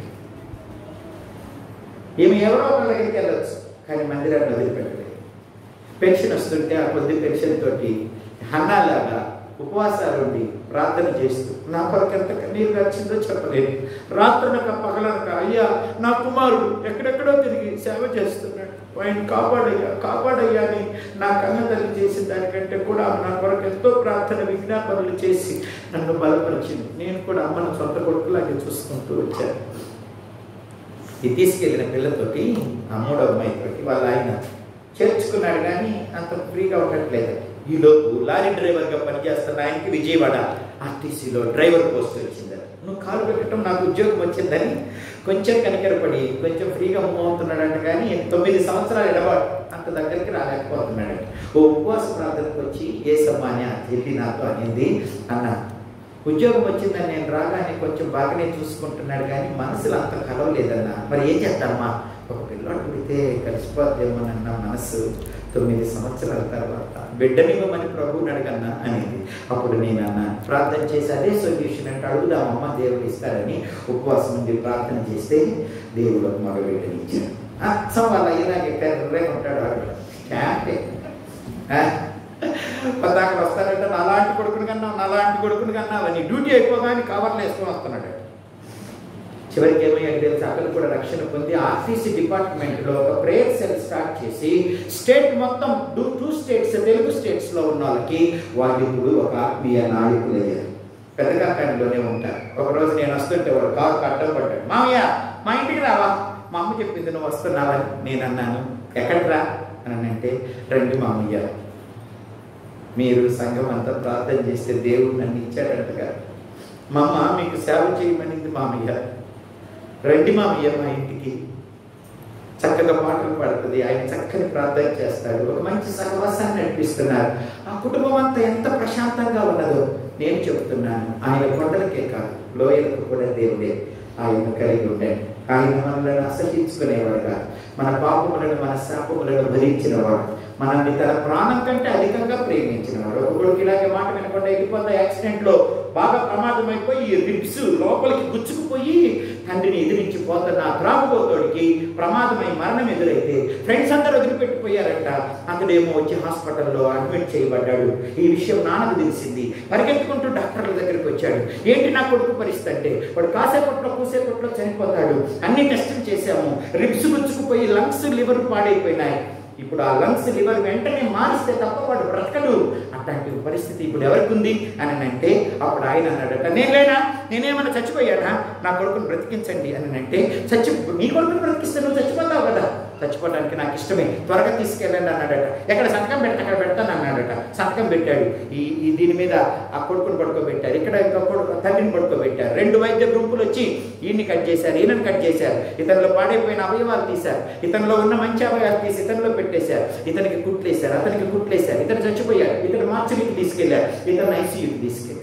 B: ఈమె ఎవరో ఒకళ్ళ దగ్గరికి వెళ్ళొచ్చు కానీ మందిరాన్ని వదిలిపెట్టలేదు పెన్షన్ వస్తుంటే ఆ కొద్ది పెన్షన్ తోటి హన్నాలాగా ఉపవాసాలు ఉండి ప్రార్థన చేస్తూ నా కొరకు ఎంత కన్నీరు వచ్చిందో చెప్పలేదు రాత్రనక పగలనక అయ్యా నా కుమారుడు ఎక్కడెక్కడో తిరిగి సేవ చేస్తున్నాడు ఆయన కాపాడయ్యా కాపాడయ్యా అని నా కన్న తల్లి చేసిన దానికంటే కూడా ఆమె నా కొరకు ఎంతో ప్రార్థన విజ్ఞాపనలు చేసి నన్ను బలపరిచింది నేను కూడా అమ్మను సొంత కొడుకులాగే చూసుకుంటూ వచ్చాను ఈ తీసుకెళ్ళిన పిల్లతోటి ఆ మూడో అమ్మాయితోటి వాళ్ళ ఆయన చేర్చుకున్నాడు కానీ అంత ఫ్రీగా ఉండట్లేదు ఈలోపు లారీ డ్రైవర్గా పనిచేస్తున్న ఆయనకి విజయవాడ ఆర్టీసీలో డ్రైవర్ పోస్ట్ వచ్చింది నువ్వు కాలు పెట్టడం నాకు ఉద్యోగం వచ్చిందని కొంచెం కనికరపడి కొంచెం ఫ్రీగా మూవ్ అవుతున్నాడంట కానీ తొమ్మిది సంవత్సరాలు ఎడబాటు అంత దగ్గరికి రాలేకపోతున్నాడు ఓ ఉపవాస ప్రార్థనకు వచ్చి ఏ సమాన్య చెప్పి నాతో అనింది అన్న ఉద్యోగం వచ్చిందని నేను రాగానే కొంచెం బాగానే చూసుకుంటున్నాడు కానీ మనసులో అంత కలవలేదన్న మరి ఏం చేస్తామ్మా ఒక పిల్లాడు పుడితే కలిసిపోద్దేమోనన్న మనసు తొమ్మిది సంవత్సరాల తర్వాత బిడ్డనివ్వమని ప్రభువుని అడగన్నా అనేది అప్పుడు నేను అన్న ప్రార్థన చేసి అదే సొల్యూషన్ అంటే అడుగుదామమ్మ దేవుడు ఇస్తారని ఉపవాసం నుండి ప్రార్థన చేస్తే దేవుడు ఒక మగ బిడ్డని ఇచ్చాడు అచ్చం వాళ్ళ ఇలాగే కర్రే ఉంటాడు వాడు క్యాంపే పద్దాక వస్తాడంటే నాలాంటి కొడుకుని కన్నా నాలాంటి కొడుకుని కన్నా అవన్నీ డ్యూటీ అయిపోగానే కవర్లు వేసుకొని వస్తున్నాడు చివరికి ఏమయ్యాడు తెలుసు అక్కడ కూడా రక్షణ పొంది ఆర్టీసీ డిపార్ట్మెంట్లో ఒక ప్రేయర్ సెల్ స్టార్ట్ చేసి స్టేట్ మొత్తం టూ టూ స్టేట్స్ తెలుగు స్టేట్స్లో ఉన్న వాళ్ళకి వాళ్ళు ఇప్పుడు ఒక ఆత్మీయ నాయకులు అయ్యారు పెద్దకాకానిలోనే ఉంటారు ఒకరోజు నేను వస్తుంటే వాడు కారు అడ్డం పడ్డాడు మామయ్య మా ఇంటికి రావా మా అమ్మ చెప్పింది నువ్వు వస్తున్నావని నేను అన్నాను ఎక్కడికి రా అని అంటే రండి మామయ్య మీరు సంఘం అంతా ప్రార్థన చేస్తే దేవుడు నన్ను ఇచ్చాడంటగా మా అమ్మ మీకు సేవ చేయమనింది మామయ్య రండి మామయ్య మా ఇంటికి చక్కగా పాటలు పాడుతుంది ఆయన చక్కని ప్రార్థన చేస్తాడు ఒక మంచి సహవాసాన్ని నడిపిస్తున్నారు ఆ కుటుంబం అంతా ఎంత ప్రశాంతంగా ఉన్నదో నేను చెబుతున్నాను ఆయన కొండలకే కాదు లోయలకు కూడా దేవుడే ఆయన కలిగి ఉండండి ఆయన మనల్ని అసహించుకునేవాడు కాదు మన పాపములను మన శాపములను భరించినవాడు మనల్ని తన ప్రాణం కంటే అధికంగా ప్రేమించినవాడు ఒకరికి ఇలాగే మాట వినకుండా వెళ్ళిపోతే యాక్సిడెంట్ లో బాగా ప్రమాదం అయిపోయి రిబ్స్ లోపలికి గుచ్చుకుపోయి తండ్రిని ఎదిరించి పోతున్న ఆ త్రాగుబోతోడికి ప్రమాదమై మరణం ఎదురైతే ఫ్రెండ్స్ అందరూ వదిలిపెట్టిపోయారంట అతడేమో వచ్చి హాస్పిటల్లో అడ్మిట్ చేయబడ్డాడు ఈ విషయం నాన్నకు తెలిసింది పరిగెత్తుకుంటూ డాక్టర్ల దగ్గరికి వచ్చాడు ఏంటి నా కొడుకు పరిస్థితి అంటే వాడు కాసేపట్లో కూసేపట్లో చనిపోతాడు అన్ని టెస్టులు చేశాము రిబ్స్ గుచ్చుకుపోయి లంగ్స్ లివర్ పాడైపోయినాయి ఇప్పుడు ఆ లంగ్స్ లివర్ వెంటనే మారిస్తే తప్ప వాడు బ్రతకడు అట్లాంటి పరిస్థితి ఇప్పుడు ఎవరికి ఉంది అని అంటే అప్పుడు ఆయన అన్నాడట నేను లేనా నేనేమన్నా చచ్చిపోయానా నా కొడుకుని బ్రతికించండి అని అంటే చచ్చి నీ కొడుకుని బ్రతికిస్తే నువ్వు చచ్చిపోతావు కదా చచ్చిపోవడానికి నాకు ఇష్టమే త్వరగా తీసుకెళ్ళండి అన్నాడట ఎక్కడ సంతకం పెడితే అక్కడ పెడతాను అన్నాడట సంతకం పెట్టాడు ఈ ఈ దీని మీద ఆ కొడుకుని పడుకోబెట్టారు ఇక్కడ ఇంకో కొడుకు తల్లిని పడుకోబెట్టారు రెండు వైద్య గ్రూపులు వచ్చి ఈయన్ని కట్ చేశారు ఈయనని కట్ చేశారు ఇతనిలో పాడైపోయిన అవయవాలు తీశారు ఇతనిలో ఉన్న మంచి అవయవాలు తీసి ఇతనిలో పెట్టేశారు ఇతనికి కుట్లేశారు అతనికి కుట్లేశారు ఇతను చచ్చిపోయాడు ఇతను మార్చరికి తీసుకెళ్లారు ఇతను ఐసీయూకి తీసుకెళ్లారు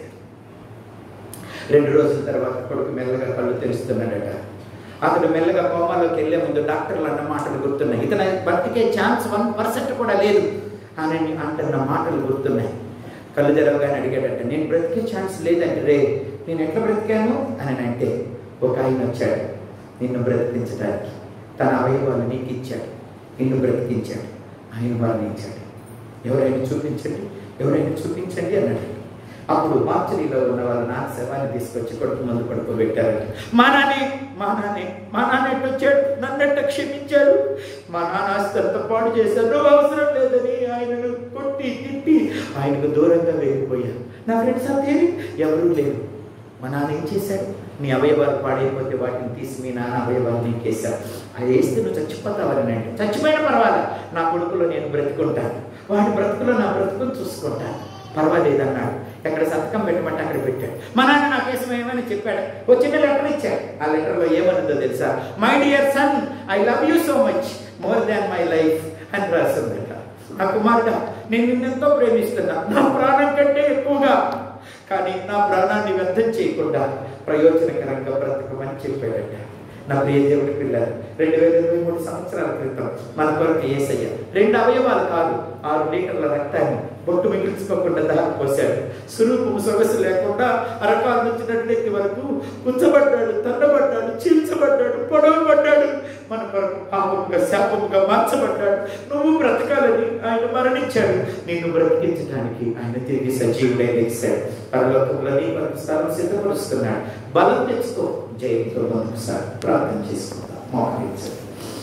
B: రెండు రోజుల తర్వాత కొడుకు మెల్లగా కళ్ళు తెరుస్తున్నాడట అతడు మెల్లగా కోమాలోకి వెళ్లే ముందు డాక్టర్లు అన్న మాటలు గుర్తున్నాయి ఇతను బతికే ఛాన్స్ వన్ పర్సెంట్ కూడా లేదు అని అంటున్న మాటలు గుర్తున్నాయి కళ్ళు తెరవగానే అడిగాడట నేను బ్రతికే ఛాన్స్ లేదంటే రే నేను ఎట్లా బ్రతికాను అని అంటే ఒక ఆయన వచ్చాడు నిన్ను బ్రతికించడానికి తన అవయవాలు నీకు ఇచ్చాడు నిన్ను బ్రతికించాడు ఆయన మరణించాడు ఎవరైనా చూపించండి ఎవరైనా చూపించండి అన్నాడు అప్పుడు మార్చరీలో ఉన్న వాళ్ళు నాన్న శవాన్ని తీసుకొచ్చి కొడుకు ముందు పడుకోబెట్టారంట మా నాన్నే మా నాన్నే మా నాన్న ఎట్టు వచ్చాడు నన్నెట్ట క్షమించాడు మా నాన్న ఆస్తంత పాడు చేశాడు నువ్వు అవసరం లేదని ఆయనను కొట్టి తిట్టి ఆయనకు దూరంగా వెళ్ళిపోయాను నా ఫ్రెండ్స్ అంతేమి ఎవరూ లేరు మా నాన్న ఏం చేశాడు నీ అవయవాలు పాడైపోతే వాటిని తీసి మీ నాన్న అవయవాలు నీకేశాడు అది వేస్తే నువ్వు చచ్చిపోతావని అంటే చచ్చిపోయినా పర్వాలా నా కొడుకులో నేను బ్రతుకుంటాను వాడి బ్రతుకులో నా బ్రతుకుని చూసుకుంటాను పర్వాలేదు అన్నాడు ఎక్కడ సంతకం పెట్టమంటే అక్కడ పెట్టాడు మా నాన్న నా కేసు ఏమని చెప్పాడు ఓ చిన్న లెటర్ ఇచ్చాడు ఆ లెటర్లో ఏమనుందో తెలుసా my dear son I love you so much more than my life అని రాసిందట నా కుమారుడు నేను నిన్నెంతో ప్రేమిస్తున్నా నా ప్రాణం కంటే ఎక్కువగా కానీ నా ప్రాణాన్ని వ్యర్థం చేయకుండా ప్రయోజనకరంగా బ్రతకమని చెప్పాడట నా ప్రియ దేవుడి పిల్లలు రెండు వేల ఇరవై మూడు సంవత్సరాల క్రితం మన కొరకు ఏసయ్య రెండు అవయవాలు కాదు ఆరు లీటర్ల రక్తాన్ని బొట్టు మిగిల్చుకోకుండా దారి పోశాడు సురూపము సొగసు లేకుండా అరకాల నుంచి నడినెత్తి వరకు ఉంచబడ్డాడు తన్నబడ్డాడు చీల్చబడ్డాడు పొడవబడ్డాడు మన కొరకు పాపముగా శాపముగా మార్చబడ్డాడు నువ్వు బ్రతకాలని ఆయన మరణించాడు నిన్ను బ్రతికించడానికి ఆయన తిరిగి సజీవుడై లేచాడు పరలోకంలో నీ వరకు స్థలం సిద్ధపరుస్తున్నాడు బలం తెచ్చుకో జయంతో మరొకసారి ప్రార్థన చేసుకుందాం మోకరించండి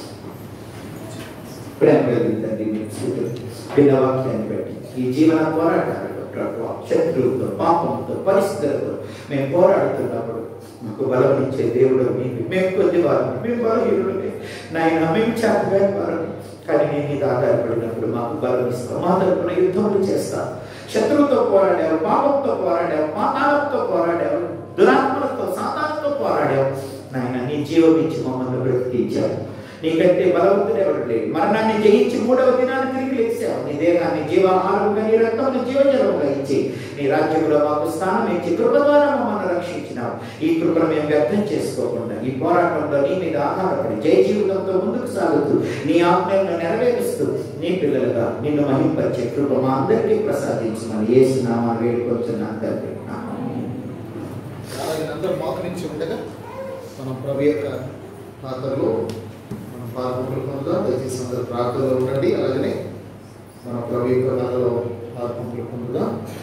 B: ప్రేమ కలిగిందండి మీకు స్థుతులు విన్న వాక్యాన్ని బట్టి ఈ జీవన పోరాటాలలో ప్రభు శత్రువులతో పాపంతో పరిస్థితులతో మేము పోరాడుతున్నప్పుడు మాకు బలం ఇచ్చే దేవుడు మీకు మేము కొద్ది వారు మేము బలహీనులే నాయన మేము చేతగాని వారు కానీ నేను మీద ఆధారపడినప్పుడు మాకు బలం ఇస్తాం మా తరపున యుద్ధములు చేస్తాం శత్రువుతో పోరాడావు పాపంతో పోరాడావు పాతాళంతో పోరాడావు దురాత్మలతో సాతాలతో పోరాడావు నాయన నీ జీవం ఇచ్చి మమ్మల్ని బ్రతికించావు నీకంటే బలవంతుడు ఎవరు లేడు మరణాన్ని జయించి మూడవ దినాన్ని తిరిగి లేచావు నీ దేహాన్ని జీవాహారముగా నీ రక్తమును జీవజలముగా ఇచ్చి నీ రాజ్యంలో మాకు స్థానం ఇచ్చి కృప ద్వారా మమ్మల్ని రక్షించినావు ఈ కృపను మేము వ్యర్థం చేసుకోకుండా ఈ పోరాటంలో నీ మీద ఆధారపడి జయ జీవితంతో ముందుకు సాగుతూ నీ ఆజ్ఞలను నెరవేరుస్తూ నీ పిల్లలుగా నిన్ను మహింపరిచే కృప మా అందరికీ ప్రసాదించమని ఏసునామా వేడుకొచ్చున్నాను తండ్రి ఆమేన్.
C: అందరూ మోకరించి ఉండగా మనం ప్రభు యొక్క ప్రార్థనలో మనం పాల్గొనలు పొందుదాం దయచేసి అందరూ ప్రార్థనలో ఉండండి అలాగనే మన ప్రభు యొక్క మనలో పాల్గొనలు పొందుదాం